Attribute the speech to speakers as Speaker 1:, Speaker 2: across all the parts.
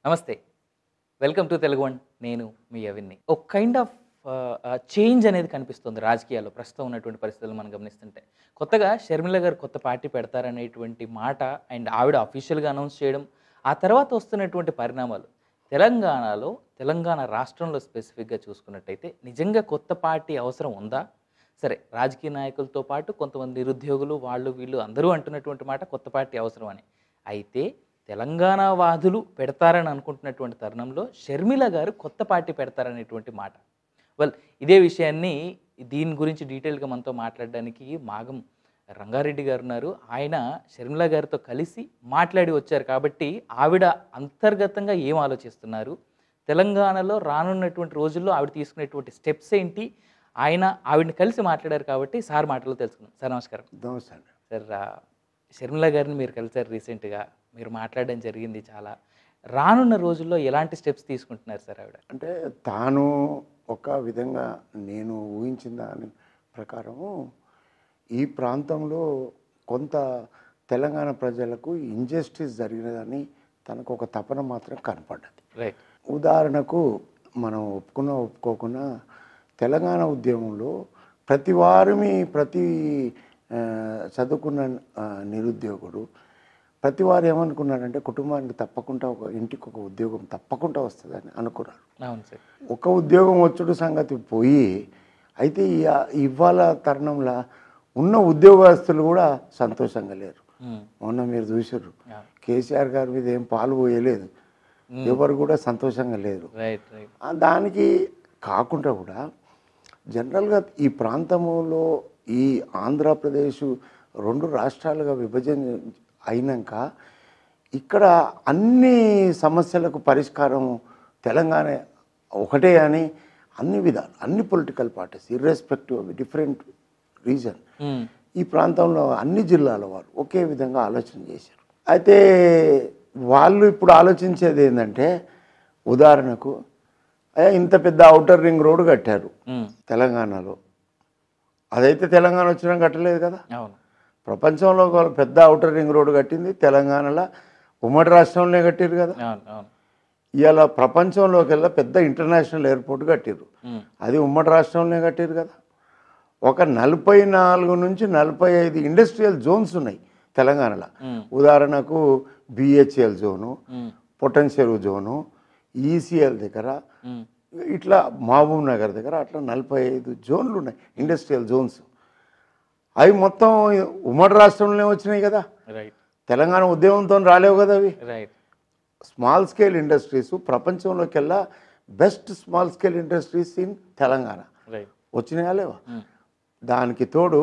Speaker 1: నమస్తే welcome to Telugu one నేను మీ అవిన్ని ఒక కైండ్ ఆఫ్ చేంజ్ అనేది కనిపిస్తుంది రాజకీయాల్లో ప్రస్తుతం ఉన్నటువంటి పరిస్థితులు మనం గమనిస్తుంటే కొత్తగా షర్మిల గారు కొత్త పార్టీ పెడతారనేటువంటి మాట అండ్ ఆవిడ అఫీషియల్గా అనౌన్స్ చేయడం ఆ తర్వాత వస్తున్నటువంటి పరిణామాలు తెలంగాణలో తెలంగాణ రాష్ట్రంలో స్పెసిఫిక్గా చూసుకున్నట్టయితే నిజంగా కొత్త పార్టీ అవసరం ఉందా సరే రాజకీయ నాయకులతో పాటు కొంతమంది నిరుద్యోగులు వాళ్ళు వీళ్ళు అందరూ అంటున్నటువంటి మాట కొత్త పార్టీ అవసరం అని అయితే తెలంగాణ వాదులు పెడతారని అనుకుంటున్నటువంటి తరుణంలో షర్మిల గారు కొత్త పార్టీ పెడతారనేటువంటి మాట వెల్ ఇదే విషయాన్ని దీని గురించి డీటెయిల్గా మనతో మాట్లాడడానికి మాగం రంగారెడ్డి గారు ఉన్నారు ఆయన షర్మిల గారితో కలిసి మాట్లాడి వచ్చారు కాబట్టి ఆవిడ అంతర్గతంగా ఏం ఆలోచిస్తున్నారు తెలంగాణలో రానున్నటువంటి రోజుల్లో ఆవిడ తీసుకునేటువంటి స్టెప్స్ ఏంటి ఆయన ఆవిడని కలిసి మాట్లాడారు కాబట్టి సార్ మాటలు తెలుసుకుందాం సార్ నమస్కారం
Speaker 2: నమస్తే అండి
Speaker 1: సార్ ఆ, షర్మిల గారిని మీరు కలిసారు రీసెంట్గా మీరు మాట్లాడడం జరిగింది చాలా రానున్న రోజుల్లో ఎలాంటి స్టెప్స్ తీసుకుంటున్నారు సార్ ఆవిడ
Speaker 2: అంటే తాను ఒక విధంగా నేను ఊహించిన దాని ప్రకారము ఈ ప్రాంతంలో కొంత తెలంగాణ ప్రజలకు ఇంజస్టిస్ జరిగినదని తనకు ఒక తపన మాత్రం కనపడ్డది
Speaker 1: రైట్
Speaker 2: ఉదాహరణకు మనం ఒప్పుకున్నా ఒప్పుకోకున్నా తెలంగాణ ఉద్యమంలో ప్రతి వారిని ప్రతి ఆ, చదువుకున్న ఆ, నిరుద్యోగుడు ప్రతి వారు ఏమనుకున్నారంటే కుటుంబానికి తప్పకుండా ఒక ఇంటికి ఒక ఉద్యోగం తప్పకుండా వస్తుందని అనుకున్నారు
Speaker 1: అవును సార్
Speaker 2: ఒక ఉద్యోగం వచ్చుడు సంగతి పోయి అయితే ఈ- ఇవాళ తరుణంలో ఉన్న ఉద్యోగస్తులు కూడా సంతోషంగా లేరు
Speaker 1: మ్మ్.
Speaker 2: మొన్న మీరు చూసారు
Speaker 1: Yeah.
Speaker 2: కేసీఆర్ గారి మీద ఏం పాలు పోయలేదు ఎవరు కూడా సంతోషంగా లేరు
Speaker 1: రైట్ రైట్
Speaker 2: ఆ దానికి కాకుండా కూడా జనరల్గా ఈ ప్రాంతంలో ఈ ఆంధ్రప్రదేశ్ రెండు రాష్ట్రాలుగా విభజన అయినాక ఇక్కడ అన్ని సమస్యలకు పరిష్కారం తెలంగాణ ఒకటే అని అన్ని విధాలు అన్ని political parties irrespective of different reason
Speaker 1: మ్మ్.
Speaker 2: ఈ ప్రాంతంలో అన్ని జిల్లాల వారు ఒకే విధంగా ఆలోచన చేశారు అయితే వాళ్ళు ఇప్పుడు ఆలోచించేది ఏంటంటే ఉదాహరణకు "అయ్యా, ఇంత పెద్ద అవుటర్ రింగ్ రోడ్డు కట్టారు
Speaker 1: మ్మ్.
Speaker 2: తెలంగాణలో అదైతే తెలంగాణ వచ్చినా కట్టలేదు కదా
Speaker 1: అవును
Speaker 2: ప్రపంచంలో ఒక పెద్ద అవుటర్ రింగ్ రోడ్డు కట్టింది తెలంగాణలో ఉమ్మడి రాష్ట్రంలోనే కట్టారు కదా
Speaker 1: అవును అవును
Speaker 2: ఇవాళ ప్రపంచంలోకి వెళ్ళా పెద్ద ఇంటర్నేషనల్ ఎయిర్పోర్ట్ కట్టిర్రు
Speaker 1: మ్మ్.
Speaker 2: అది ఉమ్మడి రాష్ట్రంలోనే కట్టారు కదా ఒక నలభై నాలుగు నుంచి నలభై ఐదు ఇండస్ట్రియల్ జోన్స్ ఉన్నాయి తెలంగాణలో
Speaker 1: మ్మ్.
Speaker 2: ఉదాహరణకు బిహెచ్ఎల్ జోను
Speaker 1: మ్మ్.
Speaker 2: పొటెన్షియల్ జోను ఈసీఎల్ దగ్గర
Speaker 1: మ్మ్.
Speaker 2: ఇట్లా మహబూబ్ నగర్ దగ్గర అట్లా నలభై ఐదు జోన్లు ఉన్నాయి ఇండస్ట్రియల్ జోన్స్ అవి మొత్తం ఉమ్మడి రాష్ట్రంలోనే వచ్చినాయి కదా
Speaker 1: రైట్
Speaker 2: తెలంగాణ ఉద్యమంతో రాలేవు కదా అవి
Speaker 1: రైట్
Speaker 2: స్మాల్ స్కేల్ ఇండస్ట్రీస్ ప్రపంచంలోకెల్లా best small scale industries in Telangana
Speaker 1: right
Speaker 2: వచ్చినాయా లేవా
Speaker 1: మ్మ్.
Speaker 2: దానికి తోడు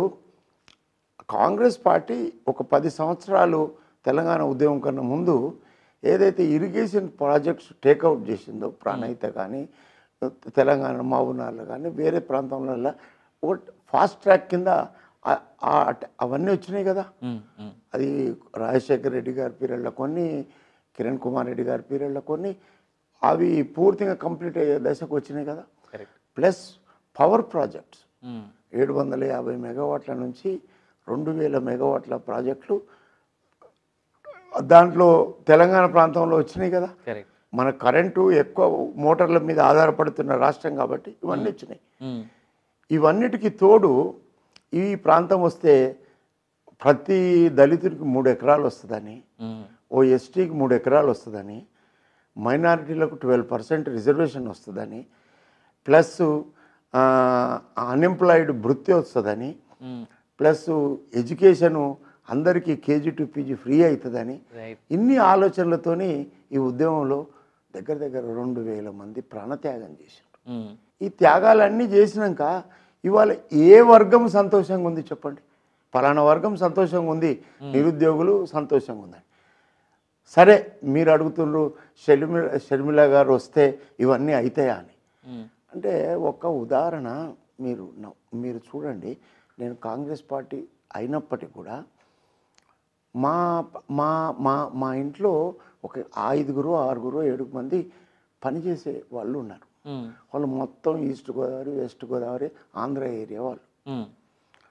Speaker 2: కాంగ్రెస్ పార్టీ ఒక పది సంవత్సరాలు తెలంగాణ ఉద్యమం కన్నా ముందు ఏదైతే ఇరిగేషన్ ప్రాజెక్ట్స్ టేక్అవుట్ చేసిందో ప్రాణహిత కానీ తెలంగాణ మావునార్లు కానీ వేరే ప్రాంతంలో ఒక ఫాస్ట్ ట్రాక్ కింద ఆ- ఆ- అవన్నీ వచ్చినాయి కదా
Speaker 1: మ్మ్. మ్మ్.
Speaker 2: అది రాజశేఖర్ రెడ్డి గారి పీరియడ్లో కొన్ని కిరణ్ కుమార్ రెడ్డి గారి పీరియడ్లో కొన్ని అవి పూర్తిగా కంప్లీట్ అయ్యే దశకు వచ్చినాయి కదా
Speaker 1: కరెక్ట్
Speaker 2: ప్లస్ పవర్ ప్రాజెక్ట్స్
Speaker 1: మ్మ్.
Speaker 2: ఏడు వందల యాభై మెగావాట్ల నుంచి రెండు వేల మెగావాట్ల ప్రాజెక్టులు దాంట్లో తెలంగాణ ప్రాంతంలో వచ్చినాయి కదా
Speaker 1: కరెక్ట్
Speaker 2: మన కరెంటు ఎక్కువ మోటార్ల మీద ఆధారపడుతున్న రాష్ట్రం కాబట్టి ఇవన్నీ వచ్చినాయి
Speaker 1: మ్మ్.
Speaker 2: ఇవన్నిటికీ తోడు ఈ ప్రాంతం వస్తే ప్రతి దళితుడికి మూడు ఎకరాలు వస్తుందని
Speaker 1: మ్మ్.
Speaker 2: ఓ ఎస్టీకి మూడు ఎకరాలు వస్తుందని మైనారిటీలకు ట్వెల్వ్ పర్సెంట్ రిజర్వేషన్ వస్తుందని ప్లస్ అన్ఎంప్లాయిడ్ వృత్తి వస్తుందని
Speaker 1: మ్మ్.
Speaker 2: ప్లస్ ఎడ్యుకేషను అందరికీ కేజీ టు పీజీ ఫ్రీ అవుతుందని
Speaker 1: రైట్
Speaker 2: ఇన్ని ఆలోచనలతోని ఈ ఉద్యమంలో దగ్గర దగ్గర రెండు వేల మంది ప్రాణత్యాగం చేశారు
Speaker 1: మ్మ్.
Speaker 2: ఈ త్యాగాలన్నీ చేసినాక ఇవాళ ఏ వర్గం సంతోషంగా ఉంది చెప్పండి ఫలానా వర్గం సంతోషంగా ఉంది నిరుద్యోగులు సంతోషంగా ఉందని సరే మీరు అడుగుతుండ్రు షర్మిల షర్మిల గారు వస్తే ఇవన్నీ అవుతాయా అని
Speaker 1: మ్మ్.
Speaker 2: అంటే ఒక ఉదాహరణ మీరు న- మీరు చూడండి నేను కాంగ్రెస్ పార్టీ అయినప్పటికీ కూడా మా మా మా మా ఇంట్లో ఒక ఐదుగురు ఆరుగురు ఏడు మంది పనిచేసే వాళ్ళు ఉన్నారు
Speaker 1: మ్మ్.
Speaker 2: వాళ్ళు మొత్తం east Godavari west Godavari Andhra area వాళ్ళు
Speaker 1: మ్మ్.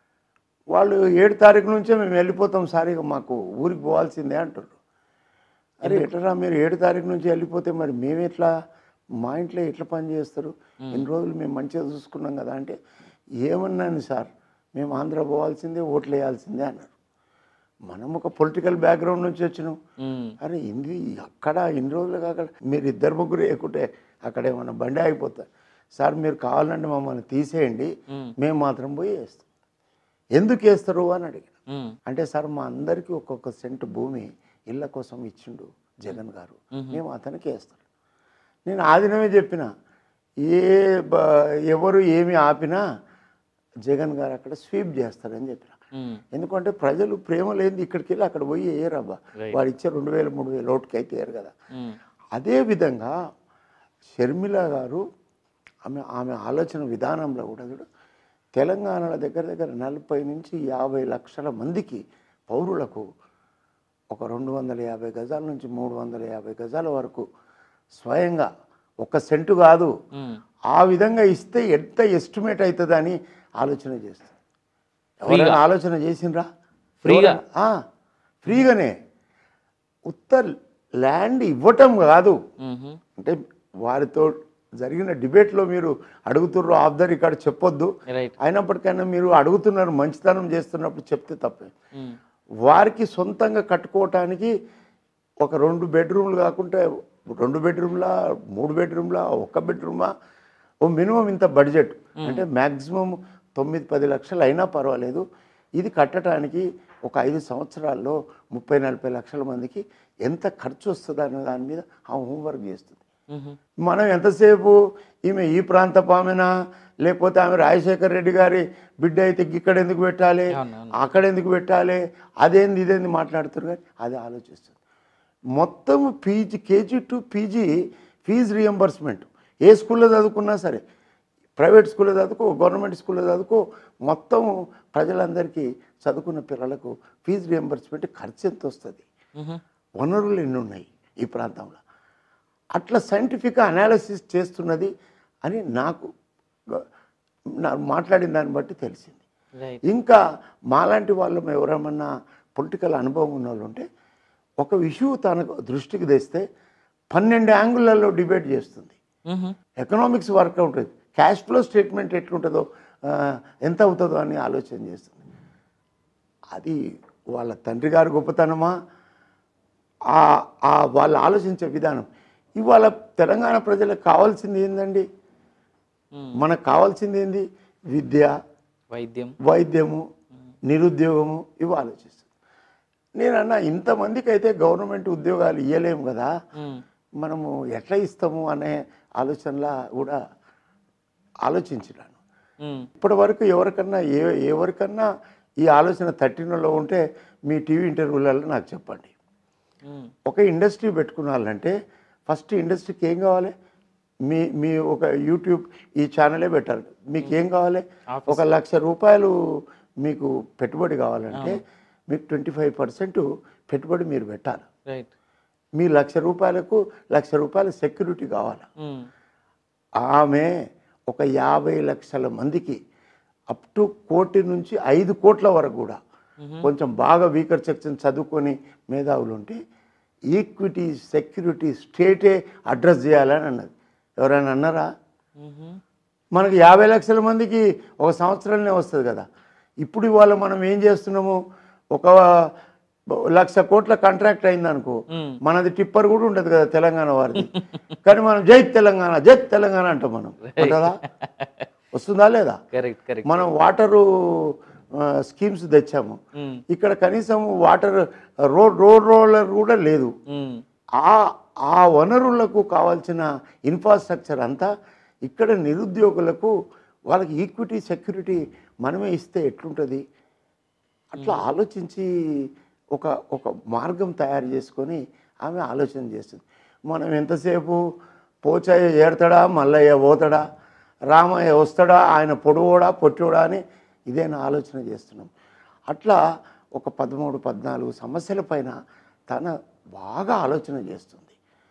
Speaker 2: వాళ్ళు ఏడు తారీఖు నుంచే మేము వెళ్ళిపోతాం సార్ ఇక మాకు ఊరికి పోవాల్సిందే అంటారు అరే ఎట్లరా మీరు ఏడు తారీఖు నుంచి వెళ్ళిపోతే మరి మేము ఎట్లా మా ఇంట్లో ఎట్లా పని చేస్తారు ఇన్ని రోజులు మేము మంచిగా చూసుకున్నాం కదా అంటే ఏమన్నాను సార్ మేము ఆంధ్ర పోవాల్సిందే ఓట్లు వేయాల్సిందే అన్నారు మనం ఒక పొలిటికల్ బ్యాక్గ్రౌండ్ నుంచి వచ్చినాం
Speaker 1: మ్మ్.
Speaker 2: అరే ఇంది అక్కడ ఇన్ని రోజులు కాక మీరు ఇద్దరు ముగ్గురు వేయకుంటే అక్కడ ఏమన్నా బండి ఆగిపోతారు సార్ మీరు కావాలంటే మమ్మల్ని తీసేయండి
Speaker 1: మ్మ్.
Speaker 2: మేము మాత్రం పోయి వేస్తాం ఎందుకు వేస్తారు అని అడిగాను
Speaker 1: మ్మ్.
Speaker 2: అంటే సార్ మా అందరికీ ఒక్కొక్క సెంటు భూమి ఇళ్ళ కోసం ఇచ్చిండు జగన్ గారు మేము అతనికి వేస్తాం నేను ఆ దినమే చెప్పిన ఏ బ- ఎవరు ఏమి ఆపినా జగన్ గారు అక్కడ స్వీప్ చేస్తారని చెప్పిన
Speaker 1: మ్మ్.
Speaker 2: ఎందుకంటే ప్రజలు ప్రేమ లేనిది ఇక్కడికి వెళ్ళి అక్కడ పోయి వేయరబ్బా
Speaker 1: Right.
Speaker 2: వాడు ఇచ్చే రెండు వేలు మూడు వేలు ఓటుకి అయితే వేయరు కదా
Speaker 1: మ్మ్.
Speaker 2: అదే విధంగా షర్మిల గారు ఆమె ఆమె ఆలోచన విధానంలో కూడా చూడు తెలంగాణలో దగ్గర దగ్గర నలభై నుంచి యాభై లక్షల మందికి పౌరులకు ఒక రెండు వందల యాభై గజాల నుంచి మూడు వందల యాభై గజాల వరకు స్వయంగా ఒక సెంటు కాదు
Speaker 1: మ్మ్.
Speaker 2: ఆ విధంగా ఇస్తే ఎంత ఎస్టిమేట్ అవుతుందని ఆలోచన చేస్తుంది ఎవరైనా ఆలోచన చేసిండ్రా
Speaker 1: ఫ్రీగా?
Speaker 2: ఎవరైనా? ఆ, ఫ్రీగానే ఉత్త ల్యాండ్ ఇవ్వటం కాదు
Speaker 1: మ్మ్.
Speaker 2: అంటే వారితో జరిగిన డిబేట్లో మీరు అడుగుతుర్రు ఆఫ్ ద రికార్డ్ చెప్పొద్దు
Speaker 1: రైట్
Speaker 2: అయినప్పటికైనా మీరు అడుగుతున్నారు మంచితనం చేస్తున్నప్పుడు చెప్తే తప్పే
Speaker 1: మ్మ్.
Speaker 2: వారికి సొంతంగా కట్టుకోవటానికి ఒక రెండు బెడ్రూమ్లు కాకుండా రెండు బెడ్రూమ్లా మూడు బెడ్రూమ్లా ఒక్క బెడ్రూమా ఓ మినిమం ఇంత బడ్జెట్ అంటే మ్యాక్సిమం తొమ్మిది పది లక్షలు అయినా పర్వాలేదు ఇది కట్టడానికి ఒక ఐదు సంవత్సరాల్లో ముప్పై నలభై లక్షల మందికి ఎంత ఖర్చు వస్తుంది అనే దాని మీద ఆ హోంవర్క్ చేస్తుంది
Speaker 1: మ్మ్.
Speaker 2: మనం ఎంతసేపు ఈమె ఈ ప్రాంత పామెనా లేకపోతే ఆమె రాజశేఖర్ రెడ్డి గారి బిడ్డ అయితే ఇక్కడ ఎందుకు పెట్టాలి
Speaker 1: అవునవును.
Speaker 2: అక్కడ ఎందుకు పెట్టాలి అదేంది ఇదేంది మాట్లాడుతున్నారు కానీ అది ఆలోచిస్తుంది మొత్తం PG KG to PG fee reimbursement ఏ స్కూల్లో చదువుకున్నా సరే ప్రైవేట్ స్కూల్లో చదువుకో గవర్నమెంట్ స్కూల్లో చదువుకో మొత్తం ప్రజలందరికీ చదువుకున్న పిల్లలకు ఫీజు రియంబర్స్మెంట్ ఖర్చు ఎంత వస్తుంది
Speaker 1: మ్మ్.
Speaker 2: వనరులు ఎన్ని ఉన్నాయి ఈ ప్రాంతంలో అట్లా సైంటిఫిక్ అనాలిసిస్ చేస్తున్నది అని నాకు గ- నా మాట్లాడిన దాన్ని బట్టి తెలిసింది
Speaker 1: రైట్
Speaker 2: ఇంకా మాలాంటి వాళ్ళం ఎవరేమన్నా పొలిటికల్ అనుభవం ఉన్న వాళ్ళు ఉంటే ఒక ఇష్యూ తన దృష్టికి తెస్తే పన్నెండు యాంగుళ్లలో డిబేట్ చేస్తుంది
Speaker 1: మ్మ్.
Speaker 2: ఎకనామిక్స్ వర్క్ ఉంటుంది క్యాష్ ఫ్లో స్టేట్మెంట్ ఎట్లుంటుందో ఆ, ఎంత అవుతుందో అని ఆలోచన చేస్తుంది అది వాళ్ళ తండ్రి గారి గొప్పతనమా ఆ ఆ వాళ్ళు ఆలోచించే విధానం ఇవాళ తెలంగాణ ప్రజలకు కావాల్సింది ఏందండి
Speaker 1: మ్మ్.
Speaker 2: మనకు కావాల్సింది ఏంది విద్య
Speaker 1: వైద్యం
Speaker 2: వైద్యము నిరుద్యోగము ఇవి ఆలోచిస్తుంది నేను అన్న ఇంతమందికి అయితే గవర్నమెంట్ ఉద్యోగాలు ఇవ్వలేము కదా
Speaker 1: మ్మ్.
Speaker 2: మనము ఎట్లా ఇస్తాము అనే ఆలోచనలా కూడా ఆలోచించినాను
Speaker 1: మ్మ్.
Speaker 2: ఇప్పటి వరకు ఎవరికన్నా ఏ ఎవరికన్నా ఈ ఆలోచన తట్టినలో ఉంటే మీ టీవీ ఇంటర్వ్యూలలో నాకు చెప్పండి
Speaker 1: మ్మ్.
Speaker 2: ఒక ఇండస్ట్రీ పెట్టుకున్నారంటే ఫస్ట్ ఇండస్ట్రీకి ఏం కావాలి మీ మీ ఒక యూట్యూబ్ ఈ ఛానలే పెట్టాలి మీకు ఏం కావాలి ఒక లక్ష రూపాయలు మీకు పెట్టుబడి కావాలంటే మీకు ట్వంటీ ఫైవ్ పర్సెంట్ పెట్టుబడి మీరు పెట్టాలి
Speaker 1: రైట్
Speaker 2: మీ లక్ష రూపాయలకు లక్ష రూపాయల సెక్యూరిటీ కావాలి
Speaker 1: మ్మ్.
Speaker 2: ఆమె ఒక యాభై లక్షల మందికి అప్ టు కోటి నుంచి ఐదు కోట్ల వరకు కూడా కొంచెం బాగా వీకర్ సెక్షన్ చదువుకొని మేధావులు ఉంటే ఈక్విటీ సెక్యూరిటీ స్టేటే అడ్రస్ చేయాలని అన్నది ఎవరైనా అన్నారా
Speaker 1: మ్మ్.
Speaker 2: మనకి యాభై లక్షల మందికి ఒక సంవత్సరంలో వస్తుంది కదా ఇప్పుడు ఇవాళ మనం ఏం చేస్తున్నాము ఒక లక్ష కోట్ల కాంట్రాక్ట్ అయింది అనుకో
Speaker 1: మ్మ్.
Speaker 2: మనది టిప్పర్ కూడా ఉండదు కదా తెలంగాణ వారిది కానీ మనం జై తెలంగాణ జై తెలంగాణ అంటాం మనం ఉంటుందా వస్తుందా లేదా
Speaker 1: కరెక్ట్ కరెక్ట్
Speaker 2: మనం వాటరు ఆ, స్కీమ్స్ తెచ్చాము
Speaker 1: మ్మ్.
Speaker 2: ఇక్కడ కనీసం వాటర్ రోడ్ రోడ్ రోలర్ కూడా లేదు
Speaker 1: మ్మ్.
Speaker 2: ఆ ఆ వనరులకు కావాల్సిన ఇన్ఫ్రాస్ట్రక్చర్ అంతా ఇక్కడ నిరుద్యోగులకు వాళ్ళకి ఈక్విటీ సెక్యూరిటీ మనమే ఇస్తే ఎట్లుంటుంది అట్లా ఆలోచించి ఒక ఒక మార్గం తయారు చేసుకొని ఆమె ఆలోచన చేస్తుంది మనం ఎంతసేపు పోచయ్య ఏడతాడా మల్లయ్య పోతాడా రామయ్య వస్తాడా ఆయన పొడవోడా పొట్టోడా అని ఇదేనా ఆలోచన చేస్తున్నాం అట్లా ఒక పదమూడు పద్నాలుగు సమస్యల పైన తన బాగా ఆలోచన చేస్తుంది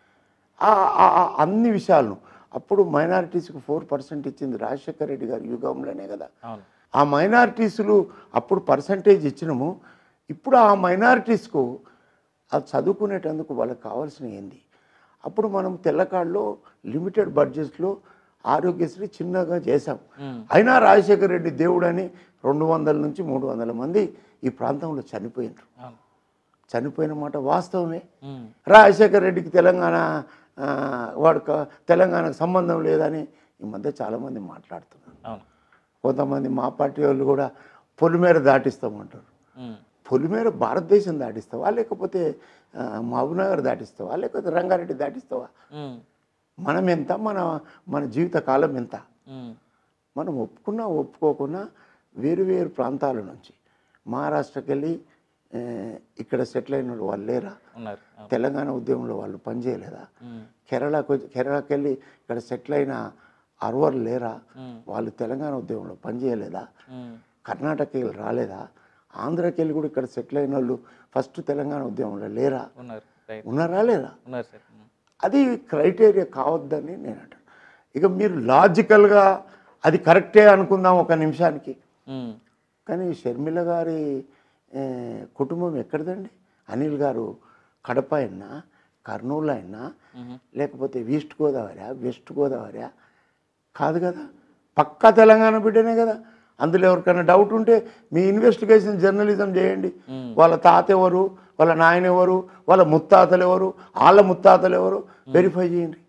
Speaker 2: ఆ- ఆ- ఆ అన్ని విషయాలను అప్పుడు మైనారిటీస్కి ఫోర్ పర్సెంట్ ఇచ్చింది రాజశేఖర రెడ్డి గారి యుగంలోనే కదా
Speaker 1: అవును
Speaker 2: ఆ మైనారిటీస్లు అప్పుడు పర్సంటేజ్ ఇచ్చినాము ఇప్పుడు ఆ మైనారిటీస్కు అది చదువుకునేటందుకు వాళ్ళకి కావాల్సిన ఏంది అప్పుడు మనం తెల్లకాడులో లిమిటెడ్ బడ్జెట్లో ఆరోగ్యశ్రీ చిన్నగా చేశాం అయినా రాజశేఖర రెడ్డి దేవుడని రెండు వందల నుంచి మూడు వందల మంది ఈ ప్రాంతంలో చనిపోయినారు
Speaker 1: అవును
Speaker 2: చనిపోయిన మాట వాస్తవమే
Speaker 1: ఉమ్,
Speaker 2: రాజశేఖర రెడ్డికి తెలంగాణ ఆ, వాడు క- తెలంగాణకు సంబంధం లేదని ఈ మధ్య చాలామంది మాట్లాడుతున్నారు
Speaker 1: అవును
Speaker 2: కొంతమంది మా పార్టీ వాళ్ళు కూడా పొలిమేర దాటిస్తామంటారు
Speaker 1: ఉమ్,
Speaker 2: పొలిమేర భారతదేశం దాటిస్తావా లేకపోతే ఆ, మహబూబ్నగర్ దాటిస్తావా లేకపోతే రంగారెడ్డి దాటిస్తావా
Speaker 1: ఉమ్,
Speaker 2: మనం ఎంత మన మన జీవిత కాలం ఎంత
Speaker 1: ఉమ్,
Speaker 2: మనం ఒప్పుకున్నా ఒప్పుకోకున్నా వేరు వేరు ప్రాంతాల నుంచి మహారాష్ట్రకి వెళ్ళి ఆ, ఇక్కడ సెటిల్ అయిన వాళ్ళు లేరా
Speaker 1: ఉన్నారు అవును
Speaker 2: తెలంగాణ ఉద్యమంలో వాళ్ళు పనిచేయలేదా
Speaker 1: ఉమ్,
Speaker 2: కేరళకు వచ్చి- కేరళకి వెళ్ళి ఇక్కడ సెటిల్ అయిన అరవరు లేరా
Speaker 1: ఉమ్,
Speaker 2: వాళ్ళు తెలంగాణ ఉద్యమంలో పనిచేయలేదా
Speaker 1: ఉమ్,
Speaker 2: కర్ణాటకకి వెళ్ళి రాలేదా ఆంధ్రాకి వెళ్ళి కూడా ఇక్కడ సెటిల్ అయిన వాళ్ళు ఫస్ట్ తెలంగాణ ఉద్యమంలో లేరా
Speaker 1: ఉన్నారు రైట్
Speaker 2: ఉన్నారా లేరా
Speaker 1: ఉన్నారు సార్ ఉమ్,
Speaker 2: అది క్రైటీరియా కావద్దని నేను అంటాను ఇక మీరు లాజికల్గా అది కరెక్టే అనుకుందాం ఒక నిమిషానికి
Speaker 1: ఉమ్,
Speaker 2: కానీ షర్మిల గారి ఏ, కుటుంబం ఎక్కడిదండి అనిల్ గారు కడప అయినా కర్నూలు అయినా లేకపోతే ఈస్ట్ గోదావరి వెస్ట్ గోదావరి కాదు కదా పక్కా తెలంగాణ బిడ్డనే కదా అందులో ఎవరికైనా డౌట్ ఉంటే మీ ఇన్వెస్టిగేషన్ జర్నలిజం చేయండి వాళ్ళ తాత ఎవరు వాళ్ళ నాయన ఎవరు వాళ్ళ ముత్తాతలు ఎవరు వాళ్ళ ముత్తాతలు ఎవరు వెరిఫై చేయండి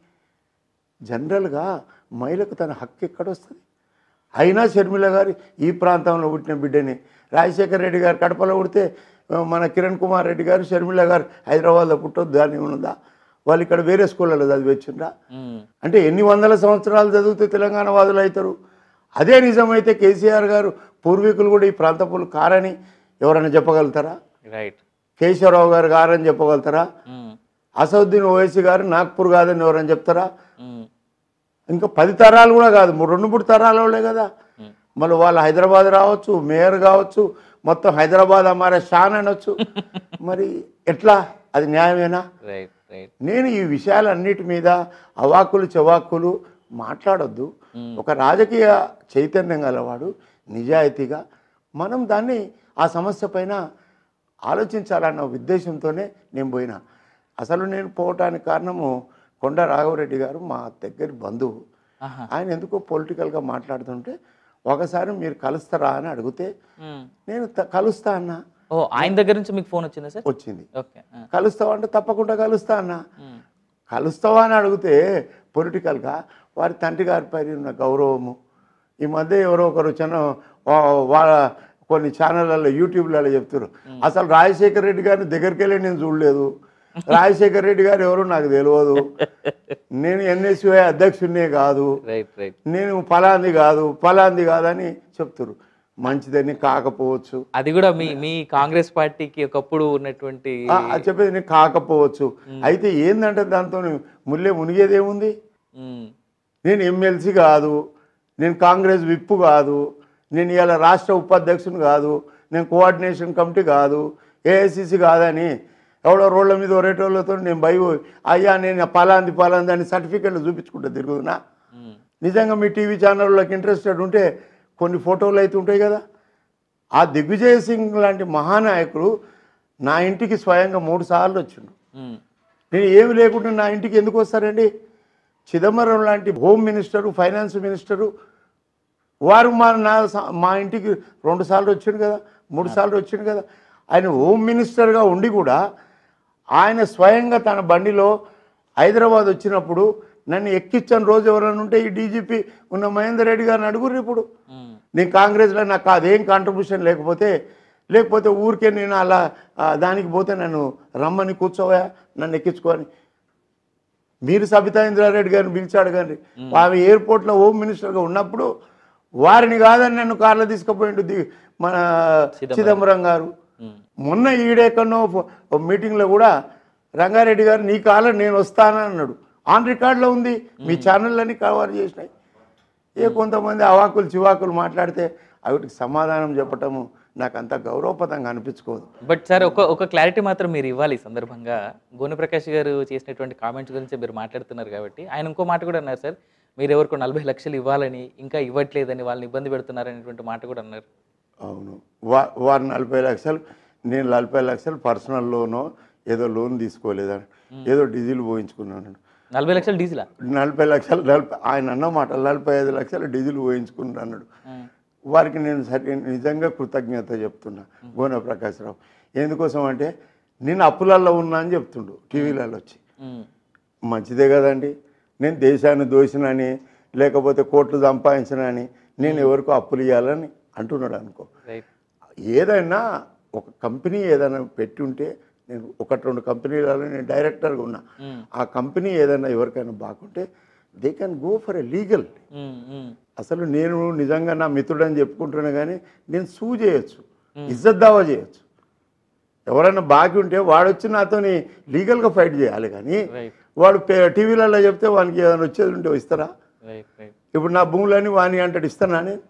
Speaker 2: జనరల్గా మహిళకు తన హక్కు ఎక్కడొస్తుంది అయినా షర్మిల గారు ఈ ప్రాంతంలో పుట్టిన బిడ్డని రాజశేఖర రెడ్డి గారు కడపలో పుడితే ఆ, మన కిరణ్ కుమార్ రెడ్డి గారు షర్మిల గారు హైదరాబాద్లో పుట్టొద్దు దాని ఉన్నదా వాళ్ళు ఇక్కడ వేరే స్కూళ్ళలో చదివచ్చిండ్రా
Speaker 1: ఉమ్,
Speaker 2: అంటే ఎన్ని వందల సంవత్సరాలు చదివితే తెలంగాణ వాదులు అవుతారు అదే నిజమైతే కేసీఆర్ గారు పూర్వీకులు కూడా ఈ ప్రాంతపులు కారని ఎవరైనా చెప్పగలుగుతారా
Speaker 1: రైట్
Speaker 2: కేశవరావు గారు కారని చెప్పగలుగుతారా
Speaker 1: ఉమ్,
Speaker 2: అసదుద్దీన్ ఓవైసీ గారు నాగ్పూర్ కాదని ఎవరైనా చెప్తారా
Speaker 1: ఉమ్,
Speaker 2: ఇంకా పది తరాలు కూడా కాదు మూడు- రెండు మూడు తరాల వాళ్ళే కదా
Speaker 1: ఉమ్,
Speaker 2: మళ్ళీ వాళ్ళు హైదరాబాద్ రావచ్చు మేయర్ కావచ్చు మొత్తం హైదరాబాద్ అమ్మారే షాన్ అనొచ్చు మరి ఎట్లా అది న్యాయమేనా
Speaker 1: రైట్ రైట్
Speaker 2: నేను ఈ విషయాలన్నిటి మీద అవాక్కులు చెవాక్కులు మాట్లాడొద్దు ఒక రాజకీయ చైతన్యం గలవాడు నిజాయితీగా మనం దాన్ని ఆ సమస్య పైన ఆలోచించాలన్న ఉద్దేశంతోనే నేను పోయినా అసలు నేను పోవటానికి కారణము కొండ రాఘవరెడ్డి గారు మా దగ్గర బంధువు
Speaker 1: ఆహా
Speaker 2: ఆయన ఎందుకో పొలిటికల్గా మాట్లాడుతుంటే ఒకసారి మీరు కలుస్తారా అని అడిగితే
Speaker 1: ఉమ్.
Speaker 2: నేను త- కలుస్తా అన్నా
Speaker 1: ఓ ఆయన దగ్గర నుంచి మీకు ఫోన్ వచ్చిందా సార్
Speaker 2: వచ్చింది
Speaker 1: ఓకే ఆ,
Speaker 2: కలుస్తావా అంటే తప్పకుండా కలుస్తా అన్నా
Speaker 1: ఉమ్,
Speaker 2: కలుస్తావా అని అడిగితే పొలిటికల్గా వారి తండ్రి గారి పైన ఉన్న గౌరవము ఈ మధ్య ఎవరో ఒకరు చిన్న వా- వాళ్ళ కొన్ని ఛానళ్ళలో యూట్యూబ్లలో చెప్తారు అసలు రాజశేఖర రెడ్డి గారిని దగ్గరికి వెళ్ళి నేను చూడలేదు రాజశేఖర రెడ్డి గారు ఎవరో నాకు తెలియదు నేను ఎన్ఎస్యుఐ అధ్యక్షుడినే కాదు
Speaker 1: రైట్ రైట్
Speaker 2: నేను ఫలాంది కాదు ఫలాంది కాదని చెప్తారు మంచిదని కాకపోవచ్చు
Speaker 1: అది కూడా మీ మీ కాంగ్రెస్ పార్టీకి ఒకప్పుడు ఉన్నటువంటి
Speaker 2: ఆ, అది చెప్పేది నేను కాకపోవచ్చు అయితే ఏందంటే దాంతో ముల్లే మునిగేదేముంది
Speaker 1: ఉమ్,
Speaker 2: నేను ఎమ్మెల్సీ కాదు నేను కాంగ్రెస్ విప్పు కాదు నేను ఇవాళ రాష్ట్ర ఉపాధ్యక్షుని కాదు నేను కోఆర్డినేషన్ కమిటీ కాదు ఏఐసిసి కాదని ఎవడో రోడ్ల మీద ఒరేటోళ్ళతో నేను భయ అయ్యా నేను పలాంది పలాంది అని సర్టిఫికెట్లు చూపించుకుంటా తిరుగుతున్నా
Speaker 1: ఉమ్,
Speaker 2: నిజంగా మీ టీవీ ఛానళ్ళకి ఇంట్రెస్టెడ్ ఉంటే కొన్ని ఫోటోలు అయితే ఉంటాయి కదా ఆ దిగ్విజయ్ సింగ్ లాంటి మహానాయకుడు నా ఇంటికి స్వయంగా మూడు సార్లు వచ్చిండు
Speaker 1: ఉమ్,
Speaker 2: నేను ఏమి లేకుండా నా ఇంటికి ఎందుకు వస్తారండి చిదంబరం లాంటి హోమ్ మినిస్టరు ఫైనాన్స్ మినిస్టరు వారు మా నా స- మా ఇంటికి రెండు సార్లు వచ్చిండు కదా మూడు సార్లు వచ్చిండు కదా ఆయన హోమ్ మినిస్టర్గా ఉండి కూడా ఆయన స్వయంగా తన బండిలో హైదరాబాద్ వచ్చినప్పుడు నన్ను ఎక్కించని రోజు ఎవరైనా ఉంటే ఈ డీజీపీ ఉన్న మహేందర్ రెడ్డి గారిని అడుగురు ఇప్పుడు
Speaker 1: ఉమ్,
Speaker 2: నేను కాంగ్రెస్లో నాకు అదేం కాంట్రిబ్యూషన్ లేకపోతే లేకపోతే ఊరికే నేను అలా ఆ, దానికి పోతే నన్ను రమ్మని కూర్చోవా నన్ను ఎక్కించుకొని మీరు సబితా ఇంద్రారెడ్డి గారిని పిలిచాడు కానీ ఆమె ఎయిర్పోర్ట్లో హోమ్ మినిస్టర్గా ఉన్నప్పుడు వారిని కాదని నన్ను కార్లో తీసుకుపోయిండు ది- మన చిదంబరం గారు
Speaker 1: ఉమ్,
Speaker 2: మొన్న ఈడెక్కడో మీటింగ్లో కూడా రంగారెడ్డి గారు నీ కాలం నేను వస్తానని అన్నాడు ఆన్ రికార్డులో ఉంది మీ ఛానళ్ళని కవర్ చేసినాయి ఏ కొంతమంది అవాకులు చివాకులు మాట్లాడితే వాటికి సమాధానం చెప్పటము నాకు అంత గౌరవపదంగా అనిపించుకోదు
Speaker 1: బట్ సార్ ఒక ఒక క్లారిటీ మాత్రం మీరు ఇవ్వాలి ఈ సందర్భంగా గోని ప్రకాష్ గారు చేసినటువంటి కామెంట్స్ గురించి మీరు మాట్లాడుతున్నారు కాబట్టి ఆయన ఇంకో మాట కూడా అన్నారు సార్ మీరు ఎవరికో నలభై లక్షలు ఇవ్వాలని ఇంకా ఇవ్వట్లేదని వాళ్ళని ఇబ్బంది పెడుతున్నారు అనేటువంటి మాట కూడా అన్నారు
Speaker 2: అవును వా వారు నలభై లక్షలు నేను నలభై లక్షలు పర్సనల్ లోనో ఏదో లోన్ తీసుకోలేదని ఏదో డీజిల్ పోయించుకున్నాను
Speaker 1: నలభై లక్షలు డీజిలా
Speaker 2: నలభై లక్షలు నలభై ఆయన అన్నమాట నలభై ఐదు లక్షలు డీజిల్ పోయించుకున్నాడు అన్నాడు వారికి నేను సరి నిజంగా కృతజ్ఞత చెప్తున్నా గోన ప్రకాశ్రావు ఎందుకోసం అంటే నేను అప్పులల్లో ఉన్నా అని చెప్తుండు టీవీలలో వచ్చి
Speaker 1: ఉమ్.
Speaker 2: మంచిదే కదండి నేను దేశాన్ని దోసినని లేకపోతే కోట్లు సంపాదించినని నేను ఎవరికో అప్పులు ఇవ్వాలని అంటున్నాడు అనుకో
Speaker 1: రైట్
Speaker 2: ఏదైనా ఒక కంపెనీ ఏదైనా పెట్టి ఉంటే నేను ఒకటి రెండు కంపెనీలలో నేను డైరెక్టర్గా ఉన్నా ఆ కంపెనీ ఏదైనా ఎవరికైనా బాగుంటే they can go for a legal
Speaker 1: um, um.
Speaker 2: అసలు నేను నిజంగా నా మిత్రుడని చెప్పుకుంటున్నా కానీ నేను సూ చేయొచ్చు ఇజ్జత్ దావా చేయొచ్చు ఎవరైనా బాకీ ఉంటే వాడు వచ్చి నాతోని లీగల్గా ఫైట్ చేయాలి కానీ
Speaker 1: రైట్
Speaker 2: వాడు పే- టీవీలలో చెప్తే వానికి ఏదైనా వచ్చేది ఉంటే ఇస్తారా
Speaker 1: రైట్ రైట్
Speaker 2: ఇప్పుడు నా భూములని వాని అంటాడు ఇస్తానా నేను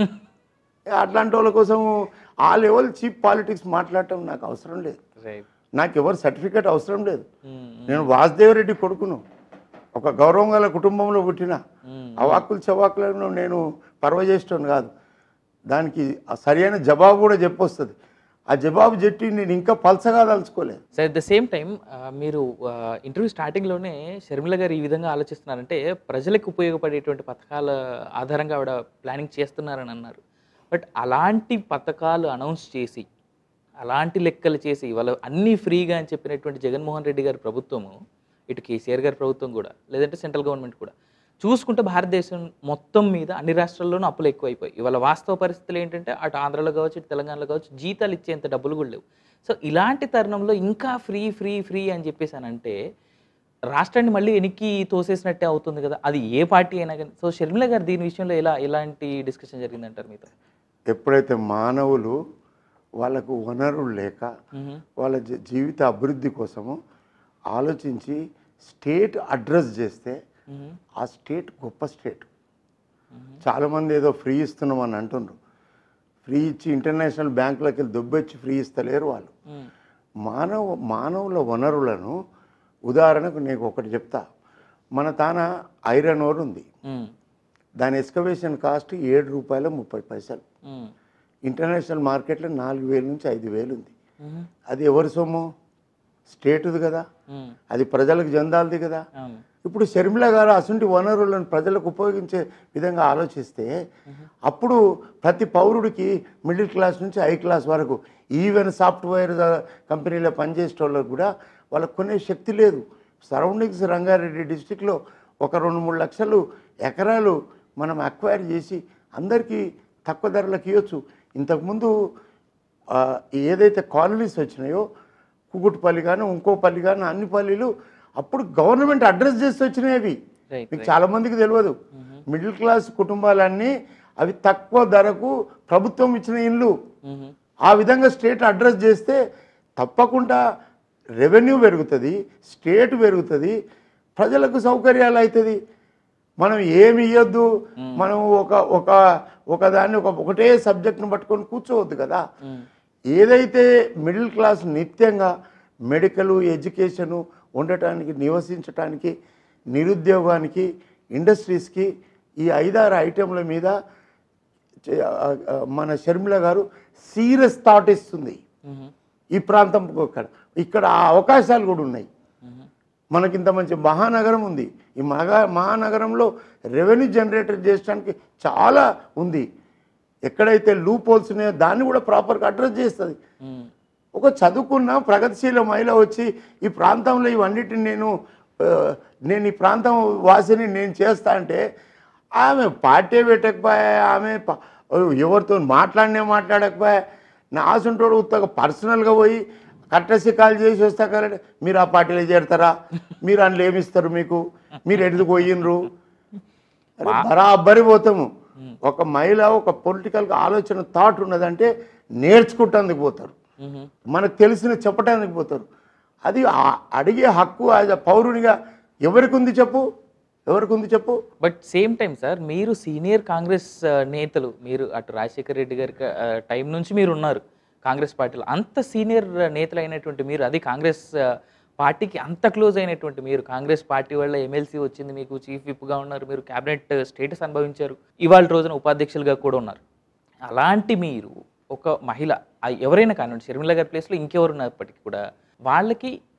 Speaker 2: అట్లాంటి వాళ్ళ కోసం ఆ లెవెల్ చీప్ పాలిటిక్స్ మాట్లాడటం నాకు అవసరం లేదు
Speaker 1: రైట్
Speaker 2: నాకు ఎవరు సర్టిఫికేట్ అవసరం లేదు
Speaker 1: ఉమ్,
Speaker 2: నేను వాసుదేవరెడ్డి కొడుకును ఒక గౌరవం గల కుటుంబంలో పుట్టిన
Speaker 1: ఉమ్.
Speaker 2: అవాక్కులు చవాకులను నేను పర్వజేస్తాను కాదు దానికి ఆ సరైన జవాబు కూడా చెప్పొస్తుంది ఆ జవాబు చెట్టి నేను ఇంకా పలసగా తలుచుకోలేదు
Speaker 1: so at the same time మీరు ఇంటర్వ్యూ స్టార్టింగ్లోనే షర్మిల గారు ఈ విధంగా ఆలోచిస్తున్నారంటే ప్రజలకు ఉపయోగపడేటువంటి పథకాల ఆధారంగా ఆవిడ ప్లానింగ్ చేస్తున్నారని అన్నారు బట్ అలాంటి పథకాలు అనౌన్స్ చేసి అలాంటి లెక్కలు చేసి వాళ్ళ అన్నీ ఫ్రీగా అని చెప్పినటువంటి జగన్మోహన్ రెడ్డి గారి ప్రభుత్వము ఇటు కేసీఆర్ గారి ప్రభుత్వం కూడా లేదంటే సెంట్రల్ గవర్నమెంట్ కూడా చూసుకుంటే భారతదేశం మొత్తం మీద అన్ని రాష్ట్రాల్లోనూ అప్పులు ఎక్కువైపోయి ఇవాళ వాస్తవ పరిస్థితులు ఏంటంటే అటు ఆంధ్రలో కావచ్చు ఇటు తెలంగాణలో కావచ్చు జీతాలు ఇచ్చేంత డబ్బులు కూడా లేవు సో ఇలాంటి తరుణంలో ఇంకా ఫ్రీ ఫ్రీ ఫ్రీ అని చెప్పేసి అని అంటే రాష్ట్రాన్ని మళ్ళీ వెనక్కి తోసేసినట్టే అవుతుంది కదా అది ఏ పార్టీ అయినా కానీ సో షర్మిల గారు దీని విషయంలో ఎలా ఎలాంటి డిస్కషన్ జరిగిందంటారు మీతో
Speaker 2: ఎప్పుడైతే మానవులు వాళ్ళకు వనరులు లేక వాళ్ళ జీ- జీవిత అభివృద్ధి కోసము ఆలోచించి స్టేట్ అడ్రస్ చేస్తే ఆ స్టేట్ గొప్ప స్టేట్ చాలామంది ఏదో ఫ్రీ ఇస్తున్నామని అంటుండ్రు ఫ్రీ ఇచ్చి ఇంటర్నేషనల్ బ్యాంకులకి వెళ్ళి దొబ్బొచ్చి ఫ్రీ ఇస్తలేరు వాళ్ళు మానవ మానవుల వనరులను ఉదాహరణకు నీకు ఒకటి చెప్తా మన తాన ఐరన్ ఓర్ ఉంది దాని ఎక్స్కవేషన్ కాస్ట్ ఏడు రూపాయల ముప్పై పైసలు ఇంటర్నేషనల్ మార్కెట్లో నాలుగు వేల నుంచి ఐదు వేలు ఉంది అది ఎవరి సొమ్ము స్టేటుది కదా అది ప్రజలకు చెందాలిది కదా ఇప్పుడు షర్మిల గారు అసంటి వనరులను ప్రజలకు ఉపయోగించే విధంగా ఆలోచిస్తే అప్పుడు ప్రతి పౌరుడికి మిడిల్ క్లాస్ నుంచి హై క్లాస్ వరకు ఈవెన్ సాఫ్ట్వేర్ కంపెనీలో పనిచేసే వాళ్ళకు కూడా వాళ్ళకు కొనే శక్తి లేదు సరౌండింగ్స్ రంగారెడ్డి డిస్టిక్లో ఒక రెండు మూడు లక్షలు ఎకరాలు మనం అక్వైర్ చేసి అందరికీ తక్కువ ధరలకు ఇవ్వచ్చు ఇంతకుముందు ఆ, ఏదైతే కాలనీస్ వచ్చినాయో కుకుట్పల్లి కానీ ఇంకో పల్లి కానీ అన్ని పల్లీలు అప్పుడు గవర్నమెంట్ అడ్రస్ చేసి వచ్చినాయి అవి
Speaker 1: రైట్
Speaker 2: మీకు చాలా మందికి తెలియదు మిడిల్ క్లాస్ కుటుంబాలన్నీ అవి తక్కువ ధరకు ప్రభుత్వం ఇచ్చిన ఇల్లు ఆ విధంగా స్టేట్ అడ్రస్ చేస్తే తప్పకుండా రెవెన్యూ పెరుగుతుంది స్టేట్ పెరుగుతుంది ప్రజలకు సౌకర్యాలు అవుతుంది మనం ఏమి ఇవ్వద్దు మనం ఒక ఒక ఒక దాన్ని ఒక ఒకటే సబ్జెక్ట్ను పట్టుకొని కూర్చోవద్దు కదా ఏదైతే మిడిల్ క్లాస్ నిత్యంగా మెడికల్ ఎడ్యుకేషను ఉండటానికి నివసించటానికి నిరుద్యోగానికి ఇండస్ట్రీస్కి ఈ ఐదారు ఐటెంల మీద చే- ఆ, ఆ, మన షర్మిల గారు సీరియస్ థాట్ ఇస్తుంది ఈ ప్రాంతం ఇక్కడ ఇక్కడ ఆ అవకాశాలు కూడా ఉన్నాయి మనకి ఇంత మంచి మహానగరం ఉంది ఈ మహా మహానగరంలో రెవెన్యూ జనరేటర్ చేయడానికి చాలా ఉంది ఎక్కడైతే లూప్ హోల్స్ ఉన్నాయో దాన్ని కూడా ప్రాపర్గా అడ్రస్ చేస్తుంది ఒక చదువుకున్న ప్రగతిశీల మహిళ వచ్చి ఈ ప్రాంతంలో ఇవన్నిటిని నేను ఆ, నేను ఈ ప్రాంతం వాసిని నేను చేస్తా అంటే ఆమె పార్టీ పెట్టకపోయా ఆమె ప- ఎవరితో మాట్లాడినే మాట్లాడకపోయా నా ఆసుంటోడు ఉత్తగా పర్సనల్గా పోయి కట్టసి కాల్ చేసి వస్తా కరెక్ట్ మీరు ఆ పార్టీలో చేరతారా మీరు అందులో ఏమిస్తారు మీకు మీరు ఎడుకు పోయినరు అరే బరాబరి పోతాము ఒక మహిళ ఒక పొలిటికల్ ఆలోచన థాట్ ఉన్నదంటే నేర్చుకుంటానికి పోతారు మనకు తెలిసిన చెప్పడానికి పోతారు అది ఆ- అడిగే హక్కు యాజ్ అ పౌరునిగా ఎవరికి ఉంది చెప్పు ఎవరికి ఉంది చెప్పు
Speaker 1: బట్ సేమ్ టైం సార్ మీరు సీనియర్ కాంగ్రెస్ ఆ, నేతలు మీరు అటు రాజశేఖర్ రెడ్డి గారి టైం నుంచి మీరు ఉన్నారు కాంగ్రెస్ పార్టీలో అంత సీనియర్ నేతలు అయినటువంటి మీరు అది కాంగ్రెస్ ఆ, పార్టీకి అంత క్లోజ్ అయినటువంటి మీరు కాంగ్రెస్ పార్టీ వల్ల ఎమ్మెల్సీ వచ్చింది మీకు చీఫ్ విప్గా ఉన్నారు మీరు క్యాబినెట్ స్టేటస్ అనుభవించారు ఇవాళ రోజున ఉపాధ్యక్షులుగా కూడా ఉన్నారు అలాంటి మీరు ఒక మహిళ ఆ ఎవరైనా కానివ్వండి షర్మిల గారి ప్లేస్లో ఇంకెవరు ఉన్నప్పటికీ కూడా వాళ్ళకి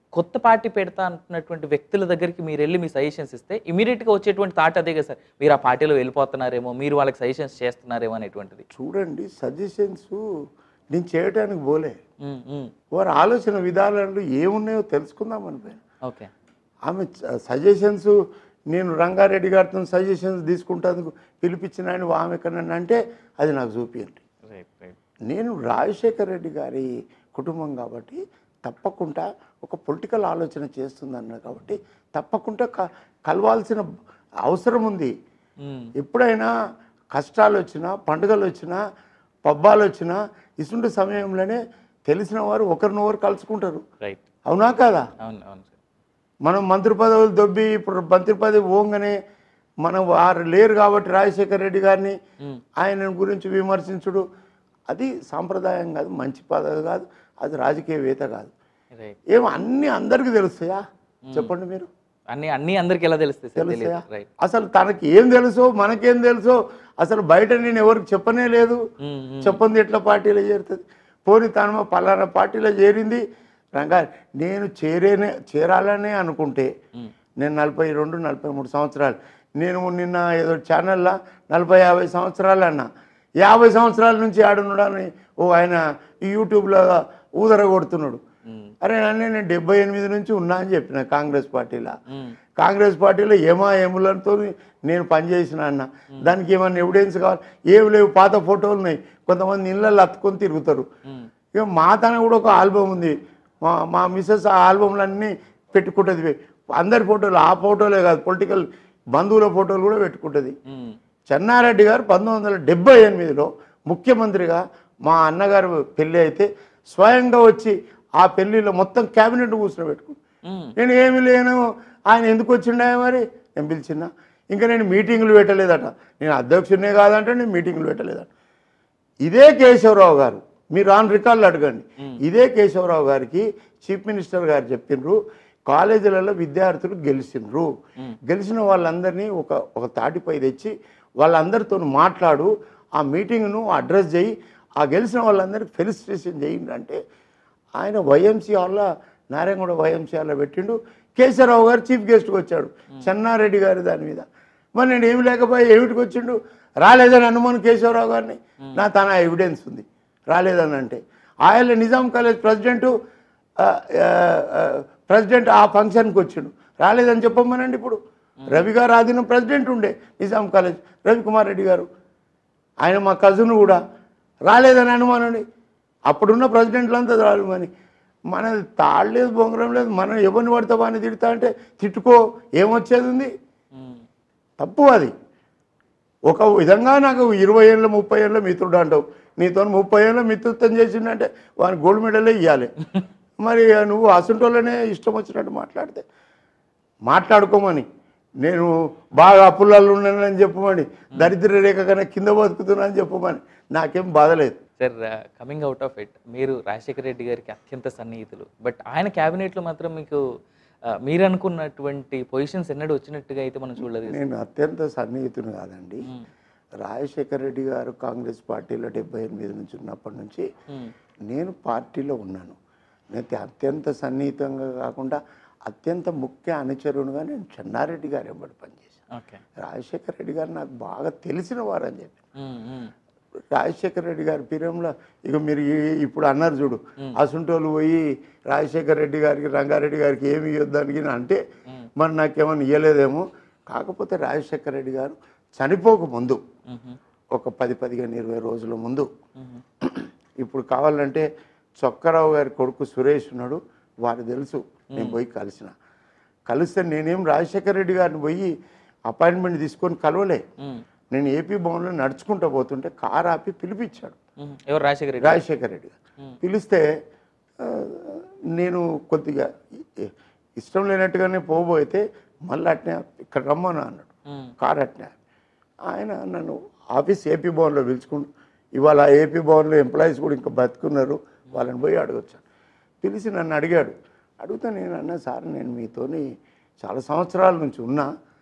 Speaker 1: కొత్త పార్టీ పెడతా అంటున్నటువంటి వ్యక్తుల దగ్గరికి మీరు వెళ్ళి మీ సజెషన్స్ ఇస్తే ఇమీడియట్గా వచ్చేటువంటి థాట్ అదే కదా సార్ మీరు ఆ పార్టీలో వెళ్ళిపోతున్నారేమో మీరు వాళ్ళకి సజెషన్స్ చేస్తున్నారేమో అనేటువంటిది
Speaker 2: చూడండి సజెషన్స్ నేను చేయడానికి పోలే
Speaker 1: ఉమ్, ఉమ్,
Speaker 2: వారి ఆలోచన విధానాలు ఏమున్నాయో తెలుసుకుందామని పోయాను
Speaker 1: ఓకే
Speaker 2: ఆమె సజెషన్స్ నేను రంగారెడ్డి గారితో సజెషన్స్ తీసుకుంటేందుకు పిలిపించిన ఆయన ఆమె ఎక్కడన్నా అంటే అది నాకు చూపియండి
Speaker 1: రైట్ రైట్
Speaker 2: నేను రాజశేఖర్ రెడ్డి గారి కుటుంబం కాబట్టి తప్పకుండా ఒక పొలిటికల్ ఆలోచన చేస్తుందన్న కాబట్టి తప్పకుండా క కలవాల్సిన అవసరం ఉంది
Speaker 1: ఉమ్,
Speaker 2: ఎప్పుడైనా కష్టాలు వచ్చినా పండుగలు వచ్చినా పబ్బాలు వచ్చినా ఇటువంటి సమయంలోనే తెలిసిన వారు ఒకరినొకరు కలుసుకుంటారు
Speaker 1: రైట్
Speaker 2: అవునా కాదా
Speaker 1: అవును అవును సార్
Speaker 2: మనం మంత్రి పదవులు దొబ్బి ఇప్పుడు మంత్రి పదవి పోగానే మనం వారు లేరు కాబట్టి రాజశేఖర్ రెడ్డి గారిని
Speaker 1: ఉమ్,
Speaker 2: ఆయన గురించి విమర్శించుడు అది సాంప్రదాయం కాదు మంచి పదవి కాదు అది రాజకీయవేత్త కాదు
Speaker 1: రైట్
Speaker 2: ఏం అన్నీ అందరికీ తెలుస్తాయా చెప్పండి మీరు
Speaker 1: అన్ని అన్ని అందరికి ఎలా తెలుస్తాయి సార్ తెలియదు
Speaker 2: తెలుస్తాయా
Speaker 1: రైట్
Speaker 2: అసలు తనకి ఏం తెలుసో మనకేం తెలుసో అసలు బయట నేను ఎవరికి చెప్పనే లేదు
Speaker 1: ఉమ్, ఉమ్,
Speaker 2: చెప్పంది ఎట్లా పార్టీలో చేరుతుంది పోనీ తను మా పలానా పార్టీలో చేరింది రంగా నేను చేరేనే చేరాలనే అనుకుంటే
Speaker 1: ఉమ్,
Speaker 2: నేను నలభై రెండు నలభై మూడు సంవత్సరాలు నేను నిన్న ఏదో ఛానల్లో నలభై యాభై సంవత్సరాలు అన్నా యాభై సంవత్సరాల నుంచి ఆడున్నాడని ఓ ఆయన ఈ యూట్యూబ్లో ఊదర కొడుతున్నాడు
Speaker 1: ఉమ్,
Speaker 2: అరే నన్ను నేను డెబ్బై ఎనిమిది నుంచి ఉన్నా అని చెప్పిన కాంగ్రెస్ పార్టీలో
Speaker 1: ఉమ్,
Speaker 2: కాంగ్రెస్ పార్టీలో ఏమా ఏములతో నేను పనిచేసిన అన్న దానికి ఏమన్నా ఎవిడెన్స్ కావాలి ఏమి లేవు పాత ఫోటోలు ఉన్నాయి కొంతమంది ఇళ్ళల్లో అత్తుకొని తిరుగుతారు
Speaker 1: ఉమ్,
Speaker 2: ఇక మా తన కూడా ఒక ఆల్బమ్ ఉంది మా మా మిస్సెస్ ఆ ఆల్బమ్లన్నీ పెట్టుకుంటుంది అందరి ఫోటోలు ఆ ఫోటోలే కాదు పొలిటికల్ బంధువుల ఫోటోలు కూడా పెట్టుకుంటుంది
Speaker 1: ఉమ్,
Speaker 2: చెన్నారెడ్డి గారు పంతొమ్మిది వందల డెబ్బై ఎనిమిదిలో ముఖ్యమంత్రిగా మా అన్నగారు పెళ్ళి అయితే స్వయంగా వచ్చి ఆ పెళ్ళిలో మొత్తం క్యాబినెట్ కూర్చొని పెట్టుకుంది
Speaker 1: ఉమ్,
Speaker 2: నేను ఏమి లేను ఆయన ఎందుకు వచ్చిండా మరి నేను పిలిచినా ఇంకా నేను మీటింగులు పెట్టలేదట నేను అధ్యక్షుడినే కాదంటే నేను మీటింగులు పెట్టలేదట ఇదే కేశవరావు గారు మీరు ఆన్ రికార్డులు అడగండి ఇదే కేశవరావు గారికి చీఫ్ మినిస్టర్ గారు చెప్పిండ్రు కాలేజీలలో విద్యార్థులు గెలిచిండ్రు గెలిచిన వాళ్ళందరినీ ఒక ఒక తాటిపై తెచ్చి వాళ్ళందరితో మాట్లాడు ఆ మీటింగ్ను అడ్రస్ చేయి ఆ గెలిచిన వాళ్ళందరికీ ఫెలిసిటేషన్ చేయండి అంటే ఆయన వైఎంసీ హాల్లో నారాయణగూడ వైఎంసీ హాల్లో పెట్టిండు కేశవరావు గారు చీఫ్ గెస్ట్కి వచ్చాడు చెన్నారెడ్డి గారి దాని మీద మరి నేను ఏమి లేకపోయి ఏమిటికి వచ్చిండు రాలేదని అనుమానం కేశవరావు గారిని నా తన ఎవిడెన్స్ ఉంది రాలేదని అంటే ఆయన నిజాం కాలేజ్ ప్రెసిడెంటు ఆ, ఆ, ఆ, ప్రెసిడెంట్ ఆ ఫంక్షన్కి వచ్చిండు రాలేదని చెప్పమనండి ఇప్పుడు రవి గారు ఆధీనం ప్రెసిడెంట్ ఉండే నిజాం కాలేజ్ రవికుమార్ రెడ్డి గారు ఆయన మా కజిన్ కూడా రాలేదని అనుమానండి అప్పుడున్న ప్రెసిడెంట్లంతా రాదు అని మన తాడలేదు బొంగరం లేదు మనం ఎవరిని పడితే వాడిని తిడతా అంటే తిట్టుకో ఏమొచ్చేది ఉంది
Speaker 1: ఉమ్,
Speaker 2: తప్పు అది ఒక విధంగా నాకు ఇరవై ఏళ్ళ ముప్పై ఏళ్ళ మిత్రుడు అంటావు నీతో ముప్పై ఏళ్ళ మిత్రుత్వం చేసిండంటే వాని గోల్డ్ మెడలే ఇవ్వాలి మరి నువ్వు అసంటోళ్ళనే ఇష్టం వచ్చినట్టు మాట్లాడితే మాట్లాడుకోమని నేను బాగా అప్పులలో ఉన్నానని చెప్పమని దరిద్ర రేఖ కన్నా కింద బతుకుతున్నా అని చెప్పమని నాకేం బాధలేదు
Speaker 1: sir coming out of it మీరు రాజశేఖర రెడ్డి గారికి అత్యంత సన్నిహితులు బట్ ఆయన క్యాబినెట్లో మాత్రం మీకు ఆ, మీరు అనుకున్నటువంటి పొజిషన్స్ ఎన్నడూ వచ్చినట్టుగా అయితే మనం చూడలేదు
Speaker 2: నేను అత్యంత సన్నిహితుని కాదండి
Speaker 1: ఉమ్,
Speaker 2: రాజశేఖర రెడ్డి గారు కాంగ్రెస్ పార్టీలో డెబ్బై ఎనిమిది నుంచి ఉన్నప్పటి నుంచి
Speaker 1: ఉమ్,
Speaker 2: నేను పార్టీలో ఉన్నాను నేను అత్యంత సన్నిహితంగా కాకుండా అత్యంత ముఖ్య అనుచరునిగా నేను చెన్నారెడ్డి గారు ఎంబడి పనిచేశాను
Speaker 1: ఓకే
Speaker 2: రాజశేఖర రెడ్డి గారు నాకు బాగా తెలిసిన వారని చెప్పి
Speaker 1: ఉమ్, ఉమ్,
Speaker 2: రాజశేఖర రెడ్డి గారి పీరియంలో ఇక మీరు ఈ- ఇప్పుడు అన్నారు చూడు అసుంటోళ్ళు పోయి రాజశేఖర రెడ్డి గారికి రంగారెడ్డి గారికి ఏమి ఇవ్వద్దానికి అంటే మరి నాకేమన్నా ఇవ్వలేదేమో కాకపోతే రాజశేఖర రెడ్డి గారు చనిపోక ముందు
Speaker 1: ఉమ్,
Speaker 2: ఒక పది పదిహేను ఇరవై రోజుల ముందు
Speaker 1: ఉమ్,
Speaker 2: ఇప్పుడు కావాలంటే చొక్కరావు గారి కొడుకు సురేష్ ఉన్నాడు వారు తెలుసు నేను పోయి కలిసిన కలిస్తే నేనేం రాజశేఖర రెడ్డి గారిని పోయి అపాయింట్మెంట్ తీసుకొని కలవలే
Speaker 1: ఉమ్,
Speaker 2: నేను ఏపీ భవన్లో నడుచుకుంటూ పోతుంటే కారు ఆపి పిలిపించాడు
Speaker 1: ఉమ్. ఎవరు రాజశేఖర రెడ్డి
Speaker 2: రాజశేఖర రెడ్డి గారు పిలిస్తే ఆ, నేను కొద్దిగా ఇ- ఇష్టం లేనట్టుగానే పోబోయితే మళ్ళీ అట్నే ఇక్కడ రమ్మను అన్నాడు
Speaker 1: ఉమ్,
Speaker 2: కారు అట్నే ఆయన నన్ను ఆఫీస్ ఏపీ భవన్లో పిలుచుకుంటూ ఇవాళ ఏపీ భవన్లో ఎంప్లాయీస్ కూడా ఇంకా బతుకున్నారు వాళ్ళని పోయి అడగొచ్చాను పిలిచి నన్ను అడిగాడు అడిగితే నేను అన్నా సార్ నేను మీతోని చాలా సంవత్సరాల నుంచి ఉన్నా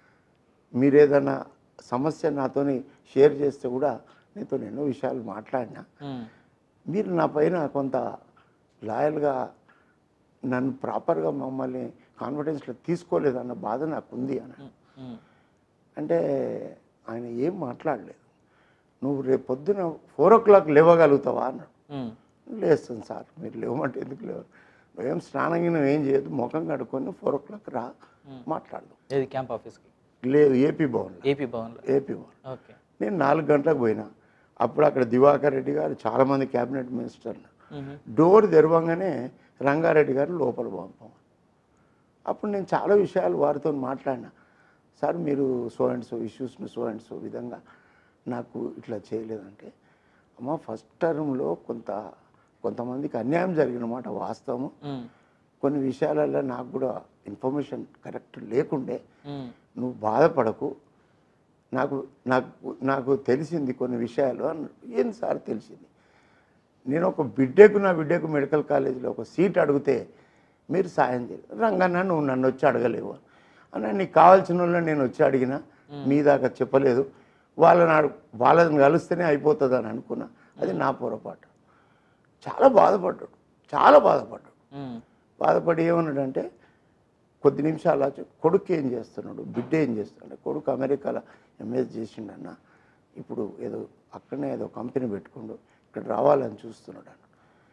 Speaker 2: మీరు ఏదైనా సమస్య నాతోని షేర్ చేస్తే కూడా నీతో ఎన్నో విషయాలు మాట్లాడినా
Speaker 1: ఉమ్,
Speaker 2: మీరు నా పైన కొంత లాయల్గా నన్ను ప్రాపర్గా మమ్మల్ని కాన్ఫిడెన్స్లో తీసుకోలేదన్న బాధ నాకు ఉంది అని
Speaker 1: ఉమ్, ఉమ్,
Speaker 2: అంటే ఆయన ఏం మాట్లాడలేదు నువ్వు రేపు పొద్దున ఫోర్ ఓ క్లాక్ లేవగలుగుతావా అన్నాడు
Speaker 1: ఉమ్,
Speaker 2: లేస్తుంది సార్ మీరు లేవమంటే ఎందుకు లేవు నువ్వేం స్నానం గిన్నం ఏం చేయదు ముఖం కడుక్కొని ఫోర్ ఓ క్లాక్ రా మాట్లాడదాం
Speaker 1: ఏది క్యాంప్ ఆఫీస్కి
Speaker 2: లేదు ఏపీ భవన్లో
Speaker 1: ఏపీ భవన్లో
Speaker 2: ఏపీ భవన్
Speaker 1: ఓకే
Speaker 2: నేను నాలుగు గంటలకు పోయినా అప్పుడు అక్కడ దివాకర్ రెడ్డి గారు చాలామంది క్యాబినెట్ మినిస్టర్లు
Speaker 1: ఉమ్,
Speaker 2: డోర్ తెరవంగానే రంగారెడ్డి గారు లోపల పంపాం అప్పుడు నేను చాలా విషయాలు వారితో మాట్లాడినా సార్ మీరు సో అండ్ సో ఇష్యూస్ని సో అండ్ సో విధంగా నాకు ఇట్లా చేయలేదంటే అమ్మ ఫస్ట్ టర్మ్లో కొంత కొంతమందికి అన్యాయం జరిగిన మాట వాస్తవము
Speaker 1: ఉమ్,
Speaker 2: కొన్ని విషయాలలో నాకు కూడా ఇన్ఫర్మేషన్ కరెక్ట్ లేకుండే
Speaker 1: ఉమ్,
Speaker 2: నువ్వు బాధపడకు నాకు నాకు నాకు తెలిసింది కొన్ని విషయాలు అన్నాడు ఏంది సార్ తెలిసింది నేను ఒక బిడ్డకు నా బిడ్డకు మెడికల్ కాలేజీలో ఒక సీట్ అడిగితే మీరు సాయం చేయలేదు రంగన్న నువ్వు నన్ను వచ్చి అడగలేవు అన్న నీకు కావాల్సిన వాళ్ళని నేను వచ్చి అడిగినా మీ దాకా చెప్పలేదు వాళ్ళని అడు వాళ్ళని కలిస్తేనే అయిపోతుంది అని అనుకున్నా అది నా పొరపాటు చాలా బాధపడ్డాడు చాలా బాధపడ్డాడు
Speaker 1: ఉమ్,
Speaker 2: బాధపడి ఏమన్నాడంటే కొద్ది నిమిషాలు వచ్చి కొడుకు ఏం చేస్తున్నాడు బిడ్డ ఏం చేస్తున్నాడు కొడుకు అమెరికాలో ఎంఎస్ చేసిండన్న ఇప్పుడు ఏదో అక్కడనే ఏదో కంపెనీ పెట్టుకుండు ఇక్కడ రావాలని చూస్తున్నాడు అన్న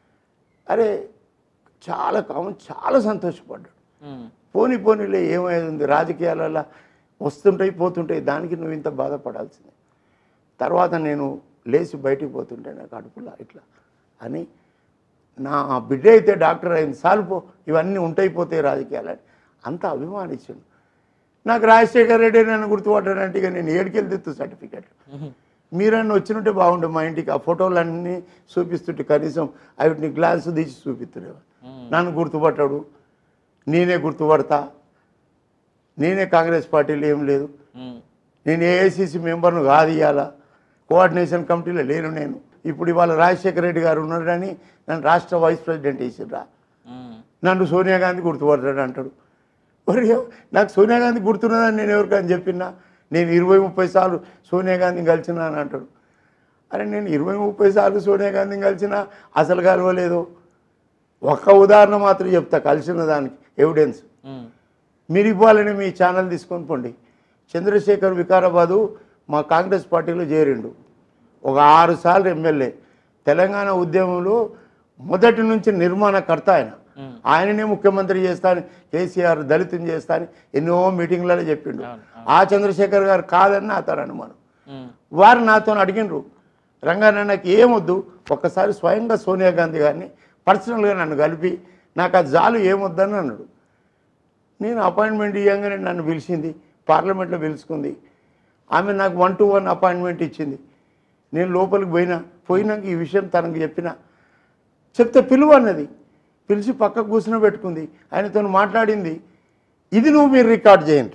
Speaker 2: అరే చాలా కామన్ చాలా సంతోషపడ్డాడు
Speaker 1: ఉమ్,
Speaker 2: పోని పోనీలే ఏమైంది రాజకీయాలలో వస్తుంటాయి పోతుంటాయి దానికి నువ్వు ఇంత బాధపడాల్సిందే తర్వాత నేను లేచి బయటికి పోతుంటే నాకు అడుపులా ఇట్లా అని నా బిడ్డ అయితే డాక్టర్ అయింది సాల్పో ఇవన్నీ ఉంటాయి పోతాయి రాజకీయాలని అంత అభిమానించాను నాకు రాజశేఖర రెడ్డి నన్ను గుర్తుపట్టాడంటే ఇక నేను ఏడుకెళ్ళి తెత్తు సర్టిఫికెట్
Speaker 1: ఉమ్,
Speaker 2: మీరన్నా వచ్చినట్టే బాగుండు మా ఇంటికి ఆ ఫోటోలన్నీ చూపిస్తుంటే కనీసం అవిటిని గ్లాన్స్ తీసి చూపిస్తుండే నన్ను గుర్తుపట్టాడు నేనే గుర్తుపడతా నేనే కాంగ్రెస్ పార్టీలో ఏం లేదు
Speaker 1: ఉమ్,
Speaker 2: నేను ఏఐసిసి మెంబర్ను కాదు ఇవాళ కోఆర్డినేషన్ కమిటీలో లేను నేను ఇప్పుడు ఇవాళ రాజశేఖర రెడ్డి గారు ఉన్నాడని నన్ను రాష్ట్ర వైస్ ప్రెసిడెంట్ వేసిర్రా
Speaker 1: ఉమ్,
Speaker 2: నన్ను సోనియా గాంధీ గుర్తుపడతాడు అంటాడు మరి నాకు సోనియా గాంధీ గుర్తున్నదని నేను ఎవరికని చెప్పినా నేను ఇరవై ముప్పై సార్లు సోనియా గాంధీని కలిసినా అని అంటాడు అరే నేను ఇరవై ముప్పై సార్లు సోనియా గాంధీని కలిసినా అసలు కలవలేదు ఒక్క ఉదాహరణ మాత్రం చెప్తా కలిసిన దానికి ఎవిడెన్స్
Speaker 1: ఉమ్,
Speaker 2: మీరు ఇవ్వాలని మీ ఛానల్ తీసుకొని పోండి చంద్రశేఖర్ వికారాబాదు మా కాంగ్రెస్ పార్టీలో చేరిండు ఒక ఆరు సార్లు ఎమ్మెల్యే తెలంగాణ ఉద్యమంలో మొదటి నుంచి నిర్మాణకర్త ఆయన
Speaker 1: ఉమ్,
Speaker 2: ఆయననే ముఖ్యమంత్రి చేస్తాను కేసీఆర్ దళితుని చేస్తాను ఎన్నో మీటింగ్లలో చెప్పిండు
Speaker 1: అవును,
Speaker 2: ఆ చంద్రశేఖర్ గారు కాదని అతను అనుమానం
Speaker 1: ఉమ్,
Speaker 2: వారు నాతో అడిగినరు రంగారావు నాకు ఏమొద్దు ఒక్కసారి స్వయంగా సోనియా గాంధీ గారిని పర్సనల్గా నన్ను కలిపి నాకు ఆ జాలు ఏమొద్దని అన్నాడు నేను అపాయింట్మెంట్ ఇవ్వగానే నన్ను పిలిచింది పార్లమెంట్లో పిలుచుకుంది ఆమె నాకు వన్ టు వన్ అపాయింట్మెంట్ ఇచ్చింది నేను లోపలికి పోయినా పోయినాక ఈ విషయం తనకు చెప్పిన చెప్తే పిలువు అన్నది పిలిచి పక్క కూర్చుని పెట్టుకుంది ఆయనతో మాట్లాడింది ఇది నువ్వు మీరు రికార్డ్ చేయండి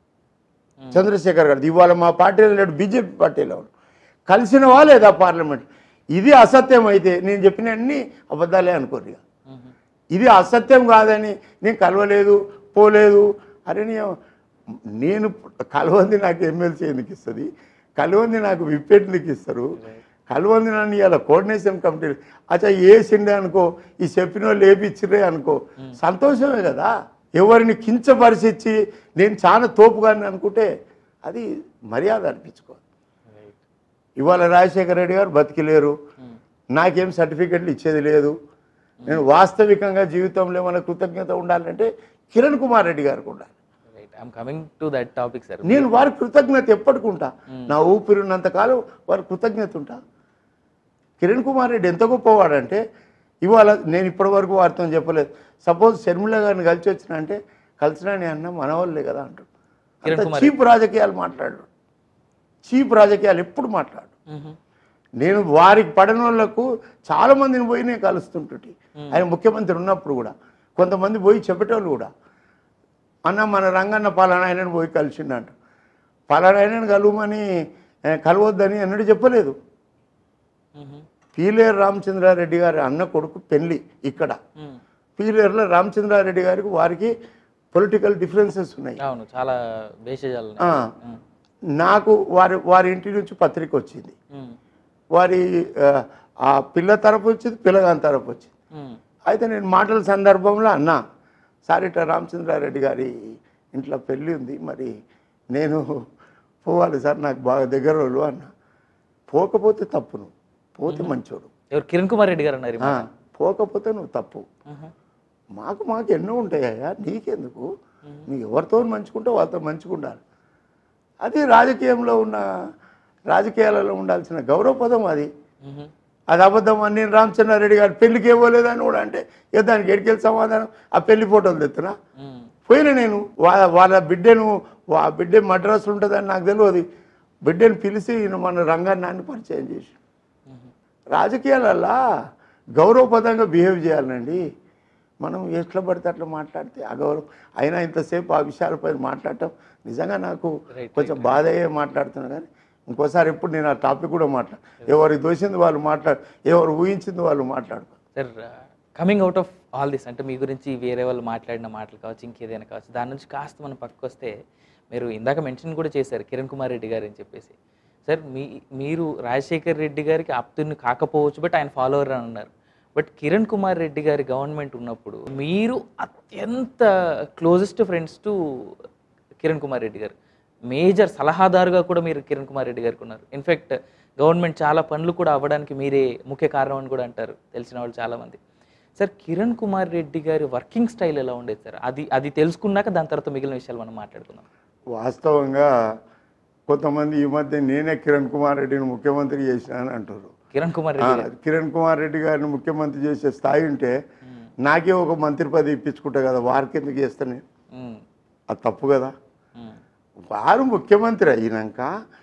Speaker 2: చంద్రశేఖర్ గారు ఇవాళ మా పార్టీలో లేడు బీజేపీ పార్టీలో ఉన్నాడు. కలిసినవా లేదా పార్లమెంట్ ఇది అసత్యం అయితే నేను చెప్పిన అన్ని అబద్ధాలే అనుకోరు ఇక
Speaker 1: ఉమ్,
Speaker 2: ఇది అసత్యం కాదని నేను కలవలేదు పోలేదు అరే నేను నేను కలవంది నాకు ఎమ్మెల్సీ ఎందుకు ఇస్తుంది కలవంది నాకు విప్ ఎందుకు ఇస్తారు కలవంది నన్ను ఇలా కోఆర్డినేషన్ కమిటీ అచ్చా వేసిండే అనుకో ఈ చెప్పిన వాళ్ళు ఏపిచ్చిరే అనుకో సంతోషమే కదా ఎవరిని కించపరిచిచ్చి నేను చాలా తోపుగాని అనుకుంటే అది మర్యాద అనిపించుకోవాలి
Speaker 1: రైట్
Speaker 2: ఇవాళ రాజశేఖర రెడ్డి గారు బతికిలేరు
Speaker 1: ఉమ్,
Speaker 2: నాకేం సర్టిఫికెట్లు ఇచ్చేది లేదు నేను వాస్తవికంగా జీవితంలో మన కృతజ్ఞత ఉండాలంటే కిరణ్ కుమార్ రెడ్డి గారికి ఉండాలి
Speaker 1: right I'm coming to that topic sir
Speaker 2: నేను వారి కృతజ్ఞత ఎప్పటికుంటా నా ఊపిరి ఉన్నంతకాలం వారి కృతజ్ఞత ఉంటా కిరణ్ కుమార్ రెడ్డి ఎంత గొప్పవాడంటే ఇవాళ నేను ఇప్పటి వరకు వారితో చెప్పలేదు సపోజ్ శర్మిల గారిని కలిసి వచ్చిన అంటే కలిసినా నేను అన్న మనవాళ్ళే కదా అంటాడు
Speaker 1: కిరణ్
Speaker 2: అంత
Speaker 1: కుమార్
Speaker 2: చీప్ రాజకీయాలు మాట్లాడు చీప్ రాజకీయాలు ఎప్పుడు మాట్లాడు
Speaker 1: ఉమ్,
Speaker 2: నేను వారికి పడిన వాళ్ళకు చాలా మందిని పోయి నేను కలుస్తుంటుంటి ఆయన ముఖ్యమంత్రి ఉన్నప్పుడు కూడా కొంతమంది పోయి చెప్పేటోళ్ళు కూడా అన్న మన రంగన్న పలానా ఆయనను పోయి కలిసిండంట పలానా ఆయనను కలవమని ఆ, కలవద్దని అన్నట్టు చెప్పలేదు
Speaker 1: ఉమ్,
Speaker 2: పీలేరు రామచంద్రారెడ్డి గారి అన్న కొడుకు పెళ్లి ఇక్కడ
Speaker 1: ఉమ్,
Speaker 2: పీలేరులో రామచంద్రారెడ్డి గారికి వారికి పొలిటికల్ డిఫరెన్సెస్ ఉన్నాయి
Speaker 1: అవును చాలా భేషజాలు
Speaker 2: ఆ, నాకు వారి వారి ఇంటి నుంచి పత్రిక వచ్చింది వారి ఆ, ఆ పిల్ల తరపు వచ్చింది పిల్లగాని తరపు వచ్చింది అయితే నేను మాటల సందర్భంలో అన్నా సార్ ఇట్లా రామచంద్రారెడ్డి గారి ఇంట్లో పెళ్ళి ఉంది మరి నేను పోవాలి సార్ నాకు బాగా దగ్గర వాళ్ళు అన్న పోకపోతే తప్పు నువ్వు పోతే మంచోడు
Speaker 1: ఎవరు కిరణ్ కుమార్ రెడ్డి గారు అన్నారు ఈ
Speaker 2: ఆ,
Speaker 1: మాట.
Speaker 2: పోకపోతే నువ్వు తప్పు
Speaker 1: మ్మ్.
Speaker 2: మాకు మాకు ఎన్నో ఉంటాయా నీకెందుకు నువ్వు ఎవరితో మంచుకుంటే వాళ్ళతో మంచుకుండాలి అది రాజకీయంలో ఉన్న రాజకీయాలలో ఉండాల్సిన గౌరవ పదం అది
Speaker 1: మ్మ్.
Speaker 2: అది అబద్ధం అని నేను రామచంద్రారెడ్డి గారి పెళ్లికి ఇవ్వలేదని కూడా అంటే ఏ దానికి ఎడికెళ్ళి సమాధానం ఆ పెళ్లి ఫోటోలు తెస్తున్నా
Speaker 1: మ్మ్.
Speaker 2: పోయిన నేను వాళ్ళ వాళ్ళ బిడ్డను ఆ బిడ్డ మద్రాసు ఉంటుందని నాకు తెలియదు బిడ్డను పిలిచి ఈయన మన రంగాన్ని నాన్ని పరిచయం చేసి
Speaker 1: మ్మ్.
Speaker 2: రాజకీయాలల్లా గౌరవపదంగా బిహేవ్ చేయాలండి మనం ఎట్లా పడితే అట్లా మాట్లాడితే అగౌరవం అయినా ఇంతసేపు ఆ విషయాలపై మాట్లాడటం నిజంగా నాకు
Speaker 1: Right,
Speaker 2: కొంచెం బాధ అయ్యే మాట్లాడుతున్నా కానీ ఇంకోసారి ఎప్పుడు నేను ఆ టాపిక్ కూడా మాట్లాడు ఎవరు దోసింది వాళ్ళు మాట్లాడు ఎవరు ఊహించింది వాళ్ళు మాట్లాడుకో
Speaker 1: sir coming out of all this అంటే మీ గురించి వేరే వాళ్ళు మాట్లాడిన మాటలు కావచ్చు ఇంకేదైనా కావచ్చు దాని నుంచి కాస్త మనం పక్కకు వస్తే మీరు ఇందాక మెన్షన్ కూడా చేశారు కిరణ్ కుమార్ రెడ్డి గారు అని చెప్పేసి సార్ మీ మీరు రాజశేఖర్ రెడ్డి గారికి ఆప్తుని కాకపోవచ్చు బట్ ఆయన ఫాలోవర్ అని అన్నారు బట్ కిరణ్ కుమార్ రెడ్డి గారి గవర్నమెంట్ ఉన్నప్పుడు మీరు అత్యంత closest friends to Kiran Kumar Reddy garu major సలహాదారుగా కూడా మీరు కిరణ్ కుమార్ రెడ్డి గారికి ఉన్నారు ఇన్ఫ్యాక్ట్ గవర్నమెంట్ చాలా పనులు కూడా అవ్వడానికి మీరే ముఖ్య కారణం అని కూడా అంటారు తెలిసిన వాళ్ళు చాలామంది సార్ కిరణ్ కుమార్ రెడ్డి గారి వర్కింగ్ స్టైల్ ఎలా ఉండేది సార్ అది అది తెలుసుకున్నాక దాని తర్వాత మిగిలిన విషయాలు మనం మాట్లాడుకుందాం
Speaker 2: వాస్తవంగా కొంతమంది ఈ మధ్య నేనే కిరణ్ కుమార్ రెడ్డిని ముఖ్యమంత్రి చేసినానని అంటారు
Speaker 1: కిరణ్ కుమార్
Speaker 2: ఆ,
Speaker 1: రెడ్డి గారు
Speaker 2: కిరణ్ కుమార్ రెడ్డి గారిని ముఖ్యమంత్రి చేసే స్థాయి ఉంటే నాకే ఒక మంత్రి పదవి ఇప్పించుకుంటా కదా వారికి ఎందుకు చేస్తాను నేను
Speaker 1: మ్మ్.
Speaker 2: అది తప్పు కదా
Speaker 1: మ్మ్.
Speaker 2: వారు ముఖ్యమంత్రి అయినాక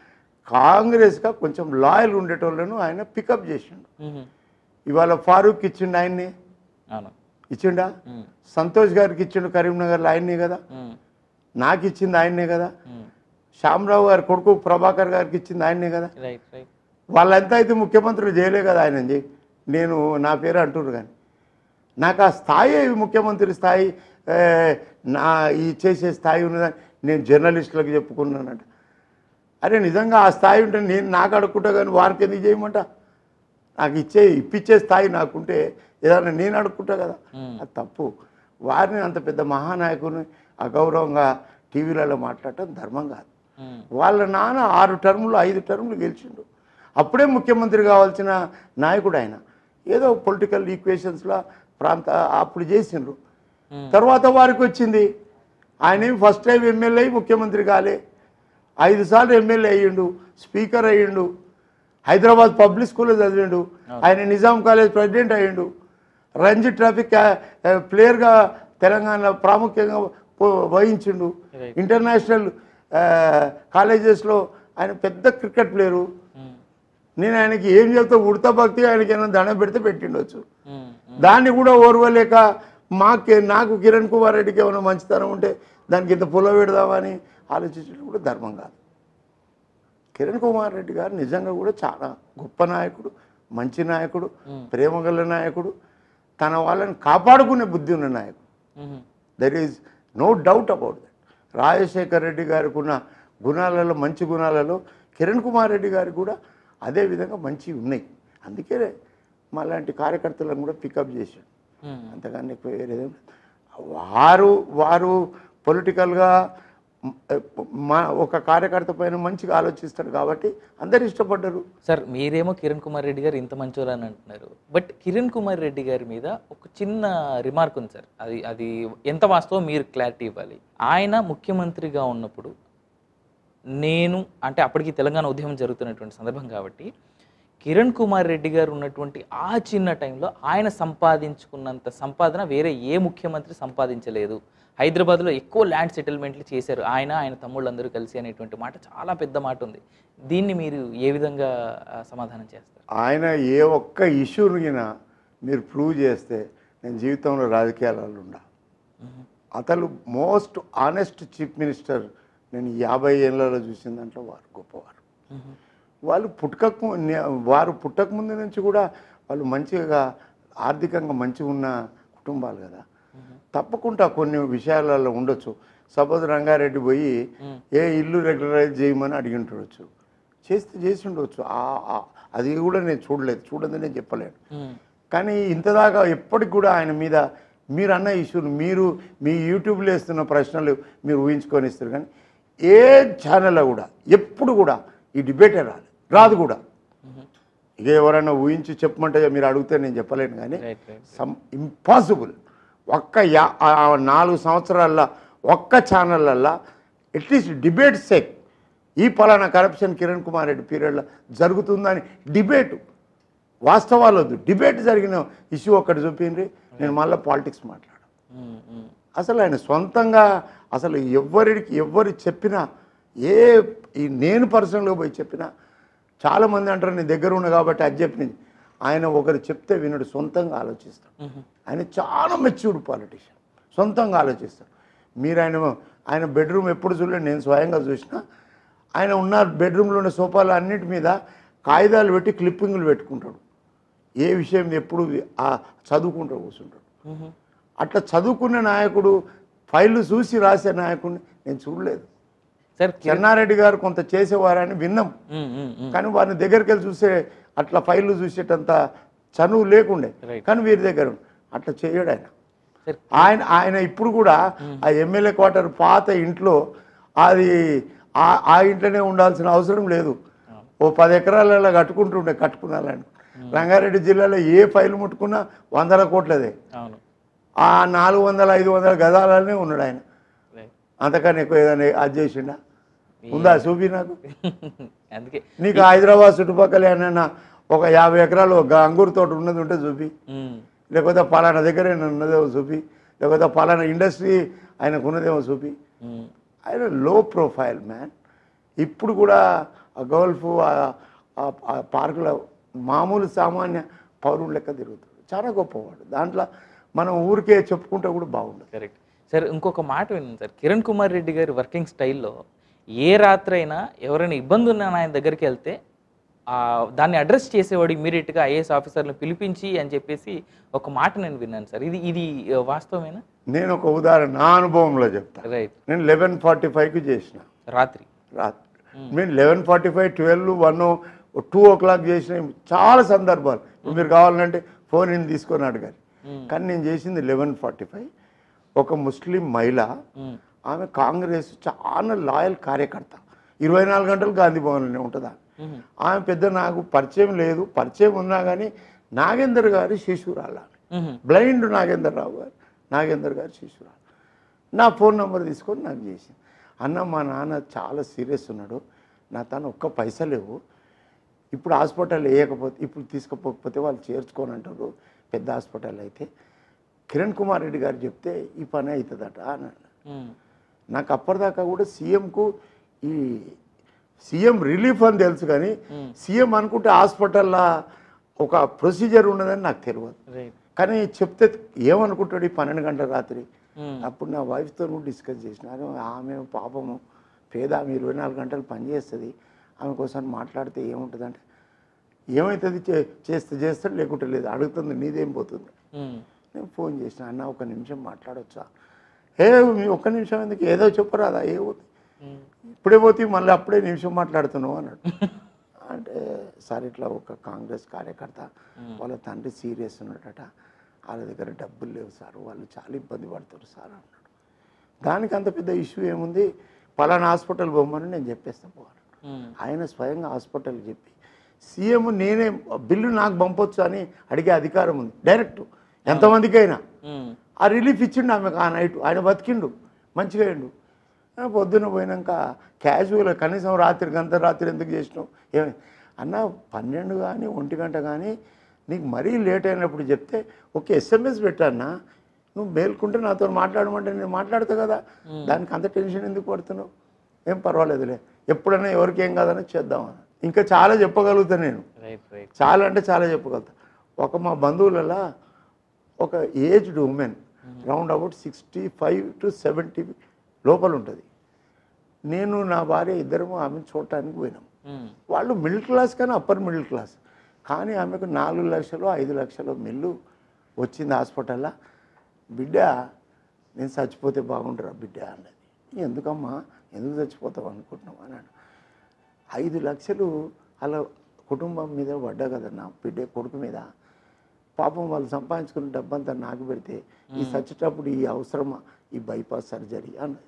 Speaker 2: కాంగ్రెస్గా కొంచెం లాయల్ ఉండేటోళ్ళను ఆయన పికప్ చేసిండు
Speaker 1: మ్మ్.
Speaker 2: ఇవాళ ఫారూక్ ఇచ్చిండు ఆయన్ని
Speaker 1: అవును
Speaker 2: ఇచ్చిండా
Speaker 1: మ్మ్.
Speaker 2: సంతోష్ గారికి ఇచ్చిండు కరీంనగర్లో ఆయన్నే కదా
Speaker 1: మ్మ్.
Speaker 2: నాకు ఇచ్చింది ఆయన్నే కదా
Speaker 1: మ్మ్.
Speaker 2: శ్యామరావు గారి కొడుకు ప్రభాకర్ గారికి ఇచ్చింది ఆయన్నే కదా
Speaker 1: రైట్ రైట్
Speaker 2: వాళ్ళంతా అయితే ముఖ్యమంత్రులు చేయలే కదా ఆయన నేను నా పేరు అంటున్నారు కానీ నాకు ఆ స్థాయి ముఖ్యమంత్రి స్థాయి ఏ, నా ఈ చేసే స్థాయి ఉన్నదని నేను జర్నలిస్టులకు చెప్పుకున్నానంట అరే నిజంగా ఆ స్థాయి ఉంటే నేను నాకు అడుక్కుంటా కానీ వారికి ఎందుకు చేయమంట నాకు ఇచ్చే ఇప్పించే స్థాయి నాకుంటే ఏదైనా నేను అడుక్కుంటా కదా
Speaker 1: మ్మ్.
Speaker 2: అది తప్పు వారిని అంత పెద్ద మహానాయకుని అగౌరవంగా టీవీలలో మాట్లాడటం ధర్మం కాదు
Speaker 1: మ్మ్.
Speaker 2: వాళ్ళ నాన్న ఆరు టర్ములు ఐదు టర్ములు గెలిచిండు అప్పుడే ముఖ్యమంత్రి కావాల్సిన నాయకుడు ఆయన ఏదో పొలిటికల్ ఈక్వేషన్స్లో ప్రాంత అప్పుడు చేసిండ్రు
Speaker 1: మ్మ్.
Speaker 2: తర్వాత వారికి వచ్చింది ఆయన ఏం ఫస్ట్ టైం ఎమ్మెల్యే అయి ముఖ్యమంత్రి కాలే ఐదు సార్లు ఎమ్మెల్యే అయ్యిండు స్పీకర్ అయ్యిండు హైదరాబాద్ పబ్లిక్ స్కూల్లో చదివిండు ఆయన నిజాం కాలేజ్ ప్రెసిడెంట్ అయ్యిండు రంజీ ట్రాఫిక్ ప్లేయర్గా తెలంగాణ ప్రాముఖ్యంగా పో- వహించిండు
Speaker 1: Right.
Speaker 2: ఇంటర్నేషనల్ కాలేజెస్లో ఆయన పెద్ద క్రికెట్ ప్లేయరు
Speaker 1: మ్మ్.
Speaker 2: నేను ఆయనకి ఏం చెప్తా ఉడతా భక్తి ఆయనకి ఏమైనా దండం పెడితే పెట్టిండొచ్చు
Speaker 1: మ్మ్.
Speaker 2: దాన్ని కూడా ఓర్వలేక మాకే నాకు కిరణ్ కుమార్ రెడ్డికి ఏమైనా మంచితనం ఉంటే దానికి ఇంత పుల్ల పెడదామని ఆలోచించడం కూడా ధర్మం కాదు కిరణ్ కుమార్ రెడ్డి గారు నిజంగా కూడా చాలా గొప్ప నాయకుడు మంచి నాయకుడు ప్రేమగల నాయకుడు తన వాళ్ళని కాపాడుకునే బుద్ధి ఉన్న నాయకుడు
Speaker 1: మ్మ్.
Speaker 2: There is no doubt about that Rajasekhar Reddy గారికి ఉన్న గుణాలలో మంచి గుణాలలో కిరణ్ కుమార్ రెడ్డి గారికి కూడా అదే విధంగా మంచివి ఉన్నాయి అందుకే మాలాంటి కార్యకర్తలను కూడా పికప్ చేశాడు
Speaker 1: మ్మ్.
Speaker 2: అంతకన్నా ఎక్కువ వేరేదేం లేదు. వారు వారు పొలిటికల్గా మా ఒక కార్యకర్త పైన మంచిగా ఆలోచిస్తాడు కాబట్టి అందరు ఇష్టపడ్డారు
Speaker 1: సార్ మీరేమో కిరణ్ కుమార్ రెడ్డి గారు ఇంత మంచోరు అని అంటున్నారు బట్ కిరణ్ కుమార్ రెడ్డి గారి మీద ఒక చిన్న రిమార్క్ ఉంది సార్ అది అది ఎంత వాస్తవం మీరు క్లారిటీ ఇవ్వాలి ఆయన ముఖ్యమంత్రిగా ఉన్నప్పుడు నేను అంటే అప్పటికి తెలంగాణ ఉద్యమం జరుగుతున్నటువంటి సందర్భం కాబట్టి కిరణ్ కుమార్ రెడ్డి గారు ఉన్నటువంటి ఆ చిన్న టైంలో ఆయన సంపాదించుకున్నంత సంపాదన వేరే ఏ ముఖ్యమంత్రి సంపాదించలేదు హైదరాబాద్లో ఎక్కువ ల్యాండ్ సెటిల్మెంట్లు చేశారు ఆయన ఆయన తమ్ముళ్ళందరూ కలిసి అనేటువంటి మాట చాలా పెద్ద మాట ఉంది దీన్ని మీరు ఏ విధంగా ఆ, సమాధానం చేస్తారు
Speaker 2: ఆయన ఏ ఒక్క ఇష్యూనిగినా మీరు ప్రూవ్ చేస్తే నేను జీవితంలో రాజకీయాలలో ఉండా అతను మోస్ట్ ఆనెస్ట్ చీఫ్ మినిస్టర్ నేను యాభై ఏళ్ళలో చూసిన దాంట్లో వారు గొప్పవారు వాళ్ళు పుట్టక ము- నే- వారు పుట్టక ముందు నుంచి కూడా వాళ్ళు మంచిగా ఆర్థికంగా మంచిగా ఉన్న కుటుంబాలు కదా తప్పకుండా కొన్ని విషయాలలో ఉండొచ్చు సపోజ్ రంగారెడ్డి పోయి ఏ ఇల్లు రెగ్యులరైజ్ చేయమని అడిగి ఉండొచ్చు చేస్తే చేసి ఉండొచ్చు ఆ- ఆ- అది కూడా నేను చూడలేదు చూడదని నేను చెప్పలేను కానీ ఇంతదాకా ఎప్పటికి కూడా ఆయన మీద మీరు అన్న ఇష్యూలు మీరు మీ యూట్యూబ్లో వేస్తున్న ప్రశ్నలు మీరు ఊహించుకొని ఇస్తారు కానీ ఏ ఛానల్లో కూడా ఎప్పుడు కూడా ఈ డిబేటే రాదు రాదు కూడా ఇక ఎవరైనా ఊహించి చెప్పమంటే మీరు అడిగితే నేను చెప్పలేను కానీ
Speaker 1: రైట్ రైట్
Speaker 2: సమ్ ఇంపాసిబుల్ ఒక్క యా ఆ నాలుగు సంవత్సరాల్లో ఒక్క ఛానళ్ళల్లో అట్లీస్ట్ డిబేట్ సెక్ ఈ పలానా కరప్షన్ కిరణ్ కుమార్ రెడ్డి పీరియడ్లో జరుగుతుందని డిబేటు వాస్తవాలు వద్దు డిబేట్ జరిగిన ఇష్యూ ఒక్కటి చూపిండ్రి నేను మళ్ళీ పాలిటిక్స్ మాట్లాడు అసలు ఆయన సొంతంగా అసలు ఎవరికి ఎవరు చెప్పినా ఏ ఈ నేను పర్సనల్గా పోయి చెప్పినా చాలామంది అంటారు నీ దగ్గర ఉన్న కాబట్టి అది చెప్పింది ఆయన ఒకరు చెప్తే వినడు సొంతంగా ఆలోచిస్తాడు ఆయన చాలా మెచ్యూర్డ్ పాలిటిషియన్ సొంతంగా ఆలోచిస్తాడు మీరు ఆయన ఆయన బెడ్రూమ్ ఎప్పుడు చూడలేదు నేను స్వయంగా చూసిన ఆయన ఉన్న బెడ్రూమ్లో ఉన్న సోఫాలు అన్నిటి మీద కాగితాలు పెట్టి క్లిప్పింగ్లు పెట్టుకుంటాడు ఏ విషయం ఎప్పుడు ఆ చదువుకుంటూ కూర్చుంటాడు అట్లా చదువుకున్న నాయకుడు ఫైళ్ళు చూసి రాసే నాయకుడిని నేను చూడలేదు
Speaker 1: సార్
Speaker 2: చెన్నారెడ్డి గారు కొంత చేసేవారని విన్నాం కానీ వారిని దగ్గరికి వెళ్ళి చూసే అట్లా ఫైళ్ళు చూసేటంత చనువు లేకుండే
Speaker 1: Right.
Speaker 2: కానీ వీరి దగ్గర ఉంది. అట్లా చేయడు ఆయన
Speaker 1: సార్
Speaker 2: ఆయన ఆయన ఇప్పుడు కూడా ఆ ఎమ్మెల్యే క్వార్టర్ పాత ఇంట్లో అది ఆ- ఆ ఇంట్లోనే ఉండాల్సిన అవసరం లేదు ఓ పది ఎకరాలలో కట్టుకుంటుండే కట్టుకున్నాలని రంగారెడ్డి జిల్లాలో ఏ ఫైల్ ముట్టుకున్నా వందల కోట్లదే
Speaker 1: అవును
Speaker 2: ఆ నాలుగు వందల ఐదు వందల గదాలనే ఉన్నాడు ఆయన
Speaker 1: రైట్
Speaker 2: అంతకన్నా ఎక్కువ ఏదైనా అది చేసిండా ఉందా చూపి నాకు
Speaker 1: అందుకే
Speaker 2: నీకు హైదరాబాద్ చుట్టుపక్కల ఏమైనా ఒక యాభై ఎకరాలు ఒక అంగూరు తోట ఉన్నది ఉంటే చూపి
Speaker 1: ఉమ్,
Speaker 2: లేకపోతే పలానా దగ్గర ఉన్నదేమో చూపి లేకపోతే పలానా ఇండస్ట్రీ ఆయనకు ఉన్నదేమో చూపి
Speaker 1: ఉమ్,
Speaker 2: ఆయన లో ప్రొఫైల్ మ్యాన్ ఇప్పుడు కూడా ఆ గల్ఫ్ ఆ- ఆ- ఆ పార్కులో మామూలు సామాన్య పౌరుడు లెక్క తిరుగుతాడు చాలా గొప్పవాడు దాంట్లో మనం ఊరికే చెప్పుకుంటే కూడా బాగుండదు
Speaker 1: కరెక్ట్ సార్ ఇంకొక మాట విన్నాను సార్ కిరణ్ కుమార్ రెడ్డి గారి వర్కింగ్ స్టైల్లో ఏ రాత్రైనా ఎవరైనా ఇబ్బంది ఉన్న ఆయన దగ్గరికి వెళ్తే ఆ, దాన్ని అడ్రస్ చేసేవాడు ఇమీడియట్గా ఐఏఎస్ ఆఫీసర్ని పిలిపించి అని చెప్పేసి ఒక మాట నేను విన్నాను సార్ ఇది ఇది ఆ, వాస్తవమేనా
Speaker 2: నేను ఒక ఉదాహరణ నా అనుభవంలో చెప్తా
Speaker 1: రైట్
Speaker 2: నేను లెవెన్ ఫార్టీ ఫైవ్కి చేసిన
Speaker 1: రాత్రి
Speaker 2: రాత్రి మేము eleven forty five twelve one two o'clock చేసిన చాలా సందర్భాలు ఇప్పుడు మీరు కావాలంటే ఫోన్ ఇన్ తీసుకొని అడగాలి కానీ నేను చేసింది లెవెన్ ఫార్టీ ఫైవ్ ఒక ముస్లిం మహిళ
Speaker 1: ఉమ్,
Speaker 2: ఆమె కాంగ్రెస్ చాలా లాయల్ కార్యకర్త ఇరవై నాలుగు గంటలు గాంధీ భవన్లోనే ఉంటుంది ఆమె.
Speaker 1: ఉమ్,
Speaker 2: ఆమె పెద్ద నాకు పరిచయం లేదు పరిచయం ఉన్నా కానీ నాగేందర్ గారి శిశురాలు ఆమె
Speaker 1: ఉమ్,
Speaker 2: బ్లైండ్ నాగేందర్ రావు గారు నాగేందర్ గారు శిశురాలు నా ఫోన్ నెంబర్ తీసుకొని నాకు చేసింది అన్న మా నాన్న చాలా సీరియస్ ఉన్నాడు నా తను ఒక్క పైసా లేవు ఇప్పుడు హాస్పిటల్ వేయకపోతే ఇప్పుడు తీసుకుపోకపోతే వాళ్ళు చేర్చుకొని అంటారు పెద్ద హాస్పిటల్ అయితే కిరణ్ కుమార్ రెడ్డి గారు చెప్తే ఈ పని అవుతుందట అన్నాడు
Speaker 1: ఉమ్,
Speaker 2: నాకు అప్పటిదాకా కూడా సీఎంకు ఈ సీఎం రిలీఫ్ అని తెలుసు కానీ సీఎం అనుకుంటే హాస్పిటల్లో ఒక ప్రొసీజర్ ఉన్నదని నాకు తెలియదు
Speaker 1: రైట్
Speaker 2: కానీ చెప్తే ఏమనుకుంటాడు ఈ పన్నెండు గంటల రాత్రి
Speaker 1: ఉమ్,
Speaker 2: అప్పుడు నా వైఫ్తో కూడా డిస్కస్ చేసిన అరే ఆమె పాపము పేద ఆమె ఇరవై నాలుగు గంటలు పనిచేస్తుంది ఆమె కోసం మాట్లాడితే ఏముంటుందంటే ఏమవుతుంది చే- చేస్తే చేస్తాడు లేకుంటే లేదు అడుగుతుంది నీదేం పోతుంది
Speaker 1: ఉమ్,
Speaker 2: నేను ఫోన్ చేసిన అన్న ఒక నిమిషం మాట్లాడొచ్చా ఏ మీ ఒక్క నిమిషం ఎందుకు ఏదో చెప్పరాదా ఏ పోతే
Speaker 1: ఉమ్,
Speaker 2: ఇప్పుడే పోతే మళ్ళీ అప్పుడే నిమిషం మాట్లాడుతున్నావు అన్నాడు అంటే సార్ ఇట్లా ఒక కాంగ్రెస్ కార్యకర్త వాళ్ళ తండ్రి సీరియస్ ఉన్నాడట వాళ్ళ దగ్గర డబ్బులు లేవు సార్ వాళ్ళు చాలా ఇబ్బంది పడతారు సార్ అన్నాడు దానికి అంత పెద్ద ఇష్యూ ఏముంది పలానా హాస్పిటల్ పోమని నేను చెప్పేస్తా పోవాలి
Speaker 1: ఉమ్,
Speaker 2: ఆయన స్వయంగా హాస్పిటల్ చెప్పి సీఎం నేనే బిల్లు నాకు పంపొచ్చు అని అడిగే అధికారం ఉంది డైరెక్ట్ ఎంతమందికైనా
Speaker 1: ఉమ్,
Speaker 2: ఆ రిలీఫ్ ఇచ్చిండు ఆమెకు ఆ నైట్ ఆయన బతికిండు మంచిగా అయిండు ఆ పొద్దున్న పోయినాక క్యాజువల్ కనీసం రాత్రి గంట రాత్రి ఎందుకు చేసినావు ఏమి అన్న పన్నెండు కానీ ఒంటి గంట కానీ నీకు మరీ లేట్ అయినప్పుడు చెప్తే ఒక ఎస్ఎంఎస్ పెట్టాన్నా నువ్వు మేల్కుంటే నాతో మాట్లాడమంటే నేను మాట్లాడతా కదా దానికి అంత టెన్షన్ ఎందుకు పడుతున్నావు ఏం పర్వాలేదులే ఎప్పుడైనా ఎవరికి ఏం కాదని చేద్దామని ఇంకా చాలా చెప్పగలుగుతా నేను
Speaker 1: రైట్ రైట్
Speaker 2: చాలా అంటే చాలా చెప్పగలుగుతా ఒక మా బంధువులలో ఒక aged women round about sixty five to seventy లోపల ఉంటుంది నేను నా భార్య ఇద్దరము ఆమెను చూడటానికి పోయినాం
Speaker 1: ఉమ్,
Speaker 2: వాళ్ళు మిడిల్ క్లాస్ కానీ అప్పర్ మిడిల్ క్లాస్ కానీ ఆమెకు నాలుగు లక్షలు ఐదు లక్షలు మిల్లు వచ్చింది హాస్పిటల్లో బిడ్డ నేను చచ్చిపోతే బాగుంటారా బిడ్డ అన్నది ఎందుకమ్మా ఎందుకు చచ్చిపోతావు అనుకుంటున్నావు అన్నాడు ఐదు లక్షలు అలా కుటుంబం మీద పడ్డా కదన్నా బిడ్డ కొడుకు మీద పాపం వాళ్ళు సంపాదించుకున్న డబ్బంతా నాకు పెడితే ఈ సచ్చేటప్పుడు ఈ అవసరమా ఈ బైపాస్ సర్జరీ అన్నది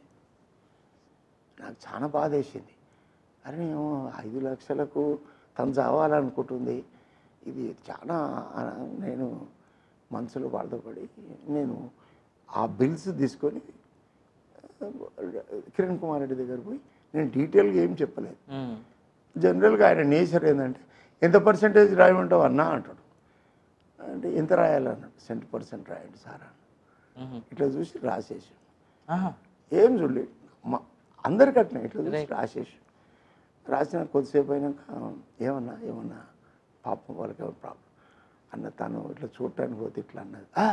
Speaker 2: నాకు చాలా బాధ వేసింది అరే ఏమో ఐదు లక్షలకు తను చావాలనుకుంటుంది ఇది చాలా ఆ, నేను మనసులో బాధపడి నేను ఆ బిల్స్ తీసుకొని ఆ, కిరణ్ కుమార్ రెడ్డి దగ్గర పోయి నేను డీటెయిల్గా ఏం చెప్పలేదు
Speaker 1: మ్మ్.
Speaker 2: జనరల్గా ఆయన నేచర్ ఏంటంటే ఎంత పర్సంటేజ్ రాయమంటావు అన్నా అంటాడు అంటే ఎంత రాయాలన్నాడు సెంట్ పర్సెంట్ రాయండి సార్ అన్న
Speaker 1: మ్మ్.
Speaker 2: ఇట్లా చూసి రాసేసి
Speaker 1: ఆహా.
Speaker 2: ఏం చూడలేదు మా అందరికి అట్లా ఇట్లా చూసి రాసేసి రాసిన కొద్దిసేపు అయినాక ఏమన్నా ఏమన్నా పాపం వాళ్ళకి ఏమైనా ప్రాబ్లం అన్న తను ఇట్లా చూడటానికి పోతే ఇట్లా అన్నది "ఆ,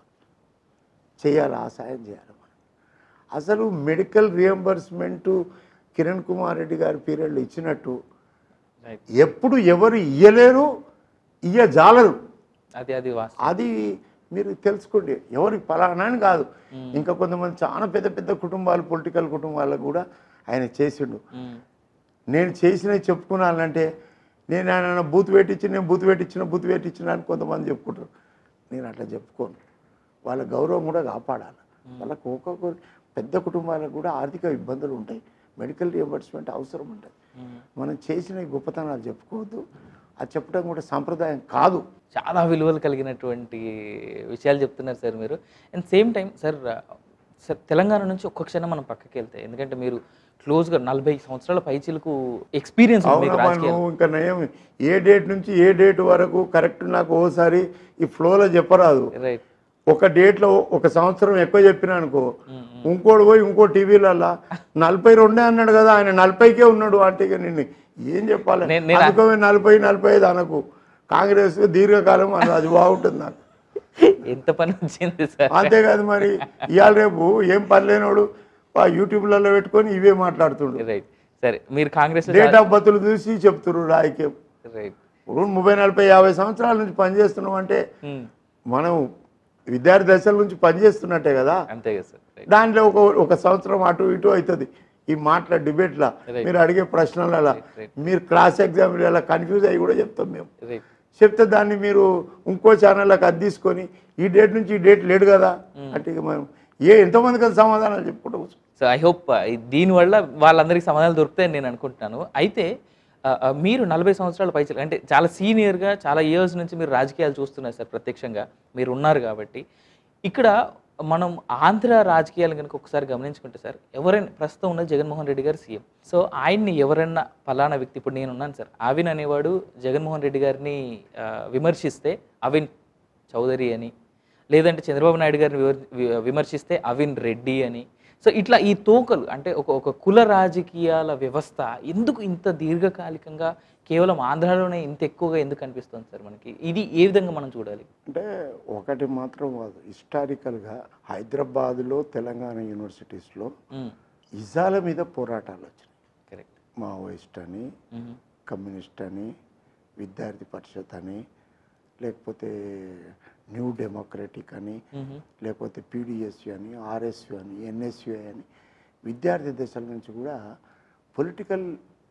Speaker 2: చేయాలి ఆ సాయం చేయాలి మనం అసలు మెడికల్ రియంబర్స్మెంట్ కిరణ్ కుమార్ రెడ్డి గారి పీరియడ్లో ఇచ్చినట్టు
Speaker 1: రైట్
Speaker 2: ఎప్పుడు ఎవరు ఇయ్యలేరు ఇయ్యజాలరు
Speaker 1: అది అది వాస్తవం
Speaker 2: అది మీరు తెలుసుకోండి ఎవరికి ఫలానా అని కాదు ఇంకా కొంతమంది చాలా పెద్ద పెద్ద కుటుంబాలు పొలిటికల్ కుటుంబాలకు కూడా ఆయన చేసిండు
Speaker 1: మ్మ్.
Speaker 2: నేను చేసినవి చెప్పుకున్నానంటే నేను ఆయన బూత్ పెట్టించి నేను బూత్ పెట్టించిన బూత్ పెట్టించిన అని కొంతమంది చెప్పుకుంటారు నేను అట్లా చెప్పుకోను వాళ్ళ గౌరవం కూడా కాపాడాలి వాళ్ళకు ఒక్కొక్క పెద్ద కుటుంబాలకు కూడా ఆర్థిక ఇబ్బందులు ఉంటాయి మెడికల్ రియంబర్స్మెంట్ అవసరం ఉంటుంది మనం చేసిన ఈ గొప్పతనాలు చెప్పుకోవద్దు అది చెప్పడం కూడా సాంప్రదాయం కాదు
Speaker 1: చాలా విలువలు కలిగినటువంటి విషయాలు చెప్తున్నారు సార్ మీరు and same time sir sir Telangana నుంచి ఒక్క క్షణం మనం పక్కకి వెళ్తే ఎందుకంటే మీరు క్లోజ్గా నలభై సంవత్సరాల పైచీలకు ఎక్స్పీరియన్స్ ఉంది మీకు
Speaker 2: అవునమ్మా
Speaker 1: రాజకీయాలు
Speaker 2: నువ్వు ఇంకా నయం ఏ డేట్ నుంచి ఏ డేట్ వరకు కరెక్ట్ నాకు ఓసారి ఈ ఫ్లోలో చెప్పరాదు
Speaker 1: రైట్
Speaker 2: ఒక డేట్లో ఒక సంవత్సరం ఎక్కువ చెప్పినా అనుకో ఇంకోటి పోయి ఇంకో టీవీలల్లా నలభై రెండే అన్నాడు కదా ఆయన నలభైకే ఉన్నాడు అంటే ఇక నిన్ను ఏం చెప్పాలి
Speaker 1: నేను- నేను-
Speaker 2: అందుకమే నలభై నలభై ఐదు అనకు కాంగ్రెస్ దీర్ఘకాలం అన్నది అది బాగుంటుంది నాకు
Speaker 1: ఎంత పని వచ్చింది సార్
Speaker 2: అంతేకాదు మరి ఇవాళ రేపు ఏం పని లేనోడు ఆ యూట్యూబ్లలో పెట్టుకొని ఇవే మాట్లాడుతుండు
Speaker 1: రైట్ సరే మీరు కాంగ్రెస్
Speaker 2: డేట్ ఆఫ్ బర్త్లు చూసి చెప్తున్నారు రాజకీయం
Speaker 1: రైట్
Speaker 2: ఇప్పుడు ముప్పై నలభై యాభై సంవత్సరాల నుంచి పనిచేస్తున్నాం అంటే మనం విద్యార్థి దశల నుంచి పనిచేస్తున్నట్టే కదా
Speaker 1: అంతే కదా సార్ రైట్
Speaker 2: దాంట్లో ఒక ఒక సంవత్సరం అటు ఇటు అవుతుంది ఈ మాటల డిబేట్ల
Speaker 1: Right.
Speaker 2: మీరు అడిగే ప్రశ్నల
Speaker 1: right.
Speaker 2: మీరు క్లాస్ ఎగ్జామ్ల కన్ఫ్యూజ్ అయ్యి కూడా చెప్తాం మేము
Speaker 1: రైట్
Speaker 2: చెప్తే దాన్ని మీరు ఇంకో ఛానళ్ళకి అది తీసుకొని ఈ డేట్ నుంచి ఈ డేట్ లేడు కదా అంటే ఇక మనం ఏ ఎంతమందికి అది సమాధానాలు చెప్పుకుంటూ కూర్చో
Speaker 1: సో ఐ హోప్ దీనివల్ల వాళ్ళందరికీ సమాధానాలు దొరుకుతాయని నేను అనుకుంటున్నాను అయితే ఆ, ఆ, మీరు నలభై సంవత్సరాల పైచలు అంటే చాలా సీనియర్గా చాలా ఇయర్స్ నుంచి మీరు రాజకీయాలు చూస్తున్నారు సార్ ప్రత్యక్షంగా మీరు ఉన్నారు కాబట్టి ఇక్కడ మనం ఆంధ్ర రాజకీయాలు కనుక ఒకసారి గమనించుకుంటే సార్ ఎవరైనా ప్రస్తుతం ఉన్న జగన్మోహన్ రెడ్డి గారు సీఎం సో ఆయన్ని ఎవరైనా ఫలానా వ్యక్తి ఇప్పుడు నేను ఉన్నాను సార్ అవిన్ అనేవాడు జగన్మోహన్ రెడ్డి గారిని ఆ, విమర్శిస్తే అవిన్ చౌదరి అని లేదంటే చంద్రబాబు నాయుడు గారిని వివర్- వి- విమర్శిస్తే అవిన్ రెడ్డి అని సో ఇట్లా ఈ తోకలు అంటే ఒక ఒక కుల రాజకీయాల వ్యవస్థ ఎందుకు ఇంత దీర్ఘకాలికంగా కేవలం ఆంధ్రాలోనే ఇంత ఎక్కువగా ఎందుకు కనిపిస్తుంది సార్ మనకి ఇది ఏ విధంగా మనం చూడాలి
Speaker 2: అంటే ఒకటి మాత్రం కాదు హిస్టారికల్గా హైదరాబాదులో తెలంగాణ యూనివర్సిటీస్లో ఇజాల మీద పోరాటాలు వచ్చినాయి
Speaker 1: కరెక్ట్
Speaker 2: మావోయిస్ట్ అని కమ్యూనిస్ట్ అని విద్యార్థి పరిషత్ అని లేకపోతే న్యూ డెమోక్రటిక్ అని లేకపోతే పీడిఎస్యు అని ఆర్ఎస్యు అని ఎన్ఎస్యు అని విద్యార్థి దశల నుంచి కూడా పొలిటికల్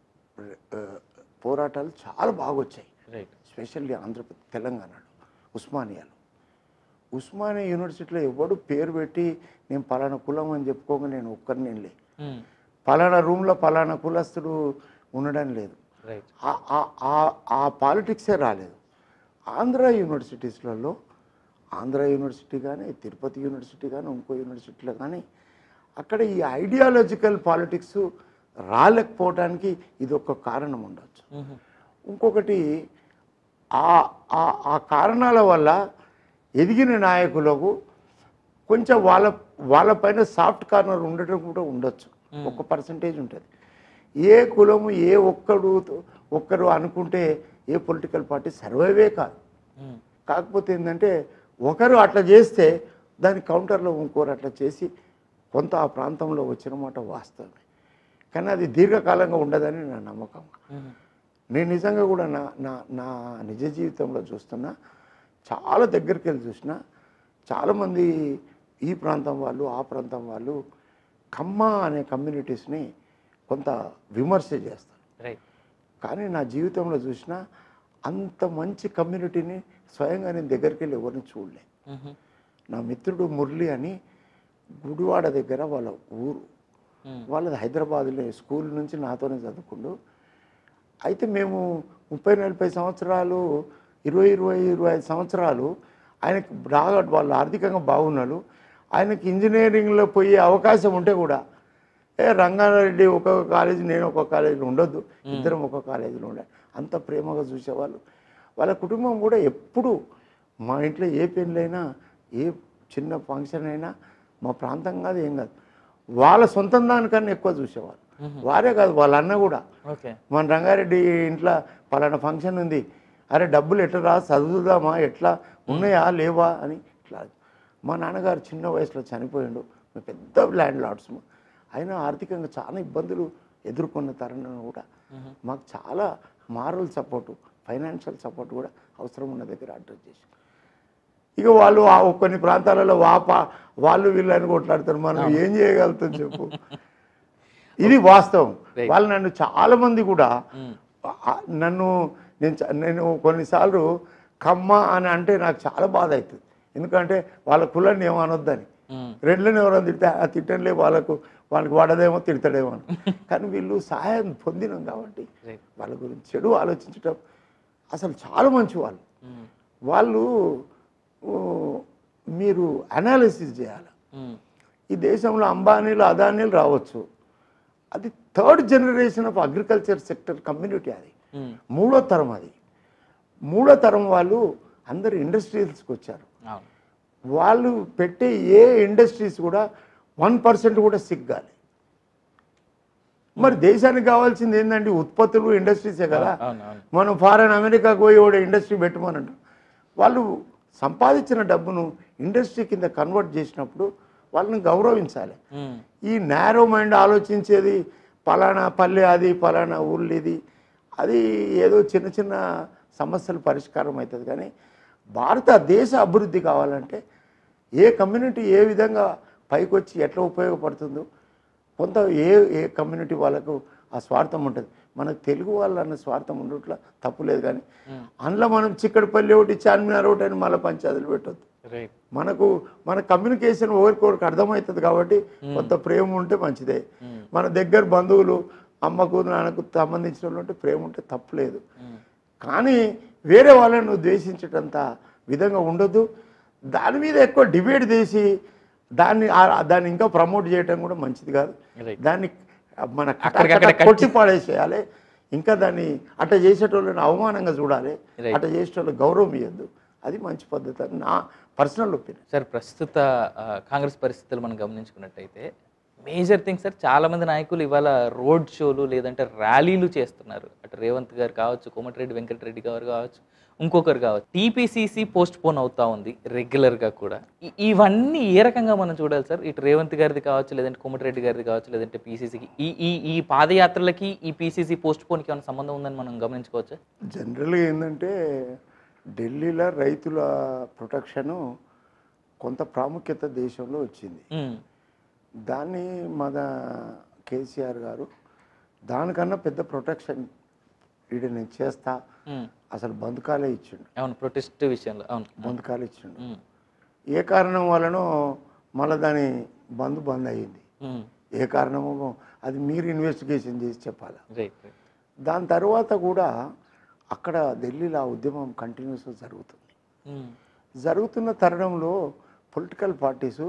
Speaker 2: పోరాటాలు చాలా బాగా వచ్చాయి
Speaker 1: రైట్
Speaker 2: స్పెషల్లీ ఆంధ్రప్రదేశ్ తెలంగాణలో ఉస్మానియాలో ఉస్మానియా యూనివర్సిటీలో ఎవడు పేరు పెట్టి నేను పలానా కులం అని చెప్పుకోగా నేను ఒక్కరిని నేను లే పలానా రూమ్లో పలానా కులస్తుడు ఉండడం లేదు
Speaker 1: రైట్
Speaker 2: ఆ- ఆ- ఆ- ఆ పాలిటిక్సే రాలేదు ఆంధ్ర యూనివర్సిటీస్లలో ఆంధ్ర యూనివర్సిటీ కానీ తిరుపతి యూనివర్సిటీ కానీ ఇంకో యూనివర్సిటీలో కానీ అక్కడ ఈ ఐడియాలజికల్ పాలిటిక్స్ రాలేకపోవడానికి ఇది ఒక కారణం ఉండొచ్చు ఇంకొకటి ఆ ఆ- ఆ కారణాల వల్ల ఎదిగిన నాయకులకు కొంచెం వాళ్ళ వాళ్ళపైన సాఫ్ట్ కార్నర్ ఉండటం కూడా ఉండొచ్చు ఒక పర్సంటేజ్ ఉంటుంది ఏ కులము ఏ ఒక్కడు ఒక్కరు అనుకుంటే ఏ పొలిటికల్ పార్టీ సర్వైవే కాదు కాకపోతే ఏంటంటే ఒకరు అట్లా చేస్తే దాని కౌంటర్లో ఇంకోరు అట్లా చేసి కొంత ఆ ప్రాంతంలో వచ్చిన మాట వాస్తవమే కానీ అది దీర్ఘకాలంగా ఉండదని నా నమ్మకం నేను నిజంగా కూడా నా నా నా నిజ జీవితంలో చూస్తున్నా చాలా దగ్గరికి వెళ్ళి చూసిన చాలామంది ఈ ప్రాంతం వాళ్ళు ఆ ప్రాంతం వాళ్ళు కమ్మ అనే కమ్యూనిటీస్ని కొంత విమర్శ చేస్తారు
Speaker 1: రైట్
Speaker 2: కానీ నా జీవితంలో చూసిన అంత మంచి కమ్యూనిటీని స్వయంగా నేను దగ్గరికి వెళ్ళి ఎవరిని చూడలే
Speaker 1: మ్మ్.
Speaker 2: నా మిత్రుడు మురళి అని గుడివాడ దగ్గర వాళ్ళ ఊరు
Speaker 1: మ్మ్.
Speaker 2: వాళ్ళది హైదరాబాద్లో స్కూల్ నుంచి నాతోనే చదువుకుండు అయితే మేము ముప్పై నలభై సంవత్సరాలు ఇరవై ఇరవై ఇరవై ఐదు సంవత్సరాలు ఆయనకి బాగా వాళ్ళు ఆర్థికంగా బాగున్నారు ఆయనకి ఇంజనీరింగ్లో పోయే అవకాశం ఉంటే కూడా ఏ రంగారెడ్డి ఒక కాలేజీ నేను ఒక కాలేజీలో ఉండొద్దు ఇద్దరం ఒక కాలేజీలో ఉండే అంత ప్రేమగా చూసేవాళ్ళు వాళ్ళ కుటుంబం కూడా ఎప్పుడు మా ఇంట్లో ఏ పెళ్ళైనా ఏ చిన్న ఫంక్షన్ అయినా మా ప్రాంతం కాదు ఏం కాదు వాళ్ళ సొంతం దానికన్నా ఎక్కువ చూసేవాళ్ళు వారే కాదు వాళ్ళ అన్న కూడా
Speaker 1: ఓకే
Speaker 2: మన రంగారెడ్డి ఇంట్లో పలానా ఫంక్షన్ ఉంది అరే డబ్బులు ఎట్లా రా చదువుదామా ఎట్లా ఉన్నాయా లేవా అని ఇట్లా మా నాన్నగారు చిన్న వయసులో చనిపోయిండు మేము పెద్ద ల్యాండ్ లార్డ్స్ అయినా ఆర్థికంగా చాలా ఇబ్బందులు ఎదుర్కొన్న తరుణం కూడా మాకు చాలా మారల్ సపోర్టు ఫైనాన్షియల్ సపోర్ట్ కూడా అవసరం ఉన్న దగ్గర అడ్రస్ చేసి ఇక వాళ్ళు ఆ కొన్ని ప్రాంతాలలో వాప వాళ్ళు వీళ్ళని కొట్లాడతారు మనం ఏం చేయగలుగుతాం చెప్పు ఇది వాస్తవం
Speaker 1: Right.
Speaker 2: వాళ్ళు నన్ను చాలా మంది కూడా ఆ, నన్ను నేను చ- నేను కొన్నిసార్లు కమ్మ అని అంటే నాకు చాలా బాధ అవుతుంది ఎందుకంటే వాళ్ళ కులాన్ని ఏమో అనొద్దని
Speaker 1: మ్మ్.
Speaker 2: రెడ్లని ఎవరైనా తిడితే ఆ తిట్టంలే వాళ్ళకు వాళ్ళకి వాడదేమో తిడతాడేమో అని కానీ వీళ్ళు సహాయం పొందినాం కాబట్టి
Speaker 1: Right.
Speaker 2: వాళ్ళ గురించి చెడు ఆలోచించటం అసలు చాలా మంచి వాళ్ళు
Speaker 1: మ్మ్.
Speaker 2: వాళ్ళు ఊ, మీరు అనాలిసిస్ చేయాలి
Speaker 1: మ్మ్.
Speaker 2: ఈ దేశంలో అంబానీలు అదానీలు రావచ్చు అది third generation of agriculture sector community అది
Speaker 1: మ్మ్.
Speaker 2: మూడో తరం అది మూడో తరం వాళ్ళు అందరు ఇండస్ట్రీస్కి వచ్చారు
Speaker 1: అవును
Speaker 2: వాళ్ళు పెట్టే ఏ ఇండస్ట్రీస్ కూడా వన్ పర్సెంట్ కూడా సిగ్గాలి మరి దేశానికి కావాల్సింది ఏంటంటే ఉత్పత్తులు ఇండస్ట్రీసే కదా
Speaker 1: అవును అవును
Speaker 2: మనం ఫారెన్ అమెరికాకు పోయి కూడా ఇండస్ట్రీ పెట్టమనంట వాళ్ళు సంపాదించిన డబ్బును ఇండస్ట్రీ కింద కన్వర్ట్ చేసినప్పుడు వాళ్ళని గౌరవించాలి
Speaker 1: మ్మ్.
Speaker 2: ఈ నేరో మైండ్ ఆలోచించేది పలానా పల్లె అది పలానా ఊళ్ళు ఇది అది ఏదో చిన్న చిన్న సమస్యలు పరిష్కారం అవుతుంది కానీ భారతదేశ అభివృద్ధి కావాలంటే ఏ కమ్యూనిటీ ఏ విధంగా పైకి వచ్చి ఎట్లా ఉపయోగపడుతుందో కొంత ఏ ఏ కమ్యూనిటీ వాళ్ళకు ఆ స్వార్థం ఉంటుంది మనకు తెలుగు వాళ్ళు అన్న స్వార్థం ఉండట్లా తప్పులేదు కానీ అందులో మనం చిక్కడపల్లి ఒకటి చార్మినార్ ఒకటి అని మళ్ళీ పంచాయతీలు పెట్టొద్దు
Speaker 1: రైట్
Speaker 2: మనకు మన కమ్యూనికేషన్ ఒకరికొకరికి అర్థమవుతుంది కాబట్టి కొంత ప్రేమ ఉంటే మంచిదే మన దగ్గర బంధువులు అమ్మకు నాన్నకు సంబంధించిన వాళ్ళు ఉంటే ప్రేమ ఉంటే తప్పులేదు కానీ వేరే వాళ్ళని నువ్వు ద్వేషించేటంత విధంగా ఉండొద్దు దాని మీద ఎక్కువ డిబేట్ చేసి దాన్ని ఆ- దాన్ని ఇంకా ప్రమోట్ చేయటం కూడా మంచిది కాదు
Speaker 1: Right.
Speaker 2: దాన్ని మన
Speaker 1: అక్కడికక్కడ కట్
Speaker 2: కొట్టి పాడేసేయాలి ఇంకా దాన్ని అట్లా చేసేటోళ్ళని అవమానంగా చూడాలి
Speaker 1: Right.
Speaker 2: అట్లా చేసేటోళ్ళు గౌరవం ఇవ్వద్దు అది మంచి పద్ధతి అని నా పర్సనల్ ఒపీనియన్
Speaker 1: సార్ ప్రస్తుత ఆ, కాంగ్రెస్ పరిస్థితులు మనం గమనించుకున్నట్టయితే మేజర్ థింగ్ సార్ చాలా మంది నాయకులు ఇవాళ రోడ్ షోలు లేదంటే ర్యాలీలు చేస్తున్నారు అటు రేవంత్ గారు కావచ్చు కోమటిరెడ్డి వెంకటరెడ్డి గారు కావచ్చు ఇంకొకరు కావచ్చు టీపీసీసీ పోస్ట్ పోన్ అవుతా ఉంది రెగ్యులర్గా కూడా ఇ- ఇవన్నీ ఏ రకంగా మనం చూడాలి సార్ ఇటు రేవంత్ గారిది కావచ్చు లేదంటే కోమటిరెడ్డి గారిది కావచ్చు లేదంటే పీసీసీకి ఈ ఈ ఈ పాదయాత్రలకి ఈ పీసీసీ పోస్ట్ పోన్కి ఏమైనా సంబంధం ఉందని మనం గమనించుకోవచ్చా
Speaker 2: జనరల్గా ఏంటంటే ఢిల్లీలో రైతుల ప్రొటెక్షను కొంత ప్రాముఖ్యత దేశంలో వచ్చింది
Speaker 1: ఉమ్,
Speaker 2: దాన్ని మన కేసీఆర్ గారు దానికన్నా పెద్ద ప్రొటెక్షన్ ఈడ నేను చేస్తా
Speaker 1: ఉమ్,
Speaker 2: అసలు బంధుకాలే ఇచ్చిండు
Speaker 1: అవును ప్రొటెస్ట్ విషయంలో అవును
Speaker 2: బంధుకాలు ఇచ్చిండు
Speaker 1: ఉమ్,
Speaker 2: ఏ కారణం వలనో మళ్ళీ దాని బంద్ బంద్ అయ్యింది
Speaker 1: ఉమ్,
Speaker 2: ఏ కారణమో అది మీరు ఇన్వెస్టిగేషన్ చేసి చెప్పాలి
Speaker 1: రైట్ రైట్
Speaker 2: దాని తర్వాత కూడా అక్కడ ఢిల్లీలో ఆ ఉద్యమం కంటిన్యూస్గా జరుగుతుంది
Speaker 1: ఉమ్,
Speaker 2: జరుగుతున్న తరుణంలో పొలిటికల్ పార్టీసు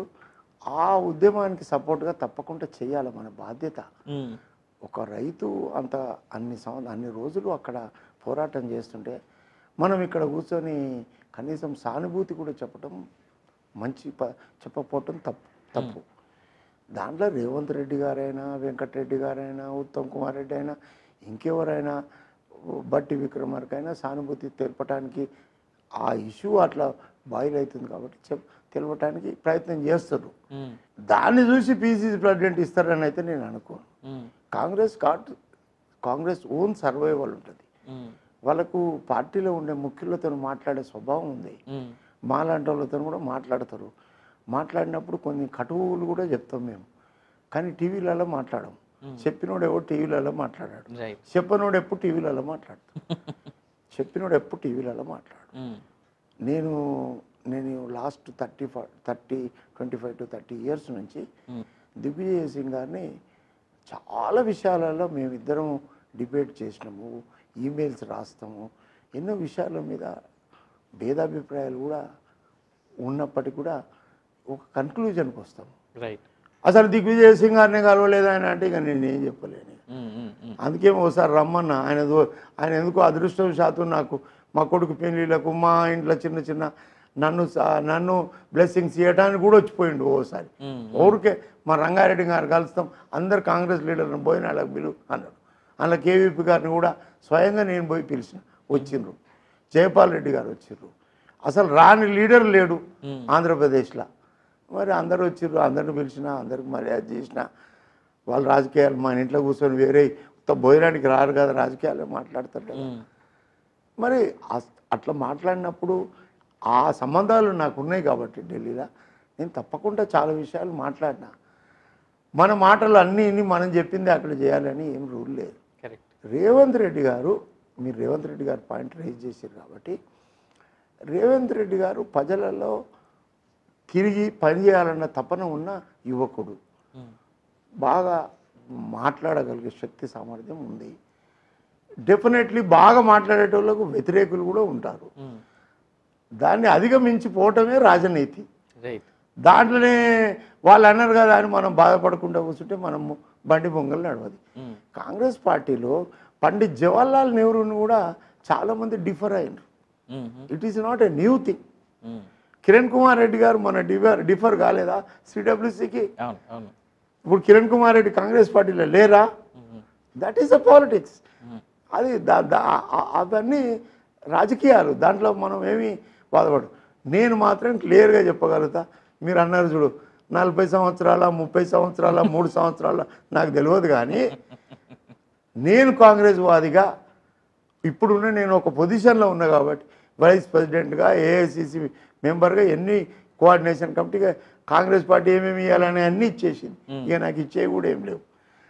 Speaker 2: ఆ ఉద్యమానికి సపోర్ట్గా తప్పకుండా చేయాలి మన బాధ్యత
Speaker 1: ఉమ్,
Speaker 2: ఒక రైతు అంత అన్ని సంవ అన్ని రోజులు అక్కడ పోరాటం చేస్తుంటే మనం ఇక్కడ కూర్చొని కనీసం సానుభూతి కూడా చెప్పటం మంచి ప చెప్పకపోవటం తప్పు తప్పు దాంట్లో రేవంత్ రెడ్డి గారైనా వెంకటరెడ్డి గారైనా ఉత్తమ్ కుమార్ రెడ్డి అయినా ఇంకెవరైనా బట్టి విక్రమార్కైనా సానుభూతి తెలపటానికి ఆ ఇష్యూ అట్లా బాయిల్ అవుతుంది కాబట్టి చెప్ తెలపటానికి ప్రయత్నం చేస్తారు
Speaker 1: ఉమ్,
Speaker 2: దాన్ని చూసి పీసీసీ ప్రెసిడెంట్ ఇస్తారని అయితే నేను అనుకోను
Speaker 1: ఉమ్,
Speaker 2: కాంగ్రెస్ కాట్ కాంగ్రెస్ ఓన్ సర్వైవల్ ఉంటుంది
Speaker 1: ఉమ్,
Speaker 2: వాళ్ళకు పార్టీలో ఉండే ముఖ్యులతో మాట్లాడే స్వభావం ఉంది
Speaker 1: ఉమ్,
Speaker 2: మాలాంటి వాళ్ళతో కూడా మాట్లాడతారు మాట్లాడినప్పుడు కొన్ని కటువులు కూడా చెప్తాం మేము కానీ టీవీలలో మాట్లాడం చెప్పినోడు ఎవరు టీవీలలో మాట్లాడాడు
Speaker 1: రైట్
Speaker 2: చెప్పనోడు ఎప్పుడు టీవీలలో మాట్లాడతాడు చెప్పినోడు ఎప్పుడు టీవీలలో మాట్లాడు
Speaker 1: ఉమ్,
Speaker 2: నేను నేను last thirty five thirty twenty five to thirty years నుంచి దిగ్విజయ్ సింగ్ గారిని చాలా విషయాలలో మేమిద్దరం డిబేట్ చేసినాము ఈమెయిల్స్ రాస్తాము ఎన్నో విషయాల మీద భేదాభిప్రాయాలు కూడా ఉన్నప్పటికీ కూడా ఒక కన్క్లూజన్కి వస్తాము
Speaker 1: రైట్
Speaker 2: అసలు దిగ్విజయ్ సింగ్ గారిని కలవలేదు ఆయన అంటే ఇక నేను ఏం చెప్పలేను అందుకే ఒకసారి రమ్మన్నా ఆయన దో- ఆయన ఎందుకో అదృష్టవశాత్తు నాకు మా కొడుకు పెళ్ళిళ్ళకు మా ఇంట్లో చిన్న చిన్న నన్ను స- నన్ను బ్లెస్సింగ్స్ ఇవ్వడానికి కూడా వచ్చిపోయిండు ఓసారి ఊరికే మా రంగారెడ్డి గారు కలుస్తాం అందరు కాంగ్రెస్ లీడర్ని పోయిన వాళ్ళకి పిలువు అన్నాడు అందులో కేవీపీ గారిని కూడా స్వయంగా నేను పోయి పిలిచిన వచ్చిండ్రు జయపాల్ రెడ్డి గారు వచ్చిర్రు అసలు రాని లీడర్ లేడు ఆంధ్రప్రదేశ్లో మరి అందరూ వచ్చిర్రు అందరిని పిలిచిన అందరికి మర్యాద చేసిన వాళ్ళు రాజకీయాలు మన ఇంట్లో కూర్చొని వేరే ఉత్త భోజనానికి రారు కదా రాజకీయాలు మాట్లాడతారు కదా మరి అస్- అట్లా మాట్లాడినప్పుడు ఆ సంబంధాలు నాకు ఉన్నాయి కాబట్టి ఢిల్లీలో నేను తప్పకుండా చాలా విషయాలు మాట్లాడినా మన మాటలు అన్నీ ఇన్ని మనం చెప్పింది అక్కడ చేయాలని ఏం రూల్ లేదు
Speaker 1: కరెక్ట్
Speaker 2: రేవంత్ రెడ్డి గారు మీరు రేవంత్ రెడ్డి గారు పాయింట్ రేజ్ చేశారు కాబట్టి రేవంత్ రెడ్డి గారు ప్రజలలో తిరిగి పనిచేయాలన్న తపన ఉన్న యువకుడు బాగా మాట్లాడగలిగే శక్తి సామర్థ్యం ఉంది డెఫినెట్లీ బాగా మాట్లాడేటోళ్ళకు వ్యతిరేకులు కూడా ఉంటారు దాన్ని అధిగమించి పోవటమే రాజనీతి
Speaker 1: రైట్
Speaker 2: దాంట్లోనే వాళ్ళు అన్నారు కదా అని మనం బాధపడకుండా కూర్చుంటే మనం బండి బొంగలు నడవది కాంగ్రెస్ పార్టీలో పండిత్ జవహర్లాల్ నెహ్రూని కూడా చాలామంది డిఫర్ అయినారు it is not a new thing Kiran Kumar Reddy garu మన డిఫర్ డిఫర్ కాలేదా సిడబ్ల్యూసికి
Speaker 1: అవును అవును
Speaker 2: ఇప్పుడు కిరణ్ కుమార్ రెడ్డి కాంగ్రెస్ పార్టీలో లేరా దట్ ఈస్ ద పాలిటిక్స్ అది దా- దా- ఆ- ఆ- అవన్నీ రాజకీయాలు దాంట్లో మనం ఏమీ బాధపడు నేను మాత్రం క్లియర్గా చెప్పగలుగుతా మీరు అన్నారు చూడు నలభై సంవత్సరాల ముప్పై సంవత్సరాల మూడు సంవత్సరాల నాకు తెలియదు కానీ నేను కాంగ్రెస్ వాదిగా ఇప్పుడున్న నేను ఒక పొజిషన్లో ఉన్నా కాబట్టి వైస్ ప్రెసిడెంట్గా ఏఐసిసి మెంబర్గా ఎన్ని కోఆర్డినేషన్ కమిటీగా కాంగ్రెస్ పార్టీ ఏమేమి ఇవ్వాలని అన్నీ ఇచ్చేసింది ఇక నాకు ఇచ్చేవి కూడా ఏం లేవు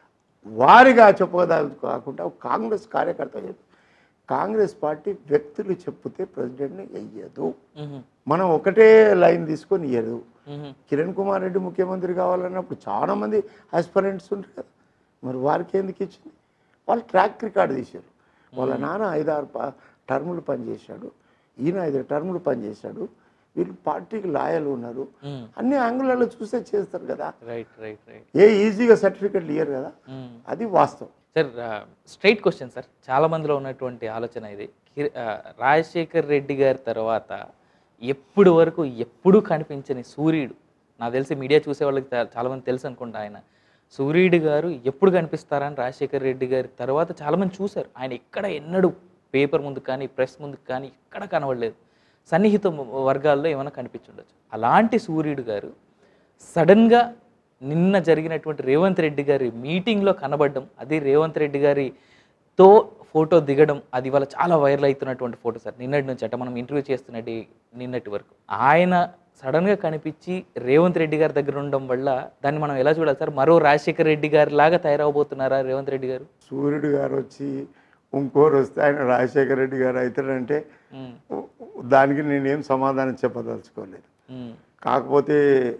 Speaker 2: వారిగా చెప్పగదాలు కాకుండా ఒక కాంగ్రెస్ కార్యకర్త చెప్పి కాంగ్రెస్ పార్టీ వ్యక్తులు చెప్తే ప్రెసిడెంట్ని వెయ్యదు మనం ఒకటే లైన్ తీసుకొని ఇయ్యదు కిరణ్ కుమార్ రెడ్డి ముఖ్యమంత్రి కావాలన్నప్పుడు చాలా మంది ఆస్పరెంట్స్ ఉంటారు కదా మరి వారికి ఎందుకు ఇచ్చింది వాళ్ళు ట్రాక్ రికార్డు తీశారు వాళ్ళ నాన్న ఐదారు ప- టర్ములు పనిచేశాడు ఈయన ఐదు టర్ములు పనిచేశాడు వీళ్ళు పార్టీకి లాయలు ఉన్నారు అన్ని యాంగులలో చూసే చేస్తారు కదా
Speaker 1: రైట్ రైట్ రైట్
Speaker 2: ఏ ఈజీగా సర్టిఫికెట్లు ఇయ్యరు కదా అది వాస్తవం
Speaker 1: సార్ స్ట్రైట్ క్వశ్చన్ సార్ చాలా మందిలో ఉన్నటువంటి ఆలోచన ఇది కి- ఆ, రాజశేఖర్ రెడ్డి గారి తర్వాత ఎప్పుడు వరకు ఎప్పుడూ కనిపించని సూర్యుడు నాకు తెలిసి మీడియా చూసే వాళ్ళకి చా- చాలా మంది తెలుసు అనుకుంటా ఆయన సూర్యుడు గారు ఎప్పుడు కనిపిస్తారని రాజశేఖర్ రెడ్డి గారి తర్వాత చాలా మంది చూశారు ఆయన ఎక్కడ ఎన్నడూ పేపర్ ముందు కానీ ప్రెస్ ముందు కానీ ఎక్కడ కనబడలేదు సన్నిహిత వర్గాల్లో ఏమైనా కనిపించుండొచ్చు అలాంటి సూర్యుడు గారు సడన్గా నిన్న జరిగినటువంటి రేవంత్ రెడ్డి గారి మీటింగ్లో కనబడడం అది రేవంత్ రెడ్డి గారితో ఫోటో దిగడం అది ఇవాళ చాలా వైరల్ అవుతున్నటువంటి ఫోటో సార్ నిన్నటి నుంచి అంటే మనం ఇంటర్వ్యూ చేస్తున్నది నిన్నటి వరకు ఆయన సడన్గా కనిపించి రేవంత్ రెడ్డి గారి దగ్గర ఉండడం వల్ల దాన్ని మనం ఎలా చూడాలి సార్ మరో రాజశేఖర్ రెడ్డి గారి లాగా తయారవబోతున్నారా రేవంత్ రెడ్డి గారు
Speaker 2: సూర్యుడు గారు వచ్చి ఇంకోరు వస్తే ఆయన రాజశేఖర రెడ్డి గారు అవుతాడంటే
Speaker 1: ఉమ్,
Speaker 2: దానికి నేనేం సమాధానం చెప్పదలుచుకోలేదు
Speaker 1: ఉమ్,
Speaker 2: కాకపోతే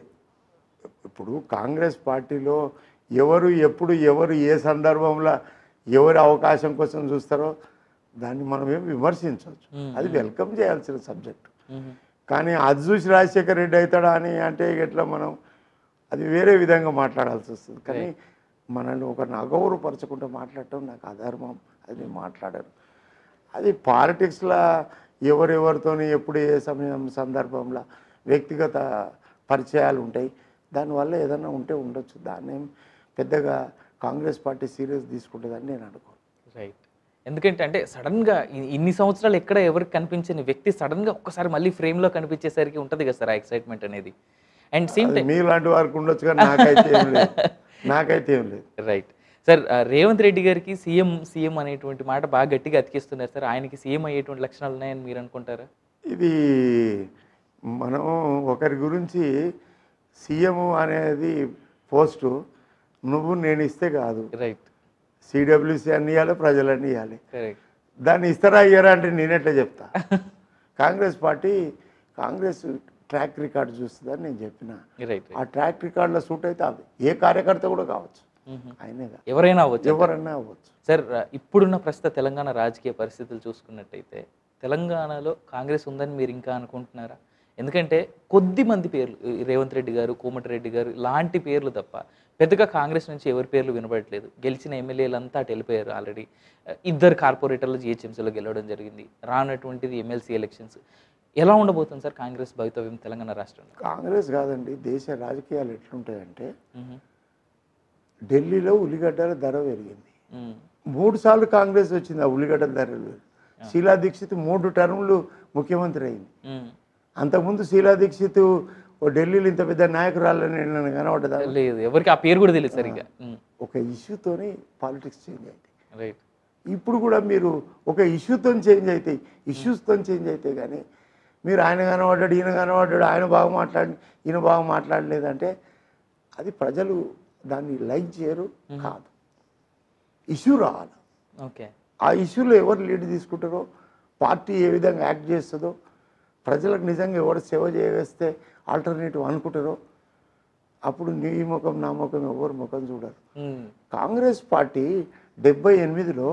Speaker 2: ఇప్పుడు కాంగ్రెస్ పార్టీలో ఎవరు ఎప్పుడు ఎవరు ఏ సందర్భంలో ఎవరి అవకాశం కోసం చూస్తారో దాన్ని మనం ఏం విమర్శించవచ్చు అది వెల్కమ్ చేయాల్సిన సబ్జెక్ట్
Speaker 1: ఉమ్,
Speaker 2: కానీ అది చూసి రాజశేఖర్ రెడ్డి అవుతాడా అని అంటే ఎట్లా మనం అది వేరే విధంగా మాట్లాడాల్సి వస్తుంది కానీ మనల్ని ఒకరిని అగౌరవపరచకుండా మాట్లాడటం నాకు అధర్మం అది నేను మాట్లాడాను అది పాలిటిక్స్లో ఎవరెవరితోని ఎప్పుడు ఏ సమయం సందర్భంలో వ్యక్తిగత పరిచయాలు ఉంటాయి దానివల్ల ఏదైనా ఉంటే ఉండొచ్చు దాన్ని ఏం పెద్దగా కాంగ్రెస్ పార్టీ సీరియస్ తీసుకుంటుందని నేను అనుకోను
Speaker 1: రైట్ ఎందుకంటే అంటే సడన్గా ఇ- ఇన్ని సంవత్సరాలు ఎక్కడ ఎవరికి కనిపించని వ్యక్తి సడన్గా ఒక్కసారి మళ్ళీ ఫ్రేమ్లో కనిపించేసరికి ఉంటుంది కదా సార్ ఆ ఎక్సైట్మెంట్ అనేది అండ్ సేమ్
Speaker 2: అది మీలాంటి వారికి ఉండొచ్చు కానీ నాకైతే ఏం లేదు నాకైతే ఏం లేదు
Speaker 1: రైట్ సార్ ఆ, రేవంత్ రెడ్డి గారికి సీఎం సీఎం అనేటువంటి మాట బాగా గట్టిగా అతికిస్తున్నారు సార్ ఆయనకి సీఎం అయ్యేటువంటి లక్షణాలు ఉన్నాయని మీరు అనుకుంటారా
Speaker 2: ఇది మనం ఒకరి గురించి సీఎం అనేది పోస్టు నువ్వు నేను ఇస్తే కాదు
Speaker 1: రైట్
Speaker 2: సిడబ్ల్యూసి అన్ని ఇవ్వాలి ప్రజలన్నీ ఇవ్వాలి
Speaker 1: కరెక్ట్
Speaker 2: దాన్ని ఇస్తారా ఇయ్యరా అంటే నేనెట్లా చెప్తా Congress party Congress track record చూస్తుందని నేను చెప్పిన
Speaker 1: రైట్
Speaker 2: ఆ ట్రాక్ రికార్డులో సూట్ అయితే అది ఏ కార్యకర్త కూడా కావచ్చు ఆయనేగా
Speaker 1: ఎవరైనా అవ్వచ్చు
Speaker 2: ఎవరన్నా అవ్వచ్చు
Speaker 1: సార్ ఇప్పుడున్న ప్రస్తుత తెలంగాణ రాజకీయ పరిస్థితులు చూసుకున్నట్టయితే తెలంగాణలో కాంగ్రెస్ ఉందని మీరు ఇంకా అనుకుంటున్నారా ఎందుకంటే కొద్ది మంది పేర్లు ఈ రేవంత్ రెడ్డి గారు కోమటిరెడ్డి గారు లాంటి పేర్లు తప్ప పెద్దగా కాంగ్రెస్ నుంచి ఎవరి పేర్లు వినబడట్లేదు గెలిచిన ఎమ్మెల్యేలంతా అటు వెళ్ళిపోయారు ఆల్రెడీ ఇద్దరు కార్పొరేటర్లు జిహెచ్ఎంసీలో గెలవడం జరిగింది రానటువంటిది ఎమ్మెల్సీ ఎలక్షన్స్ ఎలా ఉండబోతుంది సార్ కాంగ్రెస్ భవితవ్యం తెలంగాణ రాష్ట్రంలో
Speaker 2: కాంగ్రెస్ కాదండి దేశ రాజకీయాలు ఎట్లుంటాయంటే
Speaker 1: మ్మ్.
Speaker 2: ఢిల్లీలో ఉల్లిగడ్డల ధర పెరిగింది
Speaker 1: మ్మ్.
Speaker 2: మూడు సార్లు కాంగ్రెస్ వచ్చింది ఆ ఉల్లిగడ్డల ధరలు శీలా దీక్షిత్ మూడు టర్ములు ముఖ్యమంత్రి అయింది
Speaker 1: మ్మ్.
Speaker 2: అంతకుముందు శీలా దీక్షిత్ ఓ ఢిల్లీలో ఇంత పెద్ద నాయకురాలని నన్ను కనబడ్డదా
Speaker 1: లేదు ఎవరికి ఆ పేరు కూడా తెలియదు సరిగ్గా
Speaker 2: ఒక ఇష్యూతోనే పాలిటిక్స్ చేంజ్ అవుతాయి
Speaker 1: రైట్
Speaker 2: ఇప్పుడు కూడా మీరు ఒక ఇష్యూతో చేంజ్ అవుతాయి ఇష్యూస్తో చేంజ్ అవుతాయి కానీ మీరు ఆయన కనబడ్డాడు ఈయన కనబడ్డాడు ఆయన బాగా మాట్లాడి ఈయన బాగా మాట్లాడలేదంటే అది ప్రజలు దాన్ని లైక్ చేయరు కాదు ఇష్యూ రావాలి
Speaker 1: ఓకే
Speaker 2: ఆ ఇష్యూలో ఎవరు లీడ్ తీసుకుంటారో పార్టీ ఏ విధంగా యాక్ట్ చేస్తుందో ప్రజలకు నిజంగా ఎవరు సేవ చేయవేస్తే ఆల్టర్నేటివ్ అనుకుంటారో అప్పుడు నీ ముఖం నా ముఖం ఎవరు ముఖం చూడరు కాంగ్రెస్ పార్టీ డెబ్బై ఎనిమిదిలో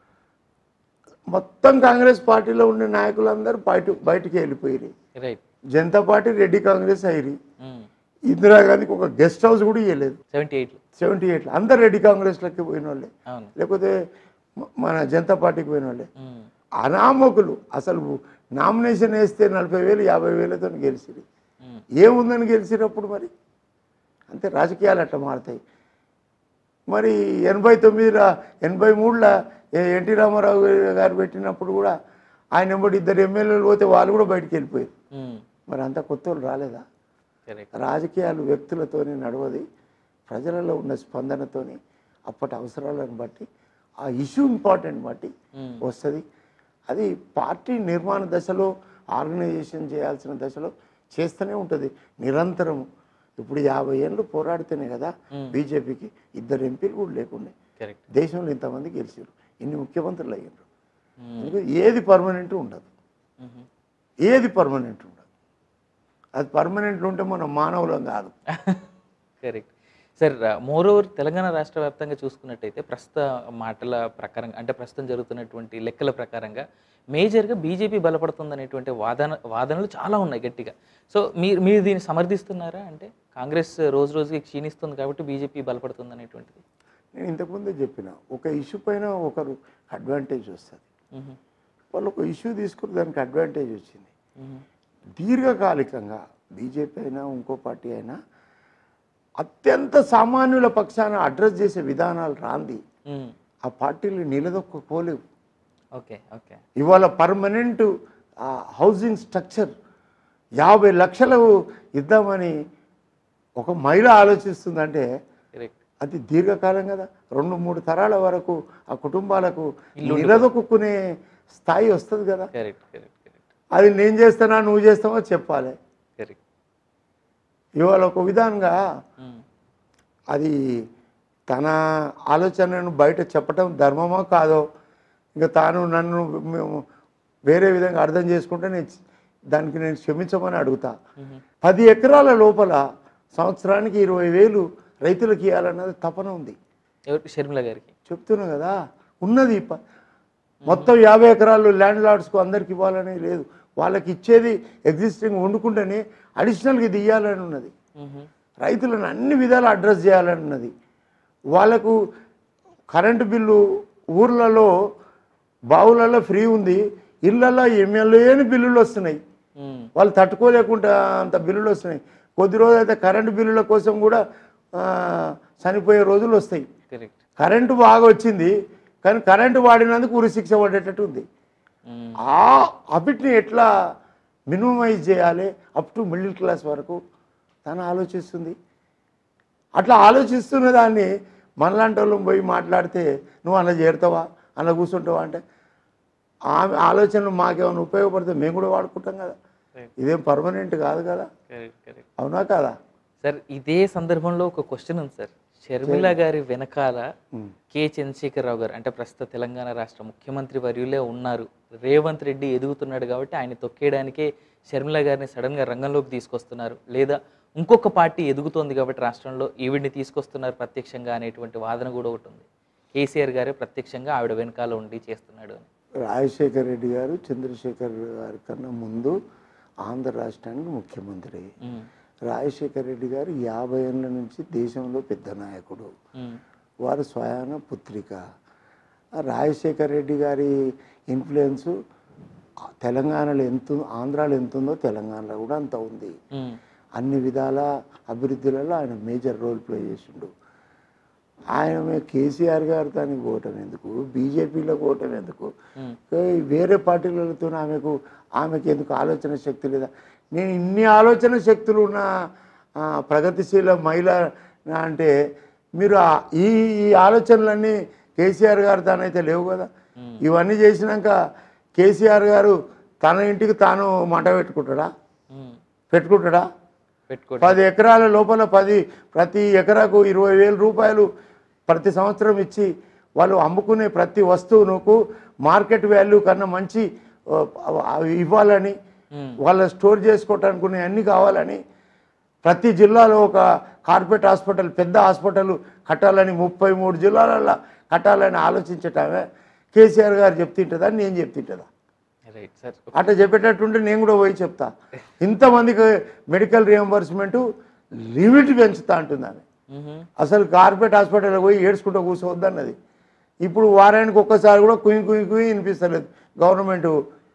Speaker 2: మొత్తం కాంగ్రెస్ పార్టీలో ఉండే నాయకులందరూ బయట బయటికి వెళ్ళిపోయి
Speaker 1: రైట్
Speaker 2: జనతా పార్టీ రెడ్డి కాంగ్రెస్ అయిరి ఇందిరాగాంధీకి ఒక గెస్ట్ హౌస్ కూడా ఇవ్వలేదు
Speaker 1: సెవెంటీ ఎయిట్లో
Speaker 2: సెవెంటీ ఎయిట్లో అందరు రెడ్డి కాంగ్రెస్లోకి పోయిన వాళ్ళే
Speaker 1: అవును
Speaker 2: లేకపోతే మ- మన జనతా పార్టీకి పోయిన వాళ్ళే
Speaker 1: మ్మ్.
Speaker 2: అనామకులు అసలు నామినేషన్ వేస్తే నలభై వేలు యాభై వేలతో గెలిచిరి
Speaker 1: మ్మ్.
Speaker 2: ఏముందని గెలిచినప్పుడు మరి అంతే రాజకీయాలు అట్లా మారుతాయి మరి ఎనభై తొమ్మిదిలో ఎనభై మూడులో ఎన్టీ రామారావు గారు పెట్టినప్పుడు కూడా ఆయన వెంబడి ఇద్దరు ఎమ్మెల్యేలు పోతే వాళ్ళు కూడా బయటికి వెళ్ళిపోయారు
Speaker 1: మ్మ్.
Speaker 2: మరి అంత కొత్త వాళ్ళు రాలేదా
Speaker 1: కరెక్ట్
Speaker 2: రాజకీయాలు వ్యక్తులతోనే నడవది ప్రజలలో ఉన్న స్పందనతోని అప్పటి అవసరాలను బట్టి ఆ ఇష్యూ ఇంపార్టెంట్ బట్టి
Speaker 1: మ్మ్.
Speaker 2: వస్తుంది అది పార్టీ నిర్మాణ దశలో ఆర్గనైజేషన్ చేయాల్సిన దశలో చేస్తూనే ఉంటుంది నిరంతరం ఇప్పుడు యాభై ఏళ్ళు పోరాడితేనే కదా బీజేపీకి ఇద్దరు ఎంపీలు కూడా లేకుండే
Speaker 1: కరెక్ట్
Speaker 2: దేశంలో ఇంతమంది గెలిచారు ఇన్ని ముఖ్యమంత్రులు అయ్యారు అందుకే ఏది పర్మనెంట్ ఉండదు
Speaker 1: మ్మ్.
Speaker 2: ఏది పర్మనెంట్ ఉండదు అది పర్మనెంట్ ఉంటే మనం మానవులం కాదు
Speaker 1: correct sir more over Telangana రాష్ట్ర వ్యాప్తంగా చూసుకున్నట్టయితే ప్రస్తుత మాటల ప్రకారం అంటే ప్రస్తుతం జరుగుతున్నటువంటి లెక్కల ప్రకారంగా మేజర్గా బీజేపీ బలపడుతుంది అనేటువంటి వాదన వాదనలు చాలా ఉన్నాయి గట్టిగా సో మీరు మీరు దీన్ని సమర్థిస్తున్నారా అంటే కాంగ్రెస్ రోజు రోజుకి క్షీణిస్తుంది కాబట్టి బీజేపీ బలపడుతుంది అనేటువంటిది
Speaker 2: నేను ఇంతకుముందే చెప్పిన ఒక ఇష్యూ పైన ఒకరు అడ్వాంటేజ్ వస్తుంది
Speaker 1: మ్మ్.
Speaker 2: వాళ్ళు ఒక ఇష్యూ తీసుకుని దానికి అడ్వాంటేజ్ వచ్చింది
Speaker 1: మ్మ్.
Speaker 2: దీర్ఘకాలికంగా బీజేపీ అయినా ఇంకో పార్టీ అయినా అత్యంత సామాన్యుల పక్షాన అడ్రస్ చేసే విధానాలు రాంది
Speaker 1: మ్మ్.
Speaker 2: ఆ పార్టీలు నిలదొక్కుకోలేవు
Speaker 1: ఓకే ఓకే
Speaker 2: ఇవాళ పర్మనెంట్ హౌసింగ్ స్ట్రక్చర్ యాభై లక్షలు ఇద్దామని ఒక మహిళ ఆలోచిస్తుందంటే
Speaker 1: కరెక్ట్
Speaker 2: అది దీర్ఘకాలం కదా రెండు మూడు తరాల వరకు ఆ కుటుంబాలకు నిలదొక్కునే స్థాయి వస్తుంది కదా
Speaker 1: కరెక్ట్ కరెక్ట్ కరెక్ట్
Speaker 2: అది నేను చేస్తానా నువ్వు చేస్తావో చెప్పాలి
Speaker 1: కరెక్ట్
Speaker 2: ఇవాళ ఒక విధానంగా అది తన ఆలోచనను బయట చెప్పటం ధర్మమో కాదో ఇంకా తాను నన్ను మేము వేరే విధంగా అర్థం చేసుకుంటే నేను దానికి నేను క్షమించమని అడుగుతా పది ఎకరాల లోపల సంవత్సరానికి ఇరవై వేలు రైతులకు ఇవ్వాలన్నది తపన ఉంది
Speaker 1: ఎవరు షర్మిల గారికి
Speaker 2: చెప్తున్నా కదా ఉన్నది ప- మొత్తం యాభై ఎకరాలు ల్యాండ్ లార్డ్స్కు అందరికి ఇవ్వాలని లేదు వాళ్ళకి ఇచ్చేది ఎగ్జిస్టింగ్ వండుకుంటేనే అడిషనల్గా ఇది ఇవ్వాలని ఉన్నది
Speaker 1: మ్మ్.
Speaker 2: రైతులను అన్ని విధాలు అడ్రస్ చేయాలని ఉన్నది వాళ్ళకు కరెంటు బిల్లు ఊర్లలో బావులలో ఫ్రీ ఉంది ఇళ్ళల్లో ఎమ్మెల్యేని బిల్లులు వస్తున్నాయి
Speaker 1: మ్మ్.
Speaker 2: వాళ్ళు తట్టుకోలేకుండా అంత బిల్లులు వస్తున్నాయి కొద్ది రోజులు అయితే కరెంటు బిల్లుల కోసం కూడా ఆ, చనిపోయే రోజులు వస్తాయి
Speaker 1: కరెక్ట్
Speaker 2: కరెంటు బాగా వచ్చింది కానీ కరెంటు వాడినందుకు ఉరి శిక్ష పడేటట్టు ఉంది
Speaker 1: మ్మ్.
Speaker 2: ఆ అబిట్ని ఎట్లా మినిమైజ్ చేయాలి అప్ టు మిడిల్ క్లాస్ వరకు తను ఆలోచిస్తుంది అట్లా ఆలోచిస్తున్న దాన్ని మనలాంటి వాళ్ళం పోయి మాట్లాడితే నువ్వు అలా చేరుతావా అలా కూర్చుంటావా అంటే ఆమె ఆలోచనలు మాకేమైనా ఉపయోగపడితే మేము కూడా వాడుకుంటాం కదా
Speaker 1: Right.
Speaker 2: ఇదేం పర్మనెంట్ కాదు కదా
Speaker 1: కరెక్ట్ కరెక్ట్
Speaker 2: అవునా కదా
Speaker 1: సార్ ఇదే సందర్భంలో ఒక క్వశ్చన్ ఉంది సార్ షర్మిల గారి వెనకాల కె చంద్రశేఖరరావు గారు అంటే ప్రస్తుత తెలంగాణ రాష్ట్ర ముఖ్యమంత్రి వర్యులే ఉన్నారు రేవంత్ రెడ్డి ఎదుగుతున్నాడు కాబట్టి ఆయన తొక్కేయడానికే షర్మిల గారిని సడన్గా రంగంలోకి తీసుకొస్తున్నారు లేదా ఇంకొక పార్టీ ఎదుగుతోంది కాబట్టి రాష్ట్రంలో ఈవిడ్ని తీసుకొస్తున్నారు ప్రత్యక్షంగా అనేటువంటి వాదన కూడా ఒకటి ఉంది కేసీఆర్ గారే ప్రత్యక్షంగా ఆవిడ వెనకాల ఉండి చేస్తున్నాడు అని
Speaker 2: రాజశేఖర రెడ్డి గారు చంద్రశేఖర్ గారి కన్నా ముందు ఆంధ్ర రాష్ట్రానికి ముఖ్యమంత్రి
Speaker 1: ఉమ్,
Speaker 2: రాజశేఖర రెడ్డి గారు యాభై ఏళ్ళ నుంచి దేశంలో పెద్ద నాయకుడు
Speaker 1: ఉమ్,
Speaker 2: వారు స్వయాన పుత్రిక ఆ రాజశేఖర రెడ్డి గారి ఇన్ఫ్లుయెన్స్ తెలంగాణలో ఎంత ఆంధ్రాలో ఎంత ఉందో తెలంగాణలో కూడా అంత ఉంది
Speaker 1: ఉమ్,
Speaker 2: అన్ని విధాల అభివృద్ధిలలో ఆయన మేజర్ రోల్ ప్లే చేసిండు ఆయన మే- కేసీఆర్ గారు దానికి పోవటం ఎందుకు బీజేపీలో పోవటం ఎందుకు
Speaker 1: ఉమ్,
Speaker 2: ఏ వేరే పార్టీలతో ఆమెకు ఆమెకి ఎందుకు ఆలోచన శక్తి లేదా నేను ఇన్ని ఆలోచన శక్తులు ఉన్న ఆ, ప్రగతిశీల మహిళ అంటే మీరు ఆ- ఈ ఈ ఆలోచనలన్నీ కేసీఆర్ గారు తానైతే లేవు కదా ఇవన్నీ చేసినాక కేసీఆర్ గారు తన ఇంటికి తాను మంట పెట్టుకుంటాడా
Speaker 1: ఉమ్.
Speaker 2: పెట్టుకుంటాడా
Speaker 1: పెట్టుకోండి
Speaker 2: పది ఎకరాల లోపల పది ప్రతి ఎకరాకు ఇరవై వేల రూపాయలు ప్రతి సంవత్సరం ఇచ్చి వాళ్ళు అమ్ముకునే ప్రతి వస్తువునకు మార్కెట్ వాల్యూ కన్నా మంచి ఆ, అవి ఇవ్వాలని
Speaker 1: ఉమ్,
Speaker 2: వాళ్ళ స్టోర్ చేసుకోవటానికి ఉన్నాయి అన్నీ కావాలని ప్రతి జిల్లాలో ఒక కార్పొరేట్ హాస్పిటల్ పెద్ద హాస్పిటల్ కట్టాలని ముప్పై మూడు జిల్లాలలో కట్టాలని ఆలోచించటమే కేసీఆర్ గారు చెప్తుంటుందా నేను చెప్తుంటుందా
Speaker 1: రైట్ సార్
Speaker 2: అట్లా చెప్పేటట్టుంటే నేను కూడా పోయి చెప్తా ఇంతమందికి మెడికల్ రియంబర్స్మెంట్ లిమిట్ పెంచుతా అంటుంది ఆమె
Speaker 1: ఉహు,
Speaker 2: అసలు కార్పొరేట్ హాస్పిటల్కి పోయి ఏడ్చుకుంటూ కూర్చోవద్దన్నది ఇప్పుడు వారానికి ఒక్కసారి కూడా కుయి కుయి కుయి వినిపిస్తలేదు గవర్నమెంట్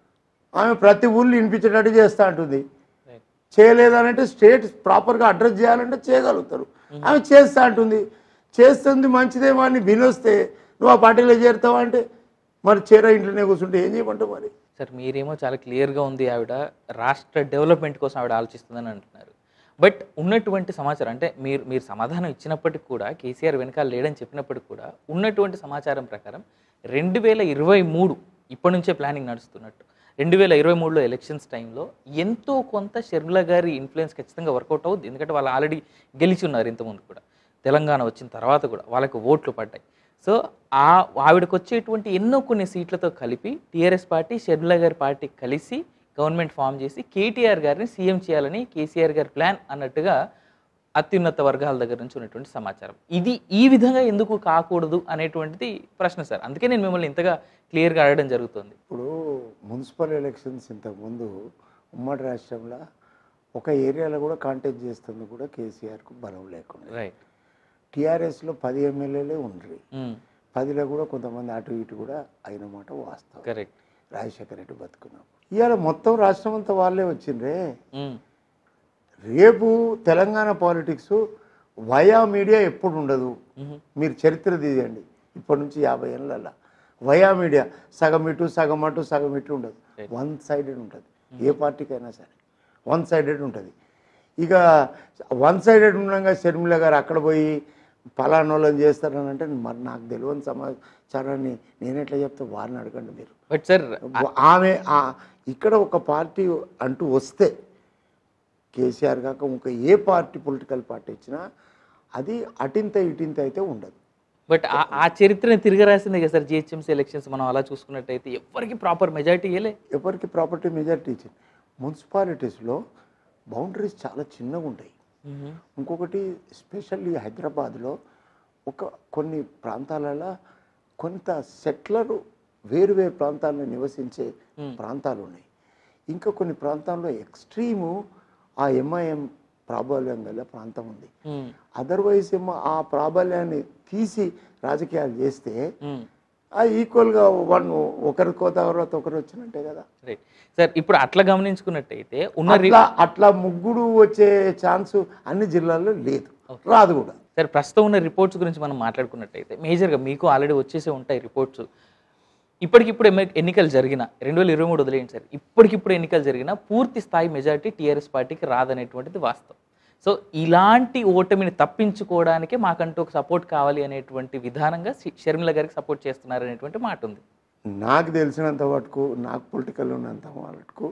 Speaker 2: ఆమె ప్రతి ఊళ్ళు వినిపించేటట్టు చేస్తూ ఉంటుంది
Speaker 1: రైట్
Speaker 2: చేయలేదనంటే స్టేట్ ప్రాపర్గా అడ్రస్ చేయాలంటే చేయగలుగుతారు ఆమె చేస్తా అంటుంది చేస్తుంది మంచిదేమో అని వినొస్తే నువ్వు ఆ పార్టీలో చేరుతావా అంటే మరి చేర ఇంట్లోనే కూర్చుంటే ఏం చేయమంటావు మరి
Speaker 1: సార్ మీరేమో చాలా క్లియర్గా ఉంది ఆవిడ రాష్ట్ర డెవలప్మెంట్ కోసం ఆవిడ ఆలోచిస్తుందని అంటున్నారు బట్ ఉన్నటువంటి సమాచారం అంటే మీరు మీరు సమాధానం ఇచ్చినప్పటికి కూడా కేసీఆర్ వెనకాల లేడని చెప్పినప్పటికి కూడా ఉన్నటువంటి సమాచారం ప్రకారం రెండు వేల ఇరవై మూడు ఇప్పటి నుంచే ప్లానింగ్ నడుస్తున్నట్టు రెండు వేల ఇరవై మూడులో ఎలక్షన్స్ టైంలో ఎంతో కొంత షర్మిల గారి ఇన్ఫ్లుయెన్స్ ఖచ్చితంగా వర్కౌట్ అవుద్ది ఎందుకంటే వాళ్ళు ఆల్రెడీ గెలిచి ఉన్నారు ఇంతకుముందు కూడా తెలంగాణ వచ్చిన తర్వాత కూడా వాళ్ళకి ఓట్లు పడ్డాయి సో ఆ ఆవిడకు వచ్చేటువంటి ఎన్నో కొన్ని సీట్లతో కలిపి టీఆర్ఎస్ పార్టీ షర్మిల గారి పార్టీ కలిసి గవర్నమెంట్ ఫామ్ చేసి కేటీఆర్ గారిని సీఎం చేయాలని కేసీఆర్ గారి ప్లాన్ అన్నట్టుగా అత్యున్నత వర్గాల దగ్గర నుంచి ఉన్నటువంటి సమాచారం ఇది ఈ విధంగా ఎందుకు కాకూడదు అనేటువంటిది ప్రశ్న సార్ అందుకే నేను మిమ్మల్ని ఇంతగా క్లియర్గా అడగడం జరుగుతుంది
Speaker 2: ఇప్పుడు మున్సిపల్ ఎలక్షన్స్ ఇంతకుముందు ఉమ్మడి రాష్ట్రంలో ఒక ఏరియాలో కూడా కాంటాక్ట్ చేస్తుంది కూడా కేసీఆర్కు బలం లేకుండా
Speaker 1: రైట్
Speaker 2: టీఆర్ఎస్లో పది ఎమ్మెల్యేలే ఉండ్రి పదిలో కూడా కొంతమంది అటు ఇటు కూడా అయిన మాట వాస్తవం
Speaker 1: కరెక్ట్
Speaker 2: రాజశేఖర రెడ్డి బతుకున్నాం ఇవాళ మొత్తం రాష్ట్రం అంతా వాళ్ళే వచ్చిండ్రే రేపు తెలంగాణ పాలిటిక్స్ వయా మీడియా ఎప్పుడు ఉండదు మీరు చరిత్ర తీయండి ఇప్పటి నుంచి యాభై ఏళ్ళ వయా మీడియా సగం ఇటు సగం అటు సగం ఇటు ఉండదు వన్ సైడెడ్ ఉంటుంది ఏ పార్టీకైనా సరే వన్ సైడెడ్ ఉంటుంది ఇక వన్ సైడెడ్ ఉండగా షర్మిల గారు అక్కడ పోయి పలానా వాళ్ళని చేస్తారని అంటే మరి నాకు తెలియని సమాచారాన్ని నేను ఎట్లా చెప్తా వారిని అడగండి మీరు
Speaker 1: బట్ సార్
Speaker 2: ఆమె ఆ- ఇక్కడ ఒక పార్టీ అంటూ వస్తే కేసీఆర్ కాక ఇంకా ఏ పార్టీ పొలిటికల్ పార్టీ వచ్చినా అది అటింత ఇటింత అయితే ఉండదు
Speaker 1: బట్ ఆ- ఆ చరిత్రని తిరిగి రాసిందే కదా సార్ జిహెచ్ఎంసీ ఎలక్షన్స్ మనం అలా చూసుకున్నట్టయితే ఎవరికి ప్రాపర్ మెజారిటీ ఇవ్వలే
Speaker 2: ఎవరికి ప్రాపర్టీ మెజారిటీ ఇచ్చింది మున్సిపాలిటీస్లో బౌండరీస్ చాలా చిన్నగా ఉంటాయి ఇంకొకటి స్పెషల్లీ హైదరాబాద్లో ఒక కొన్ని ప్రాంతాలలో కొంత సెట్లరు వేరు వేరు ప్రాంతాల్లో నివసించే ప్రాంతాలు ఉన్నాయి ఇంకా కొన్ని ప్రాంతాల్లో ఎక్స్ట్రీము ఆ ఎంఐఎం ప్రాబల్యం గల ప్రాంతం ఉంది అదర్వైజ్ ఏమో ఆ ప్రాబల్యాన్ని తీసి రాజకీయాలు చేస్తే ఆ ఈక్వల్గా వన్ ఒకరికో తర్వాత ఒకరు వచ్చినట్టే కదా
Speaker 1: రైట్ సార్ ఇప్పుడు అట్లా గమనించుకున్నట్టయితే ఉన్న రి-
Speaker 2: అట్లా అట్లా ముగ్గురు వచ్చే ఛాన్స్ అన్ని జిల్లాల్లో లేదు రాదు కూడా
Speaker 1: సార్ ప్రస్తుతం ఉన్న రిపోర్ట్స్ గురించి మనం మాట్లాడుకున్నట్టయితే మేజర్గా మీకు ఆల్రెడీ వచ్చేసే ఉంటాయి రిపోర్ట్స్ ఇప్పటికిప్పుడు ఎమ్మె- ఎన్నికలు జరిగిన రెండు వేల ఇరవై మూడు వదిలేయండి సార్ ఇప్పటికిప్పుడు ఎన్నికలు జరిగిన పూర్తి స్థాయి మెజారిటీ టీఆర్ఎస్ పార్టీకి రాదనేటువంటిది వాస్తవం సో ఇలాంటి ఓటమిని తప్పించుకోవడానికే మాకంటూ ఒక సపోర్ట్ కావాలి అనేటువంటి విధానంగా శి- షర్మిల గారికి సపోర్ట్ చేస్తున్నారు అనేటువంటి మాట ఉంది
Speaker 2: నాకు తెలిసినంత మటుకు నాకు పొలిటికల్ ఉన్నంత మటుకు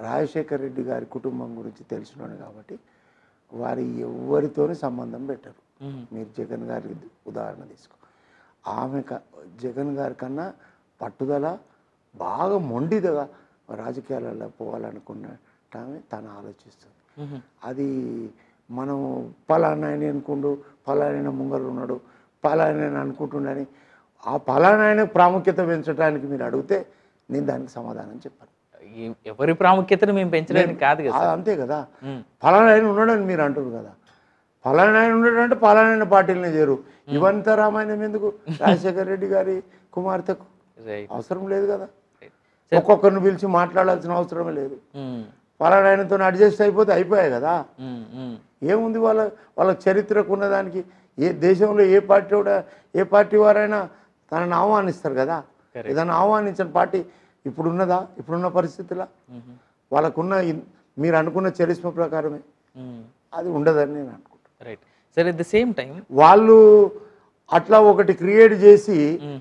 Speaker 2: రాజశేఖర్ రెడ్డి గారి కుటుంబం గురించి తెలిసినాడు కాబట్టి వారి ఎవరితోని సంబంధం పెట్టరు
Speaker 1: మ్మ్.
Speaker 2: మీరు జగన్ గారి ఉదాహరణ తీసుకో ఆమె క- జగన్ గారి కన్నా పట్టుదల బాగా మొండిదగా రాజకీయాలలో పోవాలనుకున్న ఆమె తను ఆలోచిస్తుంది
Speaker 1: మ్మ్.
Speaker 2: అది మనం పలానా ఆయన అనుకుండు పలానా ముంగలు ఉన్నాడు పలానా ఆయన అనుకుంటుండని ఆ పలానా ఆయన ప్రాముఖ్యత పెంచడానికి మీరు అడిగితే నేను దానికి సమాధానం చెప్పాను
Speaker 1: ఎ- ఎవరి ప్రాముఖ్యతను మేము పెంచడానికి కాదు కదా
Speaker 2: ఆ- అంతే కదా
Speaker 1: మ్మ్.
Speaker 2: ఫలానా ఆయన ఉన్నాడని మీరు అంటారు కదా ఫలానా ఆయన ఉన్నాడంటే ఫలానా పార్టీలనే చేరు ఇవంతా రామాయణం ఎందుకు రాజశేఖర రెడ్డి గారి కుమార్తెకు
Speaker 1: రైట్
Speaker 2: అవసరం లేదు కదా
Speaker 1: రైట్
Speaker 2: ఒక్కొక్కరిని పిలిచి మాట్లాడాల్సిన అవసరమే లేదు
Speaker 1: మ్మ్.
Speaker 2: ఫలానా ఆయనతో అడ్జస్ట్ అయిపోతే అయిపోయాయి కదా
Speaker 1: మ్మ్. మ్మ్.
Speaker 2: ఏముంది వాళ్ళ వాళ్ళ చరిత్రకు ఉన్నదానికి ఏ దేశంలో ఏ పార్టీ కూడా ఏ పార్టీ వారైనా తనని ఆహ్వానిస్తారు కదా
Speaker 1: Correct.
Speaker 2: ఏదైనా ఆహ్వానించిన పార్టీ ఇప్పుడున్నదా ఇప్పుడున్న పరిస్థితిలో
Speaker 1: మ్మ్.
Speaker 2: వాళ్ళకున్న ఇన్- మీరు అనుకున్న చరిస్మ ప్రకారమే
Speaker 1: మ్మ్.
Speaker 2: అది ఉండదని నేను అనుకుంటాను
Speaker 1: రైట్ సరే అట్ ద సేమ్ టైం
Speaker 2: వాళ్ళు అట్లా ఒకటి క్రియేట్ చేసి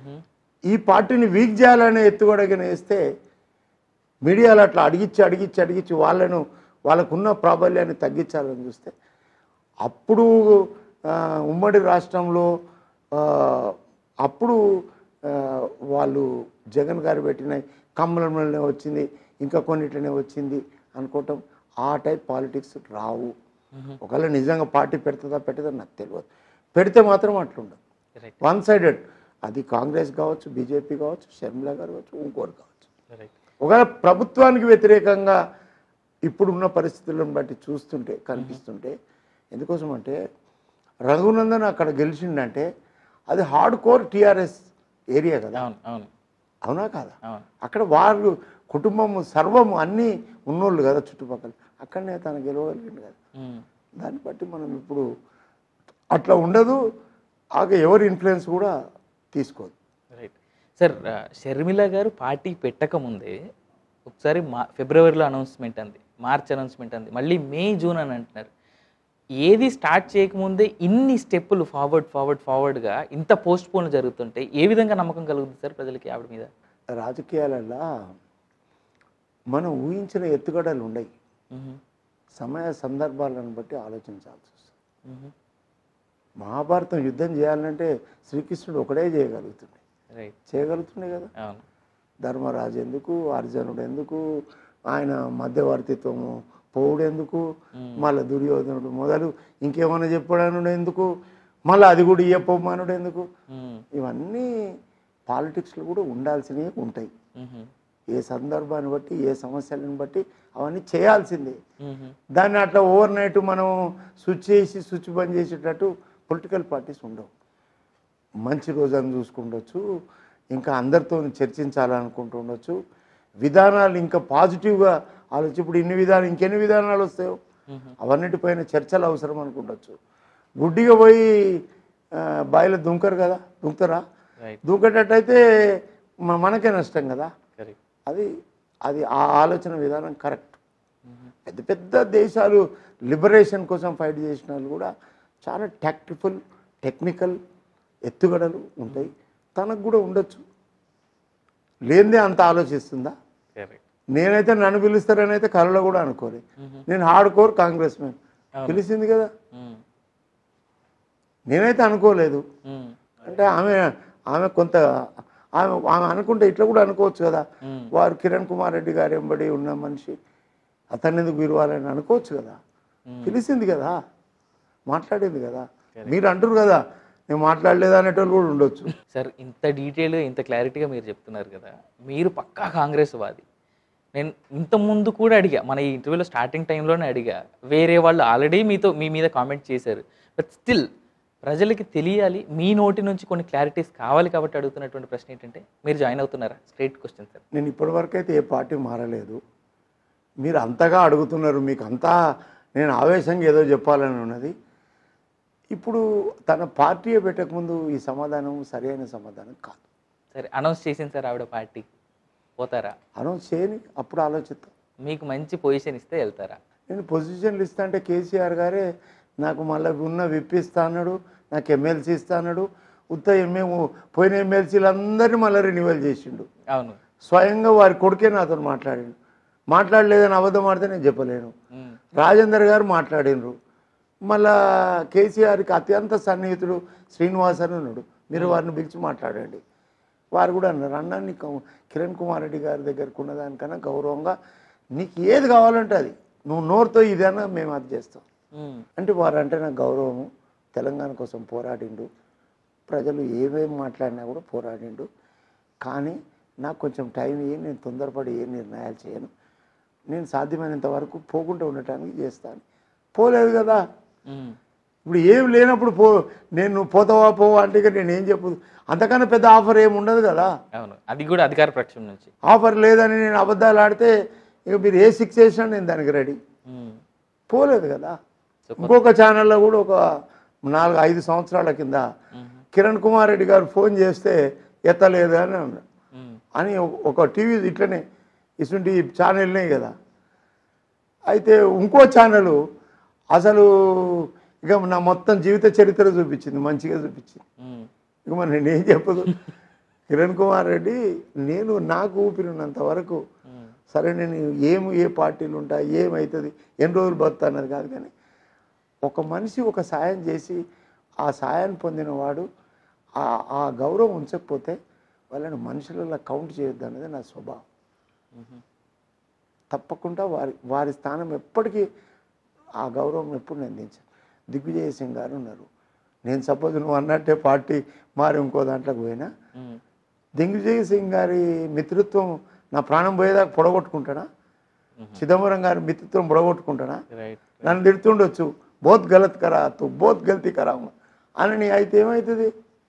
Speaker 2: ఈ పార్టీని వీక్ చేయాలనే ఎత్తుగడగిన వేస్తే మీడియాలో అట్లా అడిగిచ్చి అడిగిచ్చి అడిగిచ్చి వాళ్ళను వాళ్ళకున్న ప్రాబల్యాన్ని తగ్గించాలని చూస్తే అప్పుడు ఆ, ఉమ్మడి రాష్ట్రంలో ఆ, అప్పుడు ఆ, వాళ్ళు జగన్ గారు పెట్టిన కమ్మలంలోనే వచ్చింది ఇంకా కొన్నిట్లనే వచ్చింది అనుకోవటం ఆ టైప్ పాలిటిక్స్ రావు ఒకవేళ నిజంగా పార్టీ పెడుతుందా పెట్టదా నాకు తెలియదు పెడితే మాత్రం అట్లుండదు
Speaker 1: రైట్
Speaker 2: వన్ సైడెడ్ అది కాంగ్రెస్ కావచ్చు బీజేపీ కావచ్చు షర్మిల గారు కావచ్చు ఇంకోరు కావచ్చు
Speaker 1: రైట్
Speaker 2: ఒకవేళ ప్రభుత్వానికి వ్యతిరేకంగా ఇప్పుడున్న పరిస్థితులను బట్టి చూస్తుంటే కనిపిస్తుంటే ఎందుకోసం అంటే రఘునందన్ అక్కడ గెలిచిండంటే అది హార్డ్ కోర్ టీఆర్ఎస్ ఏరియా కదా
Speaker 1: అవును అవును
Speaker 2: అవునా కాదా
Speaker 1: అవును
Speaker 2: అక్కడ వారు కుటుంబము సర్వము అన్నీ ఉన్నోళ్ళు కదా చుట్టుపక్కల అక్కడనే తను గెలవగలిగింది కదా
Speaker 1: మ్మ్.
Speaker 2: దాన్ని బట్టి మనం ఇప్పుడు అట్లా ఉండదు ఆగ ఎవరి ఇన్ఫ్లుయెన్స్ కూడా తీసుకోదు
Speaker 1: రైట్ సార్ ఆ, షర్మిల గారు పార్టీ పెట్టక ముందే ఒకసారి మా ఫిబ్రవరిలో అనౌన్స్మెంట్ అంది మార్చ్ అనౌన్స్మెంట్ అంది మళ్ళీ మే జూన్ అని అంటున్నారు ఏది స్టార్ట్ చేయకముందే ఇన్ని స్టెప్పులు ఫార్వర్డ్ ఫార్వర్డ్ ఫార్వర్డ్గా ఇంత పోస్ట్ పోన్లు జరుగుతుంటే ఏ విధంగా నమ్మకం కలుగుతుంది సార్ ప్రజలకి ఆవిడ మీద
Speaker 2: రాజకీయాలలో మనం ఊహించిన ఎత్తుగడలు ఉండయి
Speaker 1: మ్మ్.
Speaker 2: సమయ సందర్భాలను బట్టి ఆలోచించాల్సి వస్తుంది
Speaker 1: మ్మ్.
Speaker 2: మహాభారతం యుద్ధం చేయాలంటే శ్రీకృష్ణుడు ఒకడే చేయగలుగుతుండే
Speaker 1: రైట్
Speaker 2: చేయగలుగుతుండే కదా
Speaker 1: అవును
Speaker 2: ధర్మరాజు ఎందుకు అర్జునుడు ఎందుకు ఆయన మధ్యవర్తిత్వము పోవుడు ఎందుకు మళ్ళీ దుర్యోధనుడు మొదలు ఇంకేమైనా చెప్పడానుడు ఎందుకు మళ్ళీ అది కూడా ఇయ్యపోమానుడు ఎందుకు
Speaker 1: మ్మ్.
Speaker 2: ఇవన్నీ పాలిటిక్స్లో కూడా ఉండాల్సినవి ఉంటాయి
Speaker 1: మ్మ్.
Speaker 2: ఏ సందర్భాన్ని బట్టి ఏ సమస్యలను బట్టి అవన్నీ చేయాల్సిందే
Speaker 1: మ్మ్.
Speaker 2: దాన్ని అట్లా ఓవర్ నైట్ మనం స్విచ్ చేసి స్విచ్ బంద్ చేసేటట్టు పొలిటికల్ పార్టీస్ ఉండవు మంచి రోజుని చూసుకుండొచ్చు ఇంకా అందరితో చర్చించాలనుకుంటూ ఉండొచ్చు విధానాలు ఇంకా పాజిటివ్గా ఆలోచి ఇప్పుడు ఇన్ని విధానాలు ఇంకెన్ని విధానాలు వస్తాయో అవన్నిటిపైన చర్చలు అవసరం అనుకుంటొచ్చు గుడ్డిగా పోయి ఆ, బాయిలో దుంకరు కదా దుంకుతారా
Speaker 1: రైట్
Speaker 2: దూకేటట్టయితే మ- మనకే నష్టం కదా
Speaker 1: కరెక్ట్
Speaker 2: అది అది ఆ ఆలోచన విధానం కరెక్ట్ పెద్ద పెద్ద దేశాలు లిబరేషన్ కోసం ఫైట్ చేసిన వాళ్ళు కూడా చాలా టాక్టిఫుల్ టెక్నికల్ ఎత్తుగడలు ఉంటాయి తనకు కూడా ఉండొచ్చు లేనిదే అంత ఆలోచిస్తుందా
Speaker 1: కరెక్ట్
Speaker 2: నేనైతే నన్ను పిలుస్తారని అయితే కలలో కూడా అనుకోలే నేను హార్డ్ కోర్ కాంగ్రెస్ మ్యాన్ పిలిచింది కదా
Speaker 1: మ్మ్.
Speaker 2: నేనైతే అనుకోలేదు
Speaker 1: మ్మ్.
Speaker 2: అంటే ఆమె ఆమె కొంత ఆమె ఆమె అనుకుంటే ఇట్లా కూడా అనుకోవచ్చు కదా
Speaker 1: మ్మ్.
Speaker 2: వారు కిరణ్ కుమార్ రెడ్డి గారు ఎంబడి ఉన్న మనిషి అతన్ని ఎందుకు పిలవాలని అనుకోవచ్చు కదా పిలిచింది కదా మాట్లాడేది కదా మీరు అంటారు కదా నేను మాట్లాడలేదు అనేటోళ్ళు కూడా ఉండొచ్చు
Speaker 1: సార్ ఇంత డీటెయిల్గా ఇంత క్లారిటీగా మీరు చెప్తున్నారు కదా మీరు పక్కా కాంగ్రెస్ వాది నేను ఇంత ముందు కూడా అడిగా మన ఈ ఇంటర్వ్యూలో స్టార్టింగ్ టైంలోనే అడిగా వేరే వాళ్ళు ఆల్రెడీ మీతో మీ మీద కామెంట్ చేశారు బట్ స్టిల్ ప్రజలకి తెలియాలి మీ నోటి నుంచి కొన్ని క్లారిటీస్ కావాలి కాబట్టి అడుగుతున్నటువంటి ప్రశ్న ఏంటంటే మీరు జాయిన్ అవుతున్నారా స్ట్రైట్ క్వశ్చన్ సార్
Speaker 2: నేను ఇప్పటివరకు అయితే ఏ పార్టీ మారలేదు మీరు అంతగా అడుగుతున్నారు మీకు అంతా నేను ఆవేశంగా ఏదో చెప్పాలని ఉన్నది ఇప్పుడు తన పార్టీ పెట్టకముందు ఈ సమాధానం సరైన సమాధానం కాదు
Speaker 1: సరే అనౌన్స్ చేసింది సార్ ఆవిడ పార్టీ పోతారా
Speaker 2: అనౌన్స్ చేయని అప్పుడు ఆలోచిద్దాం
Speaker 1: మీకు మంచి పొజిషన్ ఇస్తే వెళ్తారా
Speaker 2: నేను పొజిషన్లు ఇస్తా అంటే కేసీఆర్ గారే నాకు మళ్ళీ ఉన్న విప్ ఇస్తా అన్నాడు నాకు ఎమ్మెల్సీ ఇస్తా అన్నాడు ఉత్త మేము పోయిన ఎమ్మెల్సీలు అందరినీ మళ్ళీ రెన్యువల్ చేసిండు
Speaker 1: అవును
Speaker 2: స్వయంగా వారి కొడుకే నాతో మాట్లాడిండు మాట్లాడలేదని అబద్ధం ఆడితే నేను చెప్పలేను
Speaker 1: మ్మ్.
Speaker 2: రాజేందర్ గారు మాట్లాడినరు మళ్ళా కేసీఆర్కి అత్యంత సన్నిహితుడు శ్రీనివాస్ అని ఉన్నాడు మీరు వారిని పిలిచి మాట్లాడండి వారు కూడా అన్నారు అన్న నీకు కిరణ్ కుమార్ రెడ్డి గారి దగ్గరకు ఉన్నదానికన్నా గౌరవంగా నీకు ఏది కావాలంటే అది నువ్వు నోరుతో ఇదన్నా మేము అది చేస్తాం
Speaker 1: ఉమ్,
Speaker 2: అంటే వారు అంటే నాకు గౌరవము తెలంగాణ కోసం పోరాడిండు ప్రజలు ఏమేం మాట్లాడినా కూడా పోరాడిండు కానీ నాకు కొంచెం టైం ఇయ్యి నేను తొందరపడి ఏ నిర్ణయాలు చేయను నేను సాధ్యమైనంత వరకు పోకుండా ఉండటానికి చేస్తాను పోలేదు కదా
Speaker 1: ఉమ్,
Speaker 2: ఇప్పుడు ఏం లేనప్పుడు పో నేను నువ్వు పోతావా పోవా అంటే ఇక నేను ఏం చెప్పదు అంతకన్నా పెద్ద ఆఫర్ ఏమి ఉండదు కదా
Speaker 1: అవును అది కూడా అధికార పక్షం నుంచి
Speaker 2: ఆఫర్ లేదని నేను అబద్ధాలు ఆడితే ఇక మీరు ఏ శిక్ష చేసినా నేను దానికి రెడీ
Speaker 1: ఉమ్,
Speaker 2: పోలేదు కదా
Speaker 1: సో
Speaker 2: ఇంకొక ఛానల్లో కూడా ఒక నాలుగు ఐదు సంవత్సరాల కింద
Speaker 1: ఉమ్,
Speaker 2: కిరణ్ కుమార్ రెడ్డి గారు ఫోన్ చేస్తే ఎత్తలేదు అని అన్నాడు
Speaker 1: ఉమ్,
Speaker 2: అని ఒక- ఒక టీవీ ఇట్లనే ఇటువంటి ఛానల్నే కదా అయితే ఇంకో ఛానల్ అసలు ఇక నా మొత్తం జీవిత చరిత్ర చూపించింది మంచిగా చూపించింది
Speaker 1: ఉమ్,
Speaker 2: ఇక మరి నేనేం చెప్పదు కిరణ్ కుమార్ రెడ్డి నేను నాకు ఊపిరినంత వరకు
Speaker 1: ఉమ్,
Speaker 2: సరే నేను ఏం ఏ పార్టీలు ఉంటాయి ఏమవుతుంది ఎన్ని రోజులు బతుతా అన్నది కాదు కానీ ఒక మనిషి ఒక సాయం చేసి ఆ సాయాన్ని పొందినవాడు ఆ ఆ గౌరవం ఉంచకపోతే వాళ్ళని మనుషులలో కౌంట్ చేయొద్దు అనేది నా స్వభావం
Speaker 1: ఉమ్,
Speaker 2: తప్పకుండా వారి వారి స్థానం ఎప్పటికీ ఆ గౌరవం ఎప్పుడు నేను దించాను దిగ్విజయ్ సింగ్ గారు ఉన్నారు నేను సపోజ్ నువ్వు అన్నట్టే పార్టీ మారి ఇంకో దాంట్లోకి పోయినా
Speaker 1: ఉమ్,
Speaker 2: దిగ్విజయ్ సింగ్ గారి మిత్రత్వం నా ప్రాణం పోయేదాకా పొడగొట్టుకుంటానా చిదంబరం గారి మిత్రత్వం పొడగొట్టుకుంటానా
Speaker 1: రైట్
Speaker 2: నన్ను తిడుతుండొచ్చు బోత్ గలత్ కరా తు బోత్ గల్తీ కరా అని నీ అయితే ఏమవుతుంది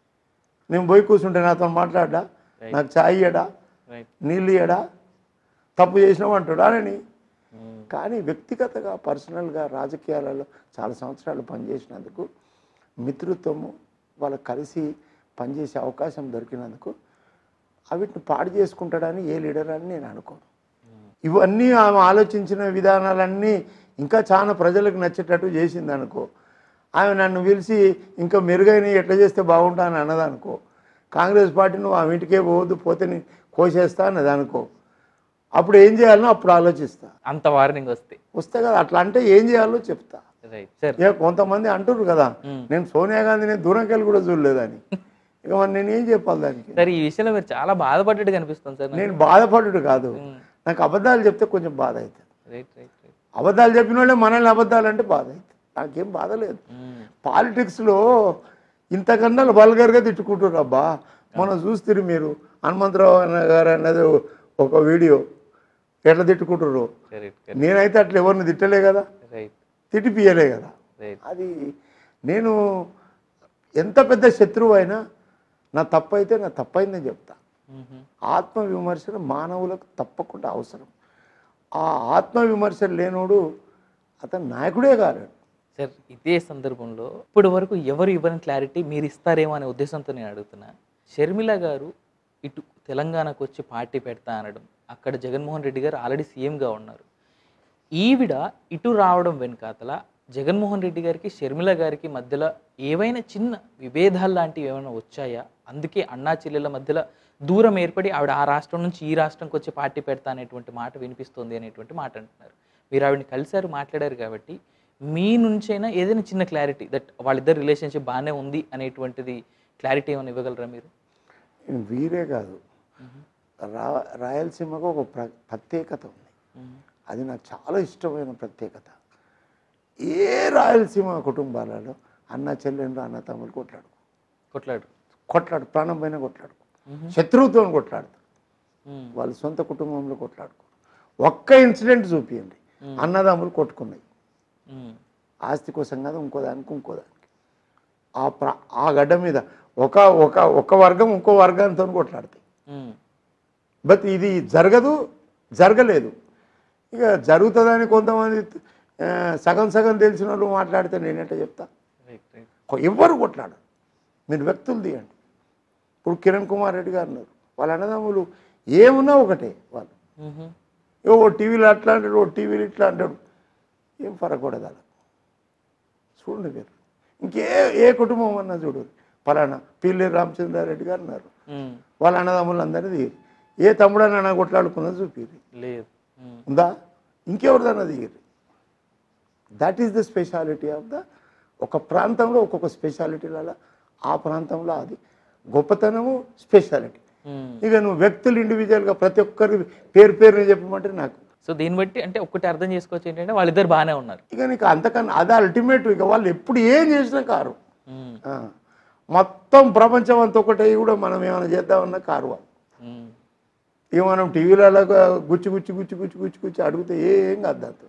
Speaker 2: నేను పోయి కూర్చుంటే నాతో మాట్లాడ్డా నాకు చాయ్ ఇయ్యడా
Speaker 1: రైట్
Speaker 2: నీళ్ళు ఇయ్యడా తప్పు చేసినావు అంటాడా అని
Speaker 1: ఉమ్,
Speaker 2: కానీ వ్యక్తిగతంగా పర్సనల్గా రాజకీయాలలో చాలా సంవత్సరాలు పనిచేసినందుకు మిత్రత్వము వాళ్ళ కలిసి పనిచేసే అవకాశం దొరికినందుకు అవిటిని పాడు చేసుకుంటాడని ఏ లీడర్ అని నేను అనుకోను ఇవన్నీ ఆమె ఆలోచించిన విధానాలన్నీ ఇంకా చాలా ప్రజలకు నచ్చేటట్టు చేసింది అనుకో ఆమె నన్ను పిలిచి ఇంకా మెరుగైన ఎట్లా చేస్తే బాగుంటా అని అన్నదనుకో కాంగ్రెస్ పార్టీ నువ్వు ఆమె ఇంటికే పోవద్దు పోతే నీ కోసేస్తా అన్నది అనుకో అప్పుడు ఏం చేయాలనో అప్పుడు ఆలోచిస్తా
Speaker 1: అంత వార్నింగ్ వస్తే
Speaker 2: వస్తే కదా అట్లా అంటే ఏం చేయాలో చెప్తా
Speaker 1: రైట్ సార్
Speaker 2: ఇక కొంతమంది అంటున్నారు కదా
Speaker 1: మ్మ్.
Speaker 2: నేను సోనియా గాంధీని దూరంకి వెళ్ళి కూడా చూడలేదని ఇక మరి నేను ఏం చెప్పాలి దానికి
Speaker 1: సార్ ఈ విషయంలో మీరు చాలా బాధపడ్డట్టు కనిపిస్తుంది సార్ నాకు.
Speaker 2: నేను బాధపడుడు కాదు
Speaker 1: మ్మ్.
Speaker 2: నాకు అబద్ధాలు చెప్తే కొంచెం బాధ అవుతుంది
Speaker 1: రైట్ రైట్ రైట్
Speaker 2: అబద్ధాలు చెప్పిన వాళ్ళే మనల్ని అబద్ధాలు అంటే బాధ అవుతుంది నాకేం బాధ లేదు
Speaker 1: ఉమ్,
Speaker 2: పాలిటిక్స్లో ఇంతకన్నా వల్గర్గా తిట్టుకుంటారు అబ్బా మనం చూస్తారు మీరు హనుమంతరావు అన్న గారు అన్నది ఒక వీడియో ఎట్లా తిట్టుకుంటారు
Speaker 1: కరెక్ట్
Speaker 2: నేనైతే అట్లా ఎవరిని తిట్టలే కదా
Speaker 1: రైట్
Speaker 2: తిట్టిపియలే కదా
Speaker 1: రైట్
Speaker 2: అది నేను ఎంత పెద్ద శత్రువు అయినా నా తప్పు అయితే నా తప్పైందని చెప్తా
Speaker 1: మ్మ్.
Speaker 2: ఆత్మ విమర్శన మానవులకు తప్పకుండా అవసరం ఆ ఆత్మ విమర్శ లేనోడు అతను నాయకుడే కాదు
Speaker 1: సార్ ఇదే సందర్భంలో ఇప్పటి వరకు ఎవరు ఇవ్వని క్లారిటీ మీరు ఇస్తారేమో అనే ఉద్దేశంతో నేను అడుగుతున్నా షర్మిల గారు ఇటు తెలంగాణకు వచ్చి పార్టీ పెడతా అనడం అక్కడ జగన్మోహన్ రెడ్డి గారు ఆల్రెడీ సీఎంగా ఉన్నారు ఈవిడ ఇటు రావడం వెనుకాతల జగన్మోహన్ రెడ్డి గారికి షర్మిల గారికి మధ్యలో ఏవైనా చిన్న విభేదాలు లాంటివి ఏమైనా వచ్చాయా అందుకే అన్నా చెల్లెల మధ్యలో దూరం ఏర్పడి ఆవిడ ఆ రాష్ట్రం నుంచి ఈ రాష్ట్రంకి వచ్చి పార్టీ పెడతా అనేటువంటి మాట వినిపిస్తుంది అనేటువంటి మాట అంటున్నారు మీరు ఆవిడని కలిసారు మాట్లాడారు కాబట్టి మీ నుంచైనా ఏదైనా చిన్న క్లారిటీ దట్ వాళ్ళిద్దరు రిలేషన్షిప్ బాగానే ఉంది అనేటువంటిది క్లారిటీ ఏమైనా ఇవ్వగలరా మీరు
Speaker 2: వీరే కాదు రా రాయలసీమకు ఒక ప్ర ప్రత్యేకత ఉంది అది నాకు చాలా ఇష్టమైన ప్రత్యేకత ఏ రాయలసీమ కుటుంబాలలో అన్న చెల్లెండు అన్న తమ్ముడు కొట్లాడు
Speaker 1: కొట్లాడు
Speaker 2: కొట్లాడు ప్రాణం పైన కొట్లాడు శత్రువుతో కొట్లాడతారు
Speaker 1: మ్మ్.
Speaker 2: వాళ్ళ సొంత కుటుంబంలో కొట్లాడుకో ఒక్క ఇన్సిడెంట్ చూపియండి అన్నదమ్ములు కొట్టుకున్నాయి
Speaker 1: మ్మ్.
Speaker 2: ఆస్తి కోసం కాదు ఇంకో దానికి ఇంకో దానికి ఆ ప్ర ఆ గడ్డ మీద ఒక ఒక ఒక వర్గం ఇంకో వర్గంతో కొట్లాడతాయి
Speaker 1: మ్మ్.
Speaker 2: బట్ ఇది జరగదు జరగలేదు ఇక జరుగుతుందని కొంతమంది ఆ, సగం సగం తెలిసిన వాళ్ళు మాట్లాడితే నేనేంటో చెప్తా
Speaker 1: రైట్ రైట్
Speaker 2: కొ- ఎవ్వరు కొట్లాడరు మీరు వ్యక్తులు తీయండి ఇప్పుడు కిరణ్ కుమార్ రెడ్డి గారు ఉన్నారు వాళ్ళ అన్నదమ్ములు ఏమున్నా ఒకటే వాళ్ళు
Speaker 1: మ్మ్.
Speaker 2: ఏ ఓ టీవీలో అట్లా అంటాడు ఓ టీవీలో ఇట్లా అంటాడు ఏం ఫరకూడదు అలా చూడండి మీరు ఇంకే ఏ కుటుంబం అన్నా చూడు పలానా పిల్లి రామచంద్రారెడ్డి గారు ఉన్నారు
Speaker 1: మ్మ్.
Speaker 2: వాళ్ళ అన్నదమ్ములు అందరిది ఏ తమ్ముడన్నా కొట్లాడుకున్నది చూపిరి
Speaker 1: లేదు మ్మ్.
Speaker 2: ఉందా ఇంకెవరిదన్నా దిగిరి that is the speciality of the ఒక ప్రాంతంలో ఒక్కొక్క స్పెషాలిటీలలో ఆ ప్రాంతంలో అది గొప్పతనము స్పెషాలిటీ
Speaker 1: మ్మ్.
Speaker 2: ఇక నువ్వు వ్యక్తులు ఇండివిజువల్గా ప్రతి ఒక్కరి పేరు పేరుని చెప్పమంటే నాకు
Speaker 1: సో దీన్ని బట్టి అంటే ఒక్కటి అర్థం చేసుకోవచ్చు ఏంటంటే వాళ్ళిద్దరు బాగానే ఉన్నారు
Speaker 2: ఇక నీకు అంతకన్నా అది అల్టిమేట్ ఇక వాళ్ళు ఎప్పుడు ఏం చేసినా కారు
Speaker 1: మ్మ్.
Speaker 2: ఆ. మొత్తం ప్రపంచం అంతా ఒకటే కూడా మనం ఏమైనా చేద్దామన్నా కారు వాళ్ళు
Speaker 1: మ్మ్.
Speaker 2: ఇక మనం టీవీలలో గుచ్చి గుచ్చి గుచ్చి గుచ్చి గుచ్చి గుచ్చి అడిగితే ఏం కాదు దాంతో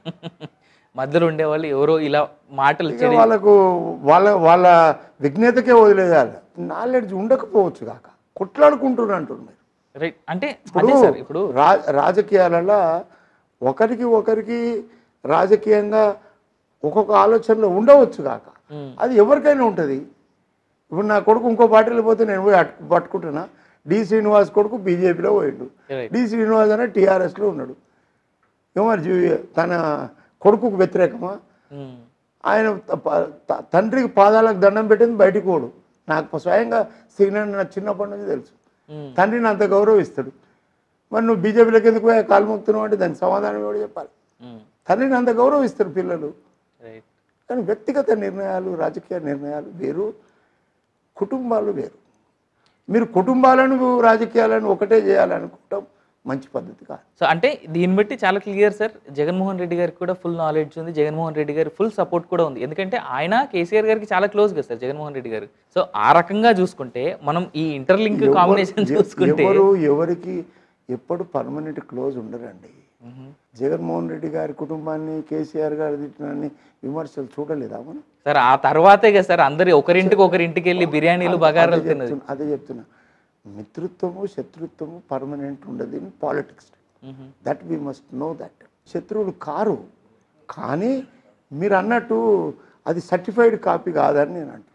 Speaker 1: మధ్యలో ఉండేవాళ్ళు ఎవరో ఇలా మాటలు
Speaker 2: ఇక
Speaker 1: చెడి
Speaker 2: వాళ్ళకు వాళ్ళ వాళ్ళ విజ్ఞతకే వదిలేయాలి నాలెడ్జ్ ఉండకపోవచ్చు కాక కొట్లాడుకుంటున్నారు అంటున్నారు
Speaker 1: రైట్ అంటే
Speaker 2: ఇప్పుడు
Speaker 1: అదే సార్ ఇప్పుడు
Speaker 2: రా రాజకీయాలలో ఒకరికి ఒకరికి రాజకీయంగా ఒక్కొక్క ఆలోచనలో ఉండవచ్చు కాక
Speaker 1: మ్మ్.
Speaker 2: అది ఎవరికైనా ఉంటుంది ఇప్పుడు నా కొడుకు ఇంకో పార్టీలో పోతే నేను పోయి అట్- పట్టుకుంటున్నా డి శ్రీనివాస్ కొడుకు బీజేపీలో పోయిండు
Speaker 1: Right.
Speaker 2: డి శ్రీనివాస్ అనే టీఆర్ఎస్లో ఉన్నాడు ఇక మరి జీ- తన కొడుకుకు వ్యతిరేకమా
Speaker 1: మ్మ్.
Speaker 2: ఆయన త- ప- త- తండ్రికి పాదాలకు దండం పెట్టింది బయటికి పోడు నాకు స్వయంగా సిగ్నల్ నా చిన్నప్పటి నుంచి తెలుసు
Speaker 1: మ్మ్.
Speaker 2: తండ్రిని అంత గౌరవిస్తాడు మరి నువ్వు బీజేపీలోకి ఎందుకు పోయా కాలు మొక్కుతున్నావు అంటే దానికి సమాధానం ఎవడు చెప్పాలి
Speaker 1: మ్మ్.
Speaker 2: తండ్రిని అంత గౌరవిస్తారు పిల్లలు
Speaker 1: రైట్
Speaker 2: కానీ వ్యక్తిగత నిర్ణయాలు రాజకీయ నిర్ణయాలు వేరు కుటుంబాలు వేరు మీరు కుటుంబాలను రాజకీయాలను ఒకటే చేయాలనుకోవటం మంచి పద్ధతి కాదు
Speaker 1: సో అంటే దీన్ని బట్టి చాలా క్లియర్ సార్ జగన్మోహన్ రెడ్డి గారికి కూడా ఫుల్ నాలెడ్జ్ ఉంది జగన్మోహన్ రెడ్డి గారి ఫుల్ సపోర్ట్ కూడా ఉంది ఎందుకంటే ఆయన కేసీఆర్ గారికి చాలా క్లోజ్ కదా సార్ జగన్మోహన్ రెడ్డి గారు సో ఆ రకంగా చూసుకుంటే మనం ఈ ఇంటర్లింక్
Speaker 2: ఎవరు-
Speaker 1: కాంబినేషన్
Speaker 2: ఎ-
Speaker 1: చూసుకుంటే
Speaker 2: ఎవరు ఎవరికి ఎప్పుడు పర్మనెంట్ క్లోజ్ ఉండరండి
Speaker 1: మ్మ్.
Speaker 2: జగన్మోహన్ రెడ్డి గారి కుటుంబాన్ని కేసీఆర్ గారి తిట్టినాన్ని విమర్శలు చూడలేదా మనం
Speaker 1: సార్ ఆ తర్వాతే కదా సార్ అందరు ఒకరింటికి ఒకరింటికి వెళ్ళి బిర్యానీలు బగారాలు
Speaker 2: అదే
Speaker 1: తిన్నది
Speaker 2: చెప్తున్నా- అదే చెప్తున్నా మిత్రుత్వము శత్రుత్వము పర్మనెంట్ ఉండదు ఇన్ పాలిటిక్స్
Speaker 1: మ్మ్.
Speaker 2: That we must know that శత్రువులు కారు కానీ మీరు అన్నట్టు అది సర్టిఫైడ్ కాపీ కాదని నేను అంటాను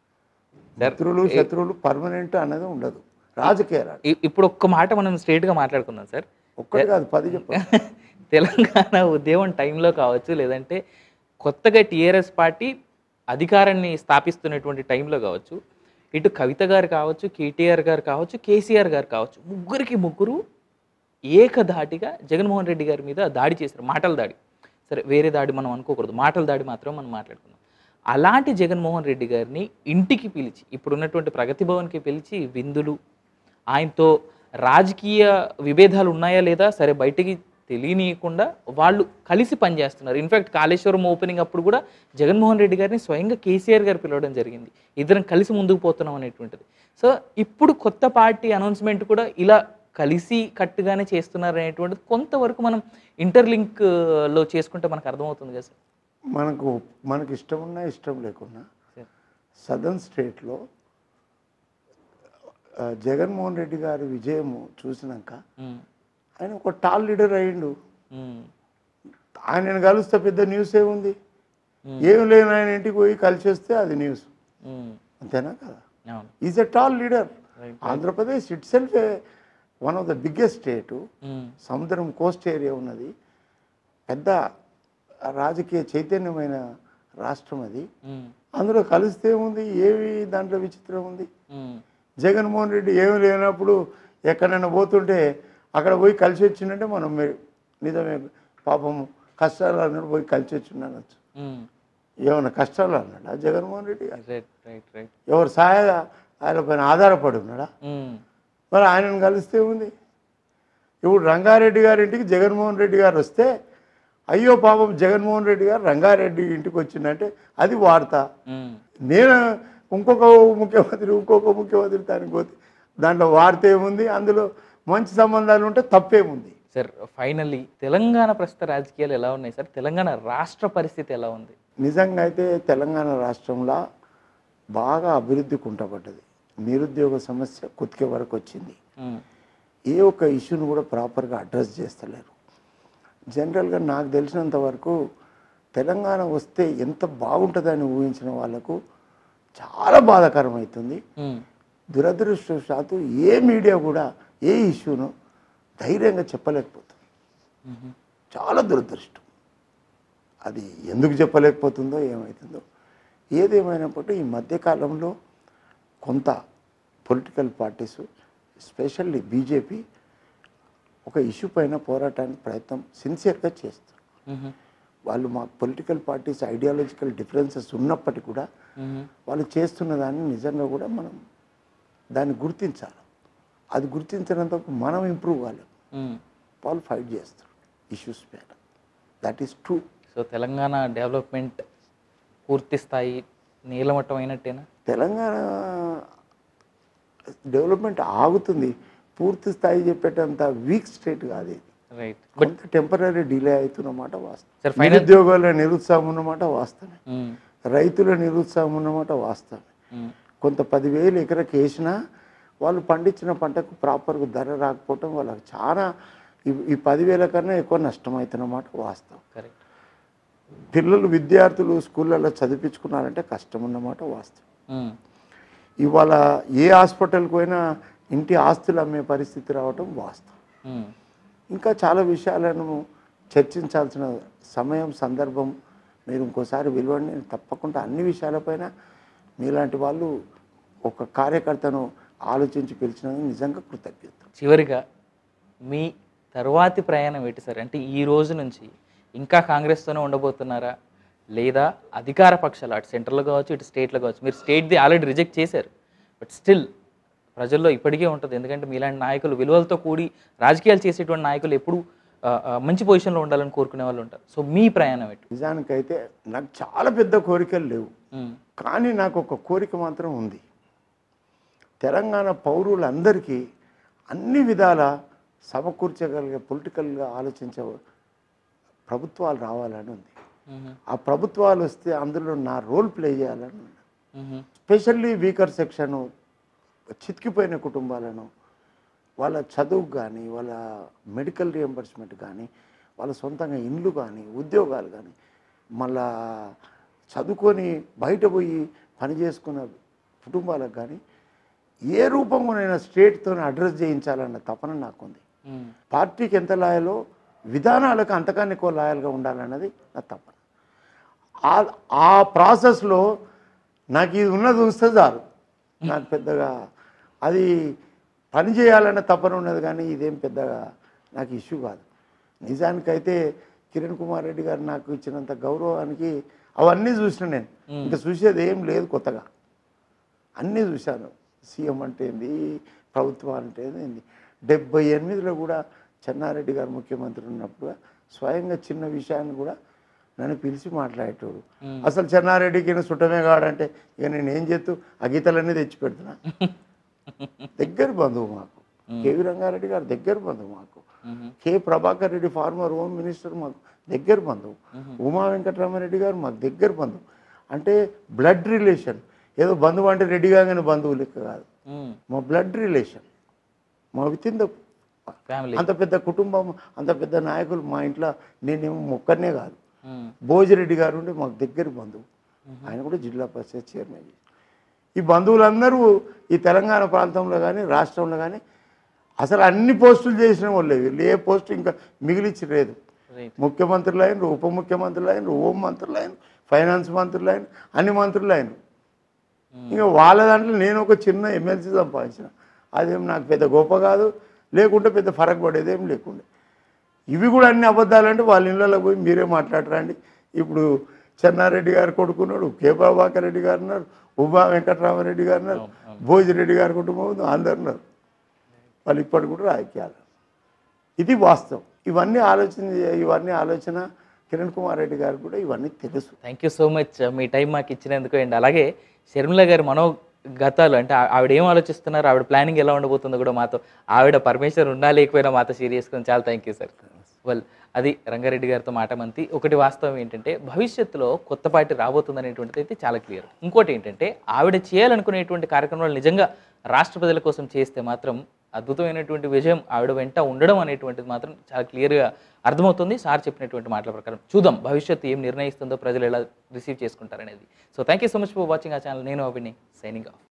Speaker 2: మిత్రులు శత్రువులు పర్మనెంట్ అన్నది ఉండదు రాజకీయాలు
Speaker 1: ఇ- ఇప్పుడు ఒక్క మాట మనం straight గా మాట్లాడుకుందాం సార్
Speaker 2: ఒక్కటి కాదు పది చెప్పండి
Speaker 1: తెలంగాణ ఉద్యమం టైంలో కావచ్చు లేదంటే కొత్తగా టీఆర్ఎస్ పార్టీ అధికారాన్ని స్థాపిస్తున్నటువంటి టైంలో కావచ్చు ఇటు కవిత గారు కావచ్చు కేటీఆర్ గారు కావచ్చు కేసీఆర్ గారు కావచ్చు ముగ్గురికి ముగ్గురు ఏకధాటిగా జగన్మోహన్ రెడ్డి గారి మీద దాడి చేశారు మాటల దాడి సరే వేరే దాడి మనం అనుకోకూడదు మాటల దాడి మాత్రం మనం మాట్లాడుకుందాం అలాంటి జగన్మోహన్ రెడ్డి గారిని ఇంటికి పిలిచి ఇప్పుడు ఉన్నటువంటి ప్రగతి భవన్కి పిలిచి విందులు ఆయనతో రాజకీయ విభేదాలు ఉన్నాయా లేదా సరే బయటికి తెలియనీయకుండా వాళ్ళు కలిసి పనిచేస్తున్నారు ఇన్ఫాక్ట్ కాళేశ్వరం ఓపెనింగ్ అప్పుడు కూడా జగన్మోహన్ రెడ్డి గారిని స్వయంగా కేసీఆర్ గారు పిలవడం జరిగింది ఇద్దరం కలిసి ముందుకు పోతున్నాం అనేటువంటిది సో ఇప్పుడు కొత్త పార్టీ అనౌన్స్మెంట్ కూడా ఇలా కలిసి కట్టుగానే చేస్తున్నారు అనేటువంటిది కొంతవరకు మనం ఇంటర్లింక్ లో చేసుకుంటే మనకు అర్థమవుతుంది కదా సార్
Speaker 2: మనకు మనకి ఇష్టం ఉన్నా ఇష్టం లేకున్నా సదర్న్ స్టేట్లో ఆ, జగన్మోహన్ రెడ్డి గారి విజయము చూసినాక
Speaker 1: ఉమ్,
Speaker 2: ఆయన ఒక టాల్ లీడర్ అయ్యిండు
Speaker 1: ఉమ్,
Speaker 2: ఆయనను కలిస్తే పెద్ద న్యూస్ ఏముంది ఏం లేని ఆయన ఇంటికి పోయి కలిసి వస్తే అది న్యూస్
Speaker 1: ఉమ్,
Speaker 2: అంతేనా కదా
Speaker 1: అవును
Speaker 2: is a tall leader
Speaker 1: Right,
Speaker 2: Andhra Pradesh itself one of the biggest state
Speaker 1: ఉమ్,
Speaker 2: సముద్రం కోస్ట్ ఏరియా ఉన్నది పెద్ద రాజకీయ చైతన్యమైన రాష్ట్రం అది
Speaker 1: ఉమ్,
Speaker 2: అందులో కలిస్తే ఉంది ఏమి దాంట్లో విచిత్రం ఉంది
Speaker 1: ఉమ్,
Speaker 2: జగన్మోహన్ రెడ్డి ఏమి లేనప్పుడు ఎక్కడైనా పోతుంటే అక్కడ పోయి కలిసి వచ్చిందంటే మనం మే- నిజమే పాపం కష్టాలు అన్నాడు పోయి కలిసి వచ్చిండు అనొచ్చు
Speaker 1: ఉమ్.
Speaker 2: ఏమైనా కష్టాలు అన్నాడా జగన్మోహన్ రెడ్డి గారు
Speaker 1: రైట్ రైట్ రైట్
Speaker 2: ఎవరు సహాయ ఆయన పైన ఆధారపడి ఉన్నాడా
Speaker 1: ఉమ్,
Speaker 2: మరి ఆయనను కలిస్తే ఉంది ఇప్పుడు రంగారెడ్డి గారి ఇంటికి జగన్మోహన్ రెడ్డి గారు వస్తే అయ్యో పాపం జగన్మోహన్ రెడ్డి గారు రంగారెడ్డి ఇంటికి వచ్చిందంటే అది వార్త
Speaker 1: ఉమ్,
Speaker 2: నేను ఇంకొక ముఖ్యమంత్రి ఇంకొక ముఖ్యమంత్రి దానికి పోతే దాంట్లో వార్త ఏముంది అందులో మంచి సంబంధాలు ఉంటే తప్పేముంది
Speaker 1: సార్ ఫైనల్లీ తెలంగాణ ప్రస్తుత రాజకీయాలు ఎలా ఉన్నాయి సార్ తెలంగాణ రాష్ట్ర పరిస్థితి ఎలా ఉంది
Speaker 2: నిజంగా అయితే తెలంగాణ రాష్ట్రంలో బాగా అభివృద్ధి కుంటపడ్డది నిరుద్యోగ సమస్య కుతికే వరకు వచ్చింది
Speaker 1: ఉమ్,
Speaker 2: ఏ ఒక్క ఇష్యూని కూడా ప్రాపర్గా అడ్రస్ చేస్తలేరు జనరల్గా నాకు తెలిసినంత వరకు తెలంగాణ వస్తే ఎంత బాగుంటుందని ఊహించిన వాళ్ళకు చాలా బాధాకరం అవుతుంది
Speaker 1: ఉమ్,
Speaker 2: దురదృష్టవశాత్తు ఏ మీడియా కూడా ఏ ఇష్యూను ధైర్యంగా చెప్పలేకపోతుంది
Speaker 1: ఉమ్,
Speaker 2: చాలా దురదృష్టం అది ఎందుకు చెప్పలేకపోతుందో ఏమవుతుందో ఏదేమైనప్పటికీ ఈ మధ్యకాలంలో కొంత పొలిటికల్ పార్టీస్ స్పెషల్లీ బీజేపీ ఒక ఇష్యూ పైన పోరాటానికి ప్రయత్నం సిన్సియర్గా చేస్తారు
Speaker 1: ఉమ్,
Speaker 2: వాళ్ళు మా పొలిటికల్ పార్టీస్ ఐడియాలజికల్ డిఫరెన్సెస్ ఉన్నప్పటికీ కూడా
Speaker 1: మ్మ్.
Speaker 2: వాళ్ళు చేస్తున్న దాన్ని నిజంగా కూడా మనం దాన్ని గుర్తించాలి అది గుర్తించినంత వరకు మనం ఇంప్రూవ్ కాలేం
Speaker 1: మ్మ్.
Speaker 2: వాళ్ళు ఫైట్ చేస్తారు ఇష్యూస్ మీద that is true
Speaker 1: so Telangana development పూర్తి స్థాయి నీలమట్టం అయినట్టేనా
Speaker 2: తెలంగాణ డెవలప్మెంట్ ఆగుతుంది పూర్తి స్థాయి చెప్పేటంత వీక్ స్టేట్ కాదు ఇది
Speaker 1: రైట్
Speaker 2: కొంత టెంపరీ డిలే అవుతున్నమాట వాస్తవం
Speaker 1: సార్ ఫైనల్
Speaker 2: నిరుద్యోగాల నిరుత్సాహం ఉన్నమాట వాస్తవమే రైతుల నిరుత్సాహం ఉన్నమాట వాస్తవమే కొంత పదివేలు ఎకరకు వేసినా వాళ్ళు పండించిన పంటకు ప్రాపర్గా ధర రాకపోవటం వాళ్ళకి చాలా ఈ- ఈ పదివేల కన్నా ఎక్కువ నష్టం అవుతున్నమాట వాస్తవం
Speaker 1: కరెక్ట్
Speaker 2: పిల్లలు విద్యార్థులు స్కూళ్ళల్లో చదివించుకున్నారంటే కష్టం ఉన్నమాట వాస్తవం ఇవాళ ఏ హాస్పిటల్కి పోయినా ఇంటి ఆస్తులు అమ్మే పరిస్థితి రావటం వాస్తవం ఇంకా చాలా విషయాలను చర్చించాల్సిన సమయం సందర్భం మీరు ఇంకోసారి విలువండి నేను తప్పకుండా అన్ని విషయాలపైన మీలాంటి వాళ్ళు ఒక కార్యకర్తను ఆలోచించి పిలిచినందుకు నిజంగా కృతజ్ఞత
Speaker 1: చివరిగా మీ తర్వాతి ప్రయాణం ఏంటి సార్ అంటే ఈ రోజు నుంచి ఇంకా కాంగ్రెస్తోనే ఉండబోతున్నారా లేదా అధికార పక్షాలు అటు సెంట్రల్లో కావచ్చు ఇటు స్టేట్లో కావచ్చు మీరు స్టేట్ది ఆల్రెడీ రిజెక్ట్ చేశారు బట్ స్టిల్ ప్రజల్లో ఇప్పటికే ఉంటుంది ఎందుకంటే మీలాంటి నాయకులు విలువలతో కూడి రాజకీయాలు చేసేటువంటి నాయకులు ఎప్పుడు ఆ, ఆ, మంచి పొజిషన్లో ఉండాలని కోరుకునే వాళ్ళు ఉంటారు సో మీ ప్రయాణం ఎటు
Speaker 2: నిజానికైతే నాకు చాలా పెద్ద కోరికలు లేవు
Speaker 1: ఉమ్,
Speaker 2: కానీ నాకు ఒక కోరిక మాత్రం ఉంది తెలంగాణ పౌరులందరికీ అన్ని విధాల సమకూర్చగలిగే పొలిటికల్గా ఆలోచించే ప్రభుత్వాలు రావాలని ఉంది
Speaker 1: ఉమ్,
Speaker 2: ఆ ప్రభుత్వాలు వస్తే అందులో నా రోల్ ప్లే చేయాలని ఉంది
Speaker 1: ఉమ్,
Speaker 2: స్పెషల్లీ వీకర్ సెక్షను చితికిపోయిన కుటుంబాలను వాళ్ళ చదువుకు కానీ వాళ్ళ మెడికల్ రియంబర్స్మెంట్ కానీ వాళ్ళ సొంతంగా ఇండ్లు కానీ ఉద్యోగాలు కానీ మళ్ళా చదువుకొని బయట పోయి పని చేసుకున్న కుటుంబాలకు కానీ ఏ రూపంలోనైనా స్టేట్తో అడ్రస్ చేయించాలన్న తపన నాకుంది
Speaker 1: ఉమ్,
Speaker 2: పార్టీకి ఎంత లాయలో విధానాలకు అంతకన్నా ఎక్కువ లాయల్గా ఉండాలన్నది నా తపన ఆ- ఆ ప్రాసెస్లో నాకు ఇది ఉన్నది ఉంస్తే చాలు నాకు పెద్దగా అది పని చేయాలన్న తపన ఉన్నది కానీ ఇదేం పెద్దగా నాకు ఇష్యూ కాదు నిజానికైతే కిరణ్ కుమార్ రెడ్డి గారు నాకు ఇచ్చినంత గౌరవానికి అవన్నీ చూసిన నేను ఇంకా చూసేది ఏం లేదు కొత్తగా అన్నీ చూశాను సీఎం అంటే ఏంది ప్రభుత్వం అంటే ఏంది డెబ్బై ఎనిమిదిలో కూడా చెన్నారెడ్డి గారు ముఖ్యమంత్రి ఉన్నప్పుడు స్వయంగా చిన్న విషయాన్ని కూడా నన్ను పిలిచి మాట్లాడేటోడు అసలు చెన్నారెడ్డికి ఈయన సుట్టమే కాడంటే ఇక నేను ఏం చేస్తూ ఆ గీతలన్నీ తెచ్చి పెడుతున్నా దగ్గర బంధువు మాకు కేవీ రంగారెడ్డి గారు దగ్గర బంధువు మాకు
Speaker 1: ఉమ్,
Speaker 2: K Prabhakar Reddy former home minister మాకు దగ్గర బంధువు ఉమా వెంకటరామారెడ్డి గారు మాకు దగ్గర బంధువు అంటే బ్లడ్ రిలేషన్ ఏదో బంధువు అంటే రెడ్డి కాగానే బంధువు లెక్క కాదు
Speaker 1: ఉమ్,
Speaker 2: మా బ్లడ్ రిలేషన్ మా విత్ ఇన్ ద
Speaker 1: ఫ్యామిలీ
Speaker 2: అంత పెద్ద కుటుంబం అంత పెద్ద నాయకులు మా ఇంట్లో నేనేమో మొక్కనే కాదు
Speaker 1: ఉమ్,
Speaker 2: భోజిరెడ్డి గారు ఉంటే మాకు దగ్గర బంధువు ఆయన కూడా జిల్లా పరిషత్ చైర్మన్ ఈ బంధువులందరూ ఈ తెలంగాణ ప్రాంతంలో కానీ రాష్ట్రంలో కానీ అసలు అన్ని పోస్టులు చేసిన వాళ్ళే వీళ్ళు ఏ పోస్టు ఇంకా మిగిలిచ్చి లేదు
Speaker 1: రైట్
Speaker 2: ముఖ్యమంత్రులు అయినరు ఉప ముఖ్యమంత్రులు అయినరు హోం మంత్రులు అయినరు ఫైనాన్స్ మంత్రులు అయినరు అన్ని మంత్రులు అయినరు ఇంకా వాళ్ళ దాంట్లో నేను ఒక చిన్న ఎమ్మెల్సీ సంపాదించిన అదేం నాకు పెద్ద గొప్ప కాదు లేకుంటే పెద్ద ఫరక్ పడేదేం లేకుండే ఇవి కూడా అన్ని అబద్ధాలంటే వాళ్ళ ఇళ్ళలో పోయి మీరే మాట్లాడరండి ఇప్పుడు చెన్నారెడ్డి గారు కొడుకున్నాడు కే ప్రభాకర్ రెడ్డి గారు ఉన్నారు ఉమా వెంకటరామరెడ్డి గారు ఉన్నారు భోజిరెడ్డి గారి కుటుంబం ఉంది, అందరు ఉన్నారు వాళ్ళు ఇప్పటికి కూడా రాజకీయాలు ఇది వాస్తవం ఇవన్నీ ఆలోచన ఇవన్నీ ఆలోచన కిరణ్ కుమార్ రెడ్డి గారు కూడా ఇవన్నీ తెలుసు
Speaker 1: థ్యాంక్ యూ సో మచ్ మీ టైం మాకు ఇచ్చినందుకు అండ్ అలాగే షర్మిల గారి మనోగతాలు అంటే ఆ- ఆవిడ ఏం ఆలోచిస్తున్నారు ఆవిడ ప్లానింగ్ ఎలా ఉండబోతుందో కూడా మాతో ఆవిడ పర్మిషన్ ఉన్నా లేకపోయినా మాతో షేర్ చేసుకుని చాలా థ్యాంక్ యూ సార్ వెల్ అది రంగారెడ్డి గారితో మాట మంతి ఒకటి వాస్తవం ఏంటంటే భవిష్యత్తులో కొత్త పార్టీ రాబోతుంది అనేటువంటిది అయితే చాలా క్లియర్ ఇంకోటి ఏంటంటే ఆవిడ చేయాలనుకునేటువంటి కార్యక్రమాలు నిజంగా రాష్ట్ర ప్రజల కోసం చేస్తే మాత్రం అద్భుతమైనటువంటి విజయం ఆవిడ వెంట ఉండడం అనేటువంటిది మాత్రం చాలా క్లియర్గా అర్థమవుతుంది సార్ చెప్పినటువంటి మాటల ప్రకారం చూద్దాం భవిష్యత్తు ఏం నిర్ణయిస్తుందో ప్రజలు ఎలా రిసీవ్ చేసుకుంటారనేది so thank you so much for watching ఆ ఛానల్ నేను అభిని సైనింగ్ ఆఫ్